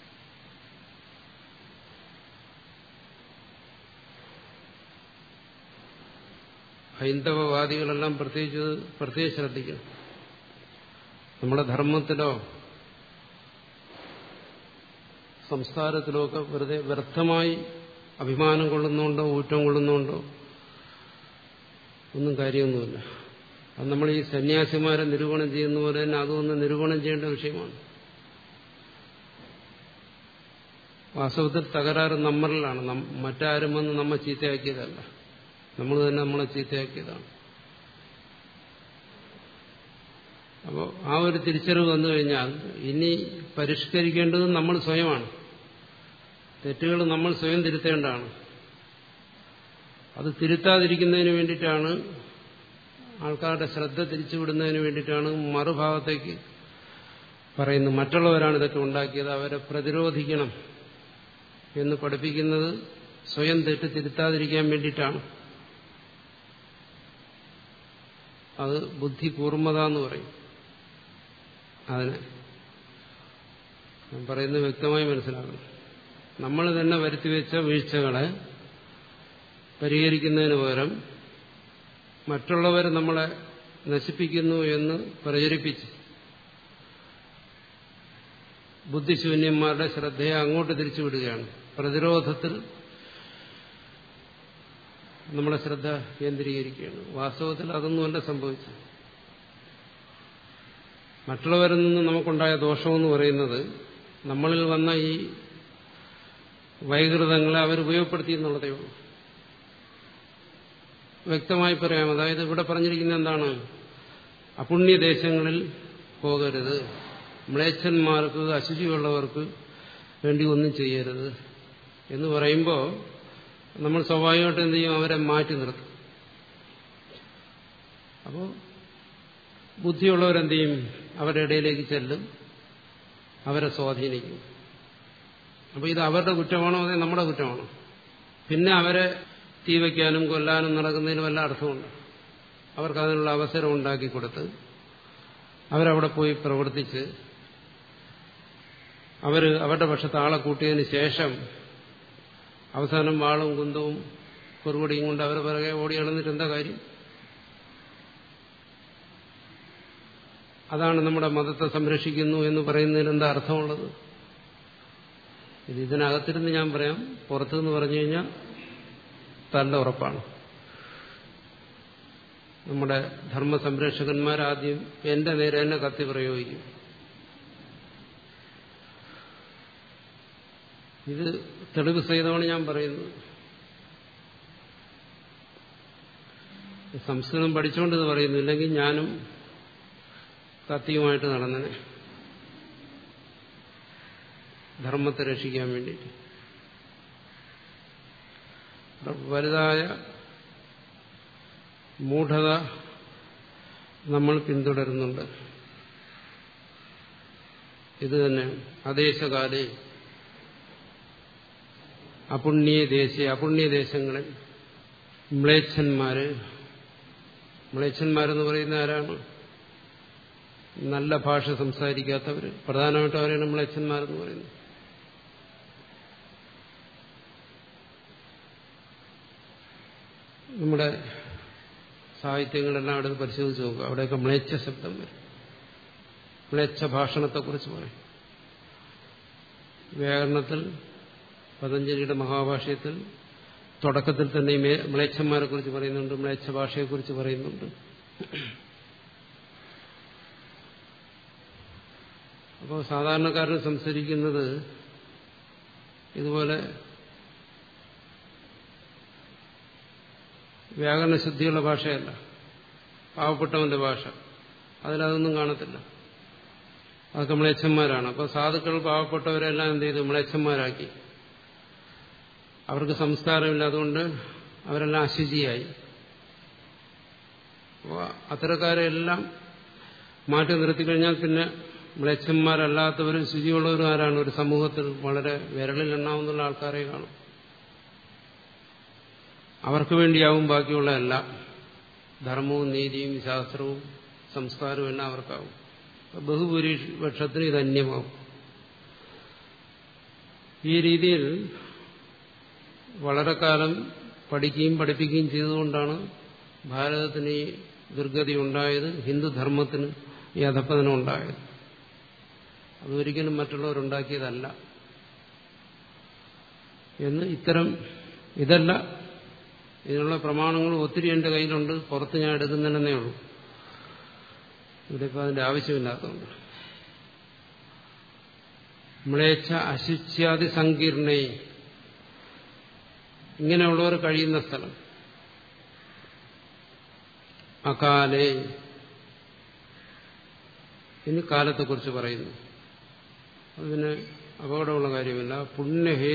ഹൈന്ദവവാദികളെല്ലാം പ്രത്യേകിച്ച് പ്രത്യേകിച്ച് ശ്രദ്ധിക്കണം നമ്മുടെ ധർമ്മത്തിലോ സംസ്കാരത്തിലോ ഒക്കെ വെറുതെ വ്യർത്ഥമായി അഭിമാനം കൊള്ളുന്നുണ്ടോ ഊറ്റം കൊള്ളുന്നുണ്ടോ ഒന്നും കാര്യമൊന്നുമില്ല അത് നമ്മൾ ഈ സന്യാസിമാരെ നിരൂപണം ചെയ്യുന്ന പോലെ തന്നെ അതൊന്ന് നിരൂപണം ചെയ്യേണ്ട വിഷയമാണ് വാസ്തവത്തിൽ തകരാറ് നമ്മളിലാണ് മറ്റാരും വന്ന് നമ്മെ ചീത്തയാക്കിയതല്ല നമ്മൾ തന്നെ നമ്മളെ ചീത്തയാക്കിയതാണ് അപ്പോൾ ആ ഒരു തിരിച്ചറിവ് വന്നു കഴിഞ്ഞാൽ ഇനി പരിഷ്കരിക്കേണ്ടത് നമ്മൾ സ്വയമാണ് തെറ്റുകൾ നമ്മൾ സ്വയം തിരുത്തേണ്ടതാണ് അത് തിരുത്താതിരിക്കുന്നതിന് വേണ്ടിയിട്ടാണ് ആൾക്കാരുടെ ശ്രദ്ധ തിരിച്ചുവിടുന്നതിന് വേണ്ടിയിട്ടാണ് മറുഭാഗത്തേക്ക് പറയുന്നത് മറ്റുള്ളവരാണ് ഇതൊക്കെ ഉണ്ടാക്കിയത് അവരെ പ്രതിരോധിക്കണം എന്ന് പഠിപ്പിക്കുന്നത് സ്വയം തെറ്റ് തിരുത്താതിരിക്കാൻ വേണ്ടിയിട്ടാണ് അത് ബുദ്ധി കൂർമ്മത എന്ന് പറയും അതിനെ ഞാൻ പറയുന്നത് വ്യക്തമായി മനസ്സിലാക്കണം നമ്മൾ തന്നെ വരുത്തിവെച്ച വീഴ്ചകളെ പരിഹരിക്കുന്നതിന് പകരം മറ്റുള്ളവർ നമ്മളെ നശിപ്പിക്കുന്നു എന്ന് പ്രചരിപ്പിച്ച് ബുദ്ധിശൂന്യന്മാരുടെ ശ്രദ്ധയെ അങ്ങോട്ട് തിരിച്ചുവിടുകയാണ് പ്രതിരോധത്തിൽ നമ്മളെ ശ്രദ്ധ കേന്ദ്രീകരിക്കുകയാണ് വാസ്തവത്തിൽ അതൊന്നുമല്ല സംഭവിച്ചത് മറ്റുള്ളവരിൽ നിന്ന് നമുക്കുണ്ടായ ദോഷമെന്ന് പറയുന്നത് നമ്മളിൽ വന്ന ഈ വൈകൃതങ്ങളെ അവർ ഉപയോഗപ്പെടുത്തി എന്നുള്ളതേ ഉള്ളൂ വ്യക്തമായി പറയാം അതായത് ഇവിടെ പറഞ്ഞിരിക്കുന്ന എന്താണ് അപുണ്യദേശങ്ങളിൽ പോകരുത് മ്ലേച്ഛന്മാർക്ക് അശുചിയുള്ളവർക്ക് വേണ്ടി ഒന്നും ചെയ്യരുത് എന്ന് പറയുമ്പോൾ നമ്മൾ സ്വാഭാവികമായിട്ട് എന്ത് ചെയ്യും അവരെ മാറ്റി നിർത്തും അപ്പോൾ ബുദ്ധിയുള്ളവരെന്ത് ചെയ്യും അവരുടെ ഇടയിലേക്ക് ചെല്ലും അവരെ സ്വാധീനിക്കും അപ്പോൾ ഇത് അവരുടെ കുറ്റമാണോ അതേ നമ്മുടെ കുറ്റമാണോ പിന്നെ അവരെ തീ വയ്ക്കാനും കൊല്ലാനും നടക്കുന്നതിന് വല്ല അർത്ഥമുണ്ട് അവർക്ക് അതിനുള്ള അവസരം ഉണ്ടാക്കി കൊടുത്ത് അവരവിടെ പോയി പ്രവർത്തിച്ച് അവർ അവരുടെ പക്ഷത്ത് ആളെ കൂട്ടിയതിന് ശേഷം അവസാനം വാളും കുന്തവും കുറുപടിയും കൊണ്ട് അവർ പിറകെ ഓടി നടന്നിട്ട് എന്താ കാര്യം അതാണ് നമ്മുടെ മതത്തെ സംരക്ഷിക്കുന്നു എന്ന് പറയുന്നതിന് എന്താ അർത്ഥമുള്ളത് ഇത് ഇതിനകത്തിരുന്ന് ഞാൻ പറയാം പുറത്തുനിന്ന് പറഞ്ഞു കഴിഞ്ഞാൽ തന്റെ ഉറപ്പാണ് നമ്മുടെ ധർമ്മ സംരക്ഷകന്മാരാദ്യം എന്റെ നേരെ തന്നെ കത്തി പ്രയോഗിക്കും ഇത് തെളിവ് സഹിതമാണ് ഞാൻ പറയുന്നത് സംസ്കൃതം പഠിച്ചുകൊണ്ട് ഇത് പറയുന്നു ഇല്ലെങ്കിൽ ഞാനും കത്തിയുമായിട്ട് നടന്നനെ ധർമ്മത്തെ രക്ഷിക്കാൻ വേണ്ടിയിട്ട് വലുതായ മൂഢത നമ്മൾ പിന്തുടരുന്നുണ്ട് ഇത് തന്നെ അദേശകാലേ അപുണ്യ ദേശീയ അപുണ്യദേശങ്ങളിൽ മ്ലേച്ഛന്മാര് മ്ലേച്ഛന്മാരെന്ന് പറയുന്ന ആരാണ് നല്ല ഭാഷ സംസാരിക്കാത്തവർ പ്രധാനമായിട്ടും അവരാണ് മ്ലേച്ഛന്മാരെന്ന് പറയുന്നത് നമ്മുടെ സാഹിത്യങ്ങളെല്ലാം എടുത്ത് പരിശോധിച്ച് നോക്കുക അവിടെയൊക്കെ മ്ലേച്ഛ ശബ്ദം വരും മ്ലേച്ഛ ഭാഷണത്തെക്കുറിച്ച് പറയും വ്യാകരണത്തിൽ പതഞ്ജലിയുടെ മഹാഭാഷ്യത്തിൽ തുടക്കത്തിൽ തന്നെ ഈ മ്ലേച്ഛന്മാരെ കുറിച്ച് പറയുന്നുണ്ട് മ്ലേച്ഛ ഭാഷയെക്കുറിച്ച് പറയുന്നുണ്ട് അപ്പോൾ സാധാരണക്കാരൻ സംസാരിക്കുന്നത് ഇതുപോലെ വ്യാകരണശുദ്ധിയുള്ള ഭാഷയല്ല പാവപ്പെട്ടവന്റെ ഭാഷ അതിലതൊന്നും കാണത്തില്ല അതൊക്കെ മ്ലേച്ഛന്മാരാണ് അപ്പോൾ സാധുക്കൾ പാവപ്പെട്ടവരെല്ലാം എന്ത് ചെയ്തു മ്ലേച്ഛന്മാരാക്കി അവർക്ക് സംസ്കാരമില്ല അതുകൊണ്ട് അവരെല്ലാം അശുചിയായി അപ്പോൾ അത്തരക്കാരെല്ലാം മാറ്റി നിർത്തിക്കഴിഞ്ഞാൽ പിന്നെ മ്ലേച്ഛന്മാരല്ലാത്തവരും ശുചിയുള്ളവരും ആരാണ് ഒരു സമൂഹത്തിൽ വളരെ വിരളിൽ എണ്ണാവുന്നുള്ള ആൾക്കാരെ കാണും അവർക്ക് വേണ്ടിയാവും ബാക്കിയുള്ള എല്ലാം ധർമ്മവും നീതിയും ശാസ്ത്രവും സംസ്കാരവും എല്ലാം അവർക്കാവും ബഹുഭൂരിപക്ഷത്തിന് ഇത് അന്യമാവും ഈ രീതിയിൽ വളരെ കാലം പഠിക്കുകയും പഠിപ്പിക്കുകയും ചെയ്തുകൊണ്ടാണ് ഭാരതത്തിന് ഈ ദുർഗതി ഉണ്ടായത് ഹിന്ദുധർമ്മത്തിന് ഈ അധപ്പതനം ഉണ്ടായത് അതൊരിക്കലും മറ്റുള്ളവരുണ്ടാക്കിയതല്ല എന്ന് ഇത്തരം ഇതല്ല ഇതിനുള്ള പ്രമാണങ്ങൾ ഒത്തിരി എൻ്റെ കയ്യിലുണ്ട് പുറത്ത് ഞാൻ എടുക്കുന്നില്ലെന്നേ ഉള്ളൂ ഇവിടെ ഇപ്പോൾ അതിൻ്റെ ആവശ്യമില്ലാത്തതുകൊണ്ട് മ്ലേച്ഛ അശുച്യാദി സങ്കീർണേ ഇങ്ങനെയുള്ളവർ കഴിയുന്ന സ്ഥലം അകാലേ ഇനി കാലത്തെക്കുറിച്ച് പറയുന്നു അതിന് അപകടമുള്ള കാര്യമില്ല പുണ്യഹേ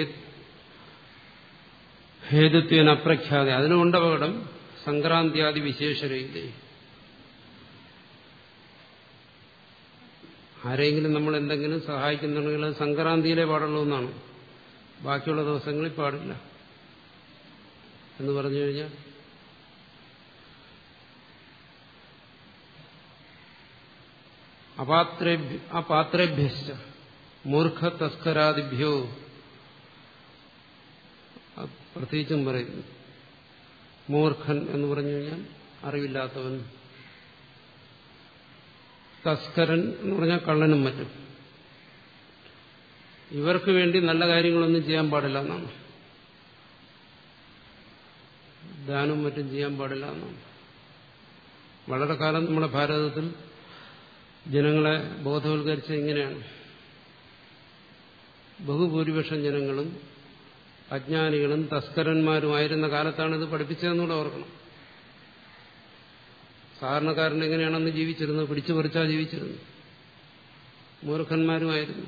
ഹേതുത്വന അപ്രഖ്യാത അതിനുണ്ട് അപകടം സംക്രാന്തിയാദി വിശേഷരയില്ലേ ആരെങ്കിലും നമ്മൾ എന്തെങ്കിലും സഹായിക്കുന്നുണ്ടെങ്കിൽ അത് സംക്രാന്തിയിലേ പാടുള്ളൂ എന്നാണ് ബാക്കിയുള്ള ദിവസങ്ങളിൽ പാടില്ല എന്ന് പറഞ്ഞു കഴിഞ്ഞാൽ അപാത്രേഭ്യ അപാത്രേഭ്യശ്ച മൂർഖ തസ്കരാദിഭ്യോ പ്രത്യേകിച്ചും പറയുന്നു മൂർഖൻ എന്ന് പറഞ്ഞു കഴിഞ്ഞാൽ അറിവില്ലാത്തവൻ തസ്കരൻ എന്ന് പറഞ്ഞാൽ കള്ളനും മറ്റും ഇവർക്ക് വേണ്ടി നല്ല കാര്യങ്ങളൊന്നും ചെയ്യാൻ പാടില്ല എന്നാണ് ദാനവും മറ്റും ചെയ്യാൻ പാടില്ല എന്നാണ് വളരെ കാലം നമ്മുടെ ഭാരതത്തിൽ ജനങ്ങളെ ബോധവൽക്കരിച്ചത് ഇങ്ങനെയാണ് ബഹുഭൂരിപക്ഷം ജനങ്ങളും അജ്ഞാനികളും തസ്കരന്മാരുമായിരുന്ന കാലത്താണ് ഇത് പഠിപ്പിച്ചതെന്നുകൂടെ ഓർക്കണം സാധാരണക്കാരൻ എങ്ങനെയാണെന്ന് ജീവിച്ചിരുന്നത് പിടിച്ചു പറിച്ചാ ജീവിച്ചിരുന്നു മൂർഖന്മാരുമായിരുന്നു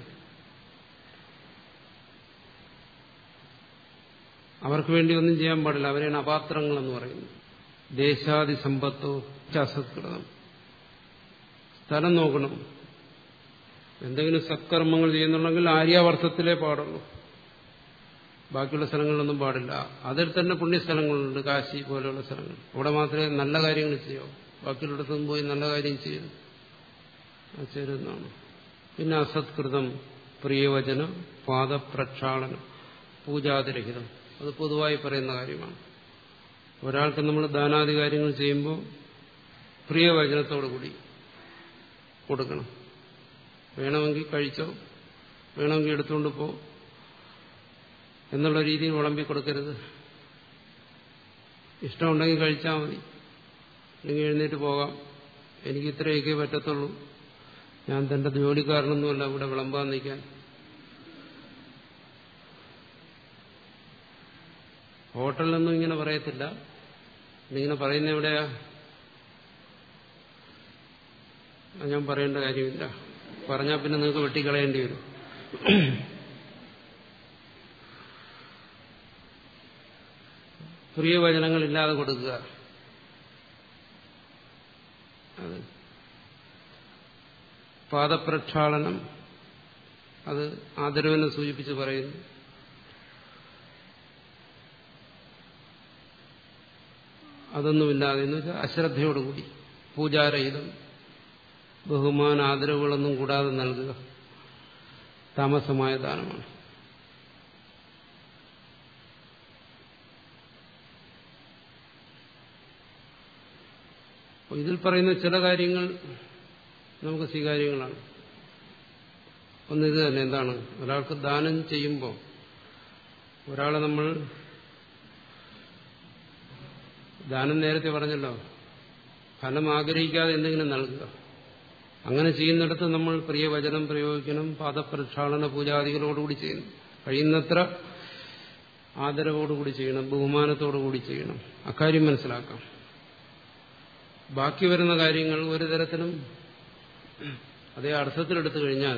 അവർക്ക് വേണ്ടി ഒന്നും ചെയ്യാൻ പാടില്ല അവരെയാണ് അപാത്രങ്ങൾ എന്ന് പറയുന്നത് ദേശാദി സമ്പത്തോ അസത്കൃതം സ്ഥലം നോക്കണം എന്തെങ്കിലും സത്കർമ്മങ്ങൾ ചെയ്യുന്നുണ്ടെങ്കിൽ ആര്യാവർത്തത്തിലേ പാടുള്ളൂ ബാക്കിയുള്ള സ്ഥലങ്ങളിലൊന്നും പാടില്ല അതിൽ തന്നെ പുണ്യസ്ഥലങ്ങളുണ്ട് കാശി പോലെയുള്ള സ്ഥലങ്ങൾ അവിടെ മാത്രമേ നല്ല കാര്യങ്ങൾ ചെയ്യാവൂ ബാക്കിയുള്ളിടത്തും പോയി നല്ല കാര്യം ചെയ്യും ചേരുന്നതാണ് പിന്നെ അസത്കൃതം പ്രിയവചന പാദപ്രക്ഷാളനം പൂജാതിരഹിതം അത് പൊതുവായി പറയുന്ന കാര്യമാണ് ഒരാൾക്ക് നമ്മൾ ദാനാദി കാര്യങ്ങൾ ചെയ്യുമ്പോൾ പ്രിയവചനത്തോടു കൂടി കൊടുക്കണം വേണമെങ്കിൽ കഴിച്ചോ വേണമെങ്കിൽ എടുത്തുകൊണ്ട് പോ എന്നുള്ള രീതിയിൽ വിളമ്പി കൊടുക്കരുത് ഇഷ്ടമുണ്ടെങ്കിൽ കഴിച്ചാൽ മതി അല്ലെങ്കിൽ എഴുന്നേറ്റ് പോകാം എനിക്ക് ഇത്രയൊക്കെ പറ്റത്തുള്ളൂ ഞാൻ തന്റെ ജോലിക്കാരനൊന്നുമല്ല ഇവിടെ വിളമ്പാൻ നിൽക്കാൻ ഹോട്ടലിലൊന്നും ഇങ്ങനെ പറയത്തില്ല ഇങ്ങനെ പറയുന്ന എവിടെയാ ഞാൻ പറയേണ്ട കാര്യമില്ല പറഞ്ഞാൽ പിന്നെ നിങ്ങൾക്ക് വെട്ടിക്കളയേണ്ടി വരും പ്രിയവചനങ്ങളില്ലാതെ കൊടുക്കുക അത് പാദപ്രക്ഷാളനം അത് ആദരവിനെ സൂചിപ്പിച്ച് പറയുന്നു അതൊന്നുമില്ലാതെ എന്ന് വെച്ചാൽ അശ്രദ്ധയോടുകൂടി പൂജാരഹിതം ബഹുമാന ആദരവുകളൊന്നും കൂടാതെ നൽകുക താമസമായ ദാനമാണ് ഇതിൽ പറയുന്ന ചില കാര്യങ്ങൾ നമുക്ക് സ്വീകാര്യങ്ങളാണ് ഒന്ന് ഇത് തന്നെ എന്താണ് ഒരാൾക്ക് ദാനം ചെയ്യുമ്പോൾ ഒരാളെ നമ്മൾ ദാനം നേരത്തെ പറഞ്ഞല്ലോ ഫലം ആഗ്രഹിക്കാതെ എന്തെങ്കിലും നൽകുക അങ്ങനെ ചെയ്യുന്നിടത്ത് നമ്മൾ പ്രിയവചനം പ്രയോഗിക്കണം പാദപ്രക്ഷാളന പൂജാദികളോടുകൂടി ചെയ്യുന്നു കഴിയുന്നത്ര ആദരവോടുകൂടി ചെയ്യണം ബഹുമാനത്തോടുകൂടി ചെയ്യണം അക്കാര്യം മനസ്സിലാക്കാം ബാക്കി വരുന്ന കാര്യങ്ങൾ ഒരു തരത്തിലും അതേ അർത്ഥത്തിലെടുത്തു കഴിഞ്ഞാൽ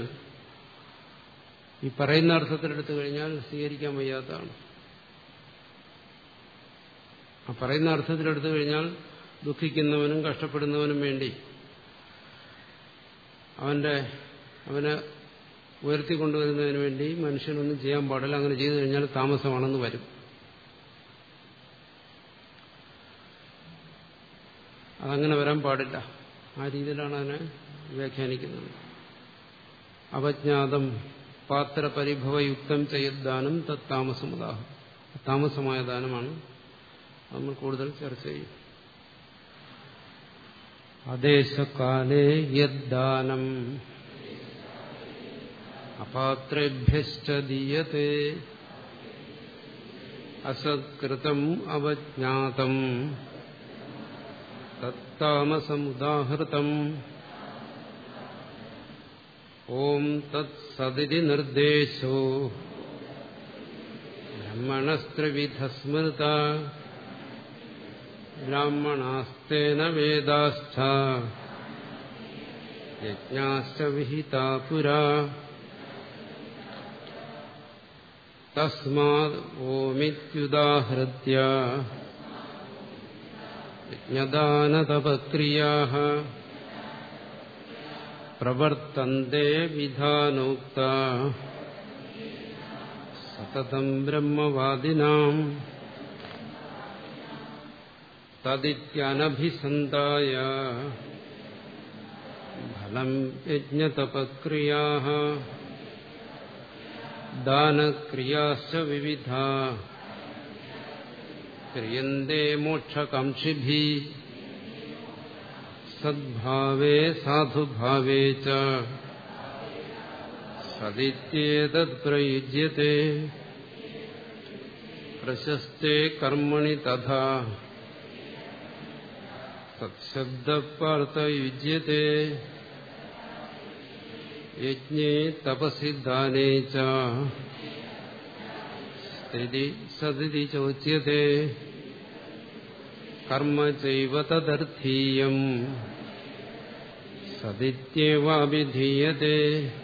ഈ പറയുന്ന അർത്ഥത്തിലെടുത്തു കഴിഞ്ഞാൽ സ്വീകരിക്കാൻ വയ്യാത്തതാണ് ആ പറയുന്ന അർത്ഥത്തിലെടുത്തു കഴിഞ്ഞാൽ ദുഃഖിക്കുന്നവനും കഷ്ടപ്പെടുന്നവനും വേണ്ടി അവന്റെ അവനെ ഉയർത്തിക്കൊണ്ടുവരുന്നതിന് വേണ്ടി മനുഷ്യനൊന്നും ചെയ്യാൻ പാടില്ല അങ്ങനെ ചെയ്തു കഴിഞ്ഞാൽ താമസമാണെന്ന് വരും അതങ്ങനെ വരാൻ പാടില്ല ആ രീതിയിലാണ് അതിനെ വ്യാഖ്യാനിക്കുന്നത് അവജ്ഞാതം പാത്രപരിഭവയുക്തം ചെയ്യദാനം തത്താമസമുദാഹം താമസമായ ദാനമാണ് നമ്മൾ കൂടുതൽ ചർച്ച ചെയ്യും അദേശകാലേ യദ്ദാനം അപാത്രേഭ്യശ്ച ദീയത്തെ അസത്കൃതം അവജ്ഞാതം തത്താമസമുദാഹൃതം ഓം തത്സദിതി നിർദ്ദേശോ ബ്രഹ്മണസ്ത്രിവിധസ്മൃത ബ്രാഹ്മണാസ്തേന വേദാസ്ഥ യജ്ഞാശ്ച വിഹിതാ പുരാ തസ്മാത് ഓമിത്യുദാഹൃത്യ യജ്ഞദാനതപക്രിയാ പ്രവർത്തന്തെ വിധാനോക്ത സതതം ബ്രഹ്മവാദിനാം തദിത്യനഭിസന്ധായ ഫലം യജ്ഞതപക്രിയാ ദാനക്രിയാശ്ച വിവിധ ക്രിയന്തെ മോക്ഷകാംക്ഷിഭി സദ്ഭാവേ സാധുഭാവേ ച സദിത്യേതത് പ്രയുജ്യത്തെ പ്രശസ്തേ കർമ്മണി തഥാ സത്ശബ്ദപാർത്ഥയുജ്യത്തെ യജ്ഞേ തപസി ദാനേ ച സ്ഥിതി സദിതി ചോച്യത്തെ കർമ്മ ചൈവ തദർത്ഥീയം സദിത്യേവാഭിധീയത്തെ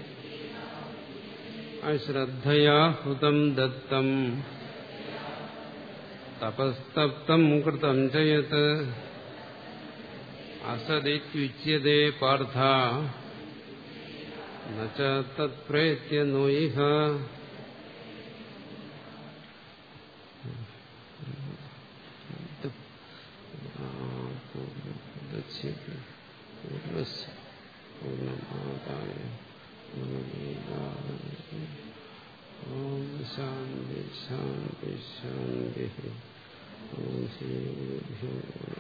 അശ്രദ്ധയാ ഹുതം ദത്തം തപസ്തപ്തം കൃതം ചയത് അസദിത്യുച്യത്തെ പാർത്ഥ തത്പ്രേത്യ നോയിഹ പൂർണ്ണമാതായ ഓം ശാന്തി ശാന്തി ശാന്തി ഓം ശ്രീ